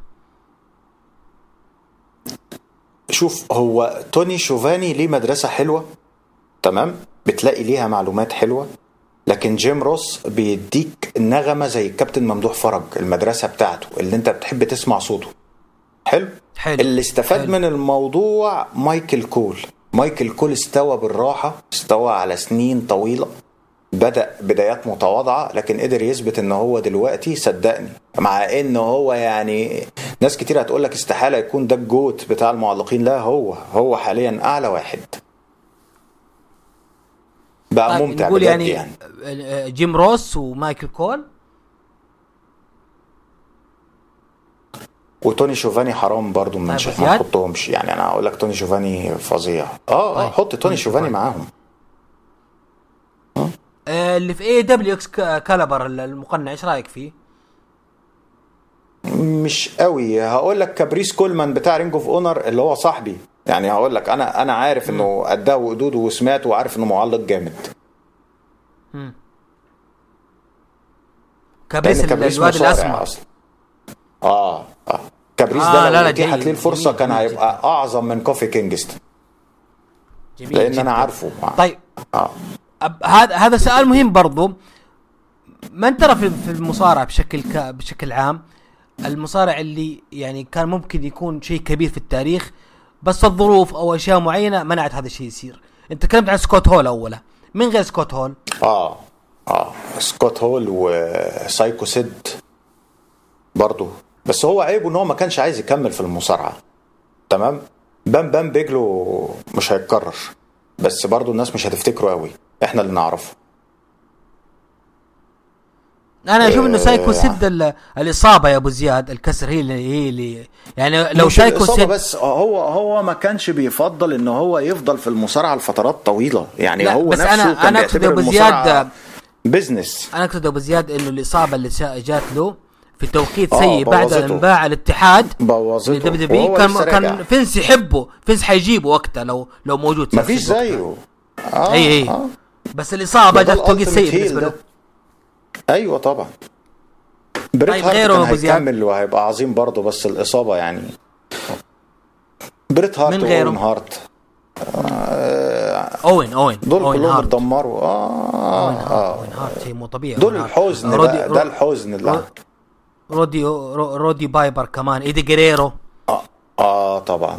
شوف هو توني شوفاني ليه مدرسة حلوة تمام بتلاقي ليها معلومات حلوة لكن جيم روس بيديك نغمة زي الكابتن ممدوح فرج المدرسة بتاعته اللي انت بتحب تسمع صوته حلو حلو. اللي استفاد حلو. من الموضوع مايكل كول مايكل كول استوى بالراحة استوى على سنين طويلة بدأ بدايات متواضعة لكن قدر يثبت ان هو دلوقتي صدقني مع ان هو يعني ناس كتير هتقول لك استحالة يكون ده الجوت بتاع المعلقين لا هو هو حاليا اعلى واحد بقى طيب ممتع نقول بجد يعني, يعني. يعني جيم روس ومايكل كول وتوني شوفاني حرام برضو من طيب شيء وزياد؟ ما تحطهمش يعني انا هقول لك توني شوفاني فظيع اه اه طيب. حط توني شوفاني شوفاني. معاهم آه، اللي في اي دبليو اكس كالبر المقنع ايش رايك فيه؟ مش قوي هقول لك كابريس كولمان بتاع رينج اوف اونر اللي هو صاحبي يعني هقول لك انا انا عارف انه قدها وقدوده وسمعته وعارف انه معلق جامد كابريس لان كابريس الواد مصارع الاسمر اصلا اه اه كابريس آه، ده لا، لو لا، اتيحت جيد، ليه الفرصه جميل، كان جميل هيبقى اعظم من كوفي كينجستون جميل لان جداً. انا عارفه طيب اه أب- هذا هذا سؤال مهم برضو من ترى في في المصارعه بشكل ك... بشكل عام المصارع اللي يعني كان ممكن يكون شيء كبير في التاريخ بس الظروف او اشياء معينه منعت هذا الشيء يصير انت تكلمت عن سكوت هول اولا من غير سكوت هول اه اه سكوت هول وسايكو سيد برضه بس هو عيبه ان هو ما كانش عايز يكمل في المصارعه تمام بام بام بيجلو مش هيتكرر بس برضه الناس مش هتفتكره قوي احنا اللي نعرفه انا اشوف انه آه، سايكو سيد ال- الاصابه يا ابو زياد الكسر هي اللي هي اللي يعني لو مش سايكو الإصابة سيد بس هو هو ما كانش بيفضل ان هو يفضل في المصارعه لفترات طويله يعني لا، هو بس نفسه أنا- كان أنا أقصد بيعتبر أبو المصارعة زياد- بزنس انا اقصد ابو زياد انه الاصابه اللي شا- جات له في توقيت آه، سيء بعد بوظته. انباع الاتحاد بوظته. دبليو دبليو وهو كان لسه كان راجع. فينس يحبه فينس حيجيبه وقتها لو لو موجود في مفيش نفس الوقت. زيه اه اي اي آه. بس الاصابه ده جات في توقيت الألتيميت سيء هيل بالنسبه ده. له ايوه طبعا بريت طيب هارت غيره كان أبو زياد؟ هيكمل وهيبقى عظيم برضه بس الاصابه يعني بريت هارت من غيره؟ واوين هارت آه اوين اوين دول اوين كلهم هارت اتدمروا اه اوين هارت اه اوين هارت شيء مو طبيعي دول أوين هارت. الحزن رودي بقى ده الحزن اللي رو- رودي رو- رودي بايبر كمان ايدي جريرو اه, آه طبعا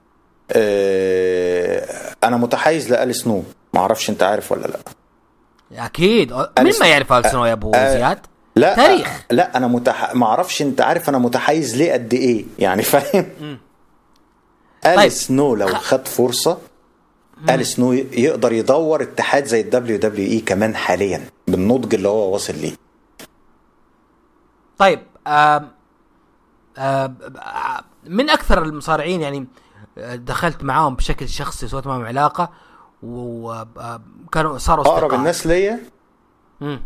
آه انا متحيز لال سنو ما اعرفش انت عارف ولا لا اكيد مين ما يعرف السنو يا ابو آه، زياد لا تاريخ لا انا متح... ما اعرفش انت عارف انا متحيز ليه قد ايه يعني فاهم طيب. ال سنو لو خد فرصه ال سنو يقدر يدور اتحاد زي الدبليو دبليو اي كمان حاليا بالنضج اللي هو واصل ليه طيب آم آم آم من اكثر المصارعين يعني آه، دخلت معاهم بشكل شخصي سويت معهم علاقه وكانوا صاروا اقرب أصدقاء. الناس ليا مم.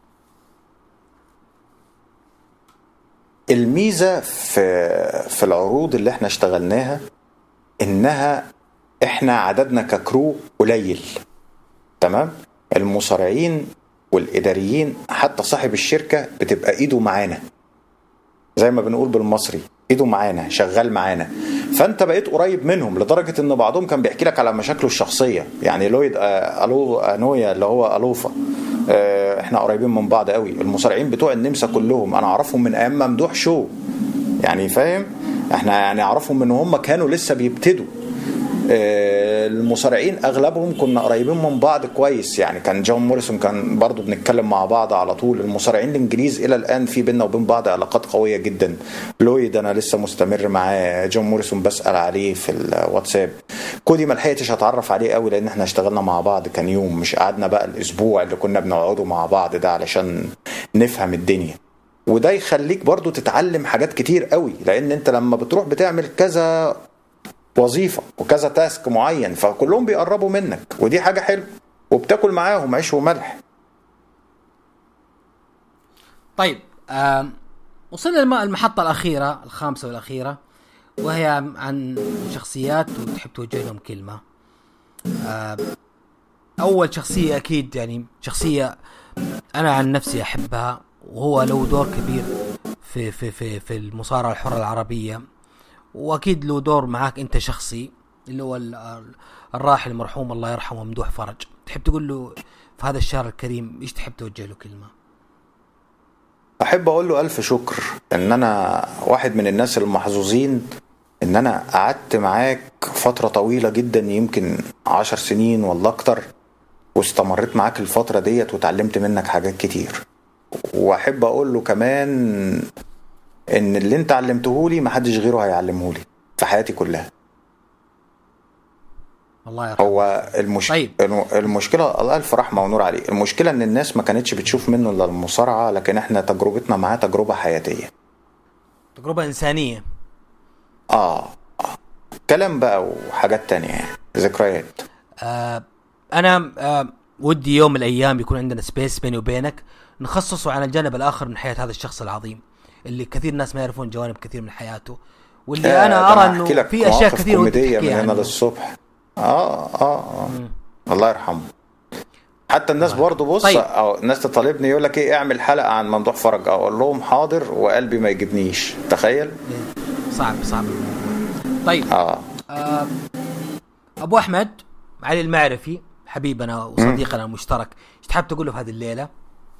الميزه في في العروض اللي احنا اشتغلناها انها احنا عددنا ككرو قليل تمام المصارعين والاداريين حتى صاحب الشركه بتبقى ايده معانا زي ما بنقول بالمصري ايده معانا شغال معانا فانت بقيت قريب منهم لدرجه ان بعضهم كان بيحكي لك على مشاكله الشخصيه يعني لويد آه، الو انويا اللي هو الوفا آه، احنا قريبين من بعض قوي المصارعين بتوع النمسا كلهم انا اعرفهم من ايام ممدوح شو يعني فاهم احنا يعني اعرفهم من هم كانوا لسه بيبتدوا آه، المصارعين اغلبهم كنا قريبين من بعض كويس يعني كان جون موريسون كان برضو بنتكلم مع بعض على طول المصارعين الانجليز الى الان في بيننا وبين بعض علاقات قويه جدا لويد انا لسه مستمر معاه جون موريسون بسال عليه في الواتساب كودي ما لحقتش اتعرف عليه قوي لان احنا اشتغلنا مع بعض كان يوم مش قعدنا بقى الاسبوع اللي كنا بنقعده مع بعض ده علشان نفهم الدنيا وده يخليك برضو تتعلم حاجات كتير قوي لان انت لما بتروح بتعمل كذا وظيفه وكذا تاسك معين فكلهم بيقربوا منك ودي حاجه حلوه وبتاكل معاهم عيش وملح طيب آم، وصلنا الم- المحطة الأخيرة الخامسة والأخيرة وهي عن شخصيات وتحب توجه لهم كلمة آم، أول شخصية أكيد يعني شخصية أنا عن نفسي أحبها وهو له دور كبير في في في في المصارعة الحرة العربية وأكيد له دور معاك أنت شخصي اللي هو ال- الراحل المرحوم الله يرحمه ممدوح فرج تحب تقول له في هذا الشهر الكريم ايش تحب توجه له كلمه احب اقول له الف شكر ان انا واحد من الناس المحظوظين ان انا قعدت معاك فترة طويلة جدا يمكن عشر سنين ولا اكتر واستمريت معاك الفترة ديت وتعلمت منك حاجات كتير واحب اقول له كمان ان اللي انت علمته لي محدش غيره هيعلمه لي في حياتي كلها الله يرحمه هو المش... طيب. الم- المشكله الله الف رحمه ونور عليه المشكله ان الناس ما كانتش بتشوف منه الا المصارعه لكن احنا تجربتنا معاه تجربه حياتيه تجربة إنسانية اه آه. كلام بقى وحاجات تانية يعني ذكريات آه أنا آه ودي يوم من الأيام يكون عندنا سبيس بيني وبينك نخصصه على الجانب الآخر من حياة هذا الشخص العظيم اللي كثير ناس ما يعرفون جوانب كثير من حياته واللي آه، أنا ده أرى هحكي إنه لك في أشياء مواقف كثير ودي كوميديه من تحكيها هنا عنه. للصبح اه اه اه الله يرحمه حتى الناس برضه بص طيب. او الناس تطالبني يقول لك ايه اعمل حلقه عن ممدوح فرج اقول لهم حاضر وقلبي ما يجيبنيش تخيل صعب صعب الموضوع طيب اه آه أبو أحمد علي المعرفي حبيبنا وصديقنا المشترك ايش تحب تقول له في هذه الليلة؟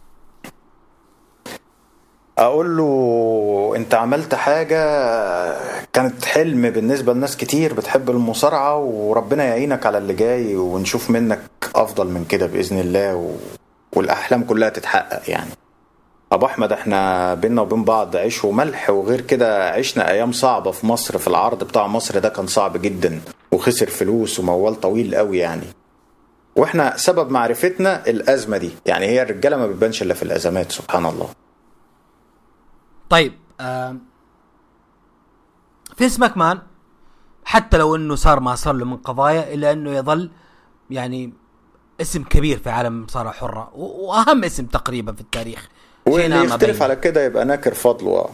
اقول له انت عملت حاجة كانت حلم بالنسبة لناس كتير بتحب المصارعة وربنا يعينك على اللي جاي ونشوف منك افضل من كده باذن الله و... والاحلام كلها تتحقق يعني ابو احمد احنا بينا وبين بعض عيش وملح وغير كده عشنا ايام صعبة في مصر في العرض بتاع مصر ده كان صعب جدا وخسر فلوس وموال طويل قوي يعني واحنا سبب معرفتنا الازمة دي يعني هي الرجالة ما بتبانش الا في الازمات سبحان الله طيب آه فينس ماكمان حتى لو انه صار ما صار له من قضايا الا انه يظل يعني اسم كبير في عالم المصارعه حره و- واهم اسم تقريبا في التاريخ شيء واللي ما يختلف بين. على كده يبقى ناكر فضله اه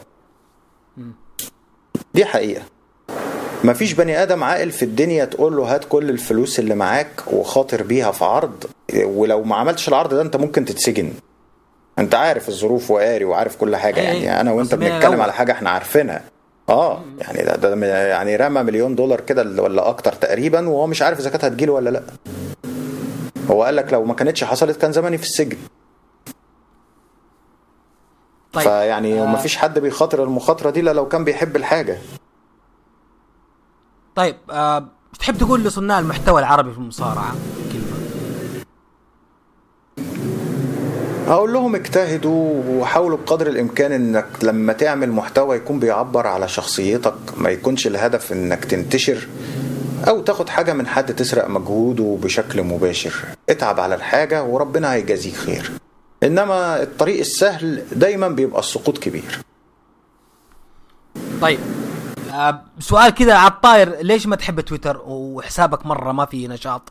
دي حقيقة مفيش بني آدم عاقل في الدنيا تقول له هات كل الفلوس اللي معاك وخاطر بيها في عرض ولو ما عملتش العرض ده انت ممكن تتسجن انت عارف الظروف وقاري وعارف كل حاجة أي، يعني انا وانت بس من بنتكلم الأول. على حاجة احنا عارفينها اه يعني ده, ده يعني رمى مليون دولار كده ولا اكتر تقريبا وهو مش عارف اذا كانت هتجيله ولا لا هو قال لك لو ما كانتش حصلت كان زماني في السجن طيب فيعني آه. مفيش حد بيخاطر المخاطره دي الا لو كان بيحب الحاجه طيب آه ايش تحب تقول لصناع المحتوى العربي في المصارعه كلمه هقول لهم اجتهدوا وحاولوا بقدر الامكان انك لما تعمل محتوى يكون بيعبر على شخصيتك ما يكونش الهدف انك تنتشر او تاخد حاجه من حد تسرق مجهوده بشكل مباشر اتعب على الحاجه وربنا هيجازيك خير انما الطريق السهل دايما بيبقى السقوط كبير طيب آه سؤال كذا على الطاير ليش ما تحب تويتر وحسابك مره ما فيه نشاط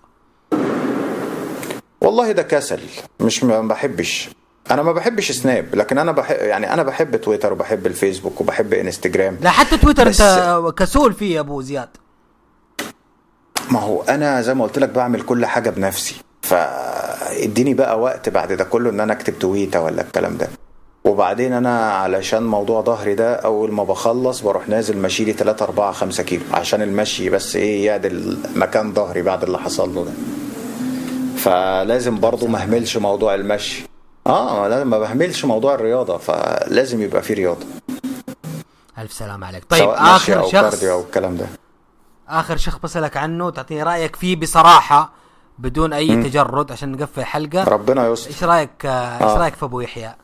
والله ده كسل مش ما بحبش انا ما بحبش سناب لكن انا بحب يعني انا بحب تويتر وبحب الفيسبوك وبحب انستجرام لا حتى تويتر بس- انت كسول فيه يا ابو زياد ما هو انا زي ما قلت لك بعمل كل حاجه بنفسي فاديني بقى وقت بعد ده كله ان انا اكتب تويته ولا الكلام ده وبعدين انا علشان موضوع ظهري ده اول ما بخلص بروح نازل ماشي لي 3 4 5 كيلو عشان المشي بس ايه يعدل مكان ظهري بعد اللي حصل له ده فلازم برضو ما اهملش موضوع المشي اه لازم ما بهملش موضوع الرياضه فلازم يبقى في رياضه الف سلام عليك طيب سواء مشي اخر او شخص كارديو او الكلام ده اخر شخص بسالك عنه تعطيني رايك فيه بصراحه بدون اي مم. تجرد عشان نقفل الحلقه ربنا يستر ايش رايك آه، ايش آه. رايك في ابو يحيى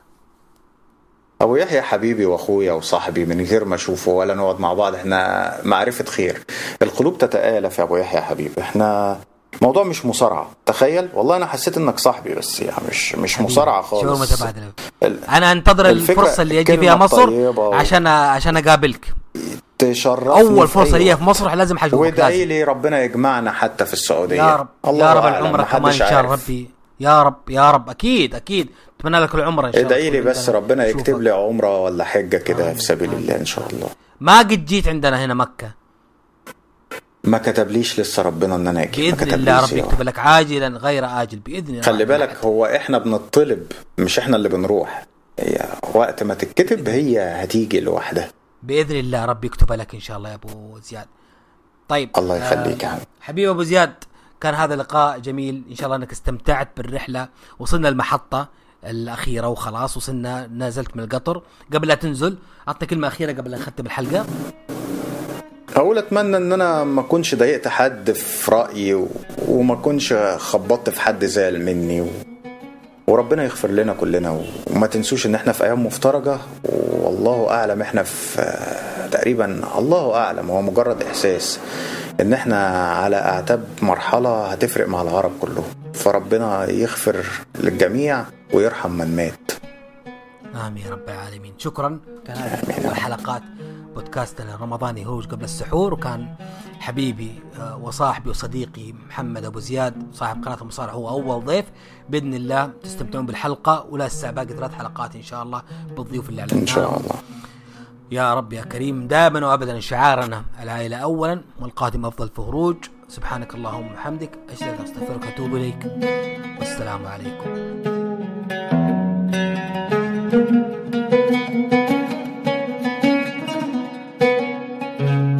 ابو يحيى حبيبي واخويا وصاحبي من غير ما اشوفه ولا نقعد مع بعض احنا معرفه خير القلوب تتآلف يا ابو يحيى حبيبي احنا موضوع مش مصارعه تخيل والله انا حسيت انك صاحبي بس يعني مش مش مصارعه شاورما خالص تبادله ال- انا انتظر الفكرة- الفرصه اللي يجي الكلمة فيها مصر الطيبة و- عشان عشان اقابلك تشرفني اول في فرصه أي لي وقت. في مصر لازم حشوفك وادعي لازم. لي ربنا يجمعنا حتى في السعوديه يا رب الله يا رب أعلم، العمره كمان ان محدش شاء الله عارف. ربي يا رب يا رب اكيد اكيد اتمنى لك العمره ان شاء الله ادعي لي تكون بس عندنا ربنا يكتب نشوفك. لي عمره ولا حجه كده آمين. في سبيل آمين. الله ان شاء الله ما قد جيت عندنا هنا مكه ما كتبليش لسه ربنا ان انا اجي ما باذن الله كتبليش ربي يا يكتب لك عاجلا غير اجل باذن الله خلي بالك هو احنا بنطلب مش احنا اللي بنروح هي وقت ما تتكتب هي هتيجي لوحدها باذن الله ربي يكتبها لك ان شاء الله يا ابو زياد طيب الله يخليك يا آه حبيبي. حبيبي ابو زياد كان هذا لقاء جميل ان شاء الله انك استمتعت بالرحله وصلنا المحطه الاخيره وخلاص وصلنا نزلت من القطر قبل لا تنزل عطنا كلمه اخيره قبل لا نختم الحلقه اقول اتمنى ان انا ما اكونش ضايقت حد في رايي و... وما اكونش خبطت في حد زعل مني و... وربنا يغفر لنا كلنا و... وما تنسوش ان احنا في ايام مفترجه والله اعلم احنا في تقريبا الله اعلم هو مجرد احساس ان احنا على اعتاب مرحله هتفرق مع العرب كلهم فربنا يغفر للجميع ويرحم من مات امين يا رب العالمين شكرا كان هذه اول حلقات بودكاستنا الرمضاني هروج قبل السحور وكان حبيبي آه، وصاحبي وصديقي محمد ابو زياد صاحب قناه المصارعه هو اول ضيف باذن الله تستمتعون بالحلقه ولا تنسى باقي ثلاث حلقات ان شاء الله بالضيوف اللي ان اعلناهم شاء الله يا رب يا كريم دائما وابدا شعارنا العائله اولا والقادم افضل في هروج سبحانك اللهم وبحمدك اشهد ان لا اله الا انت استغفرك واتوب اليك والسلام عليكم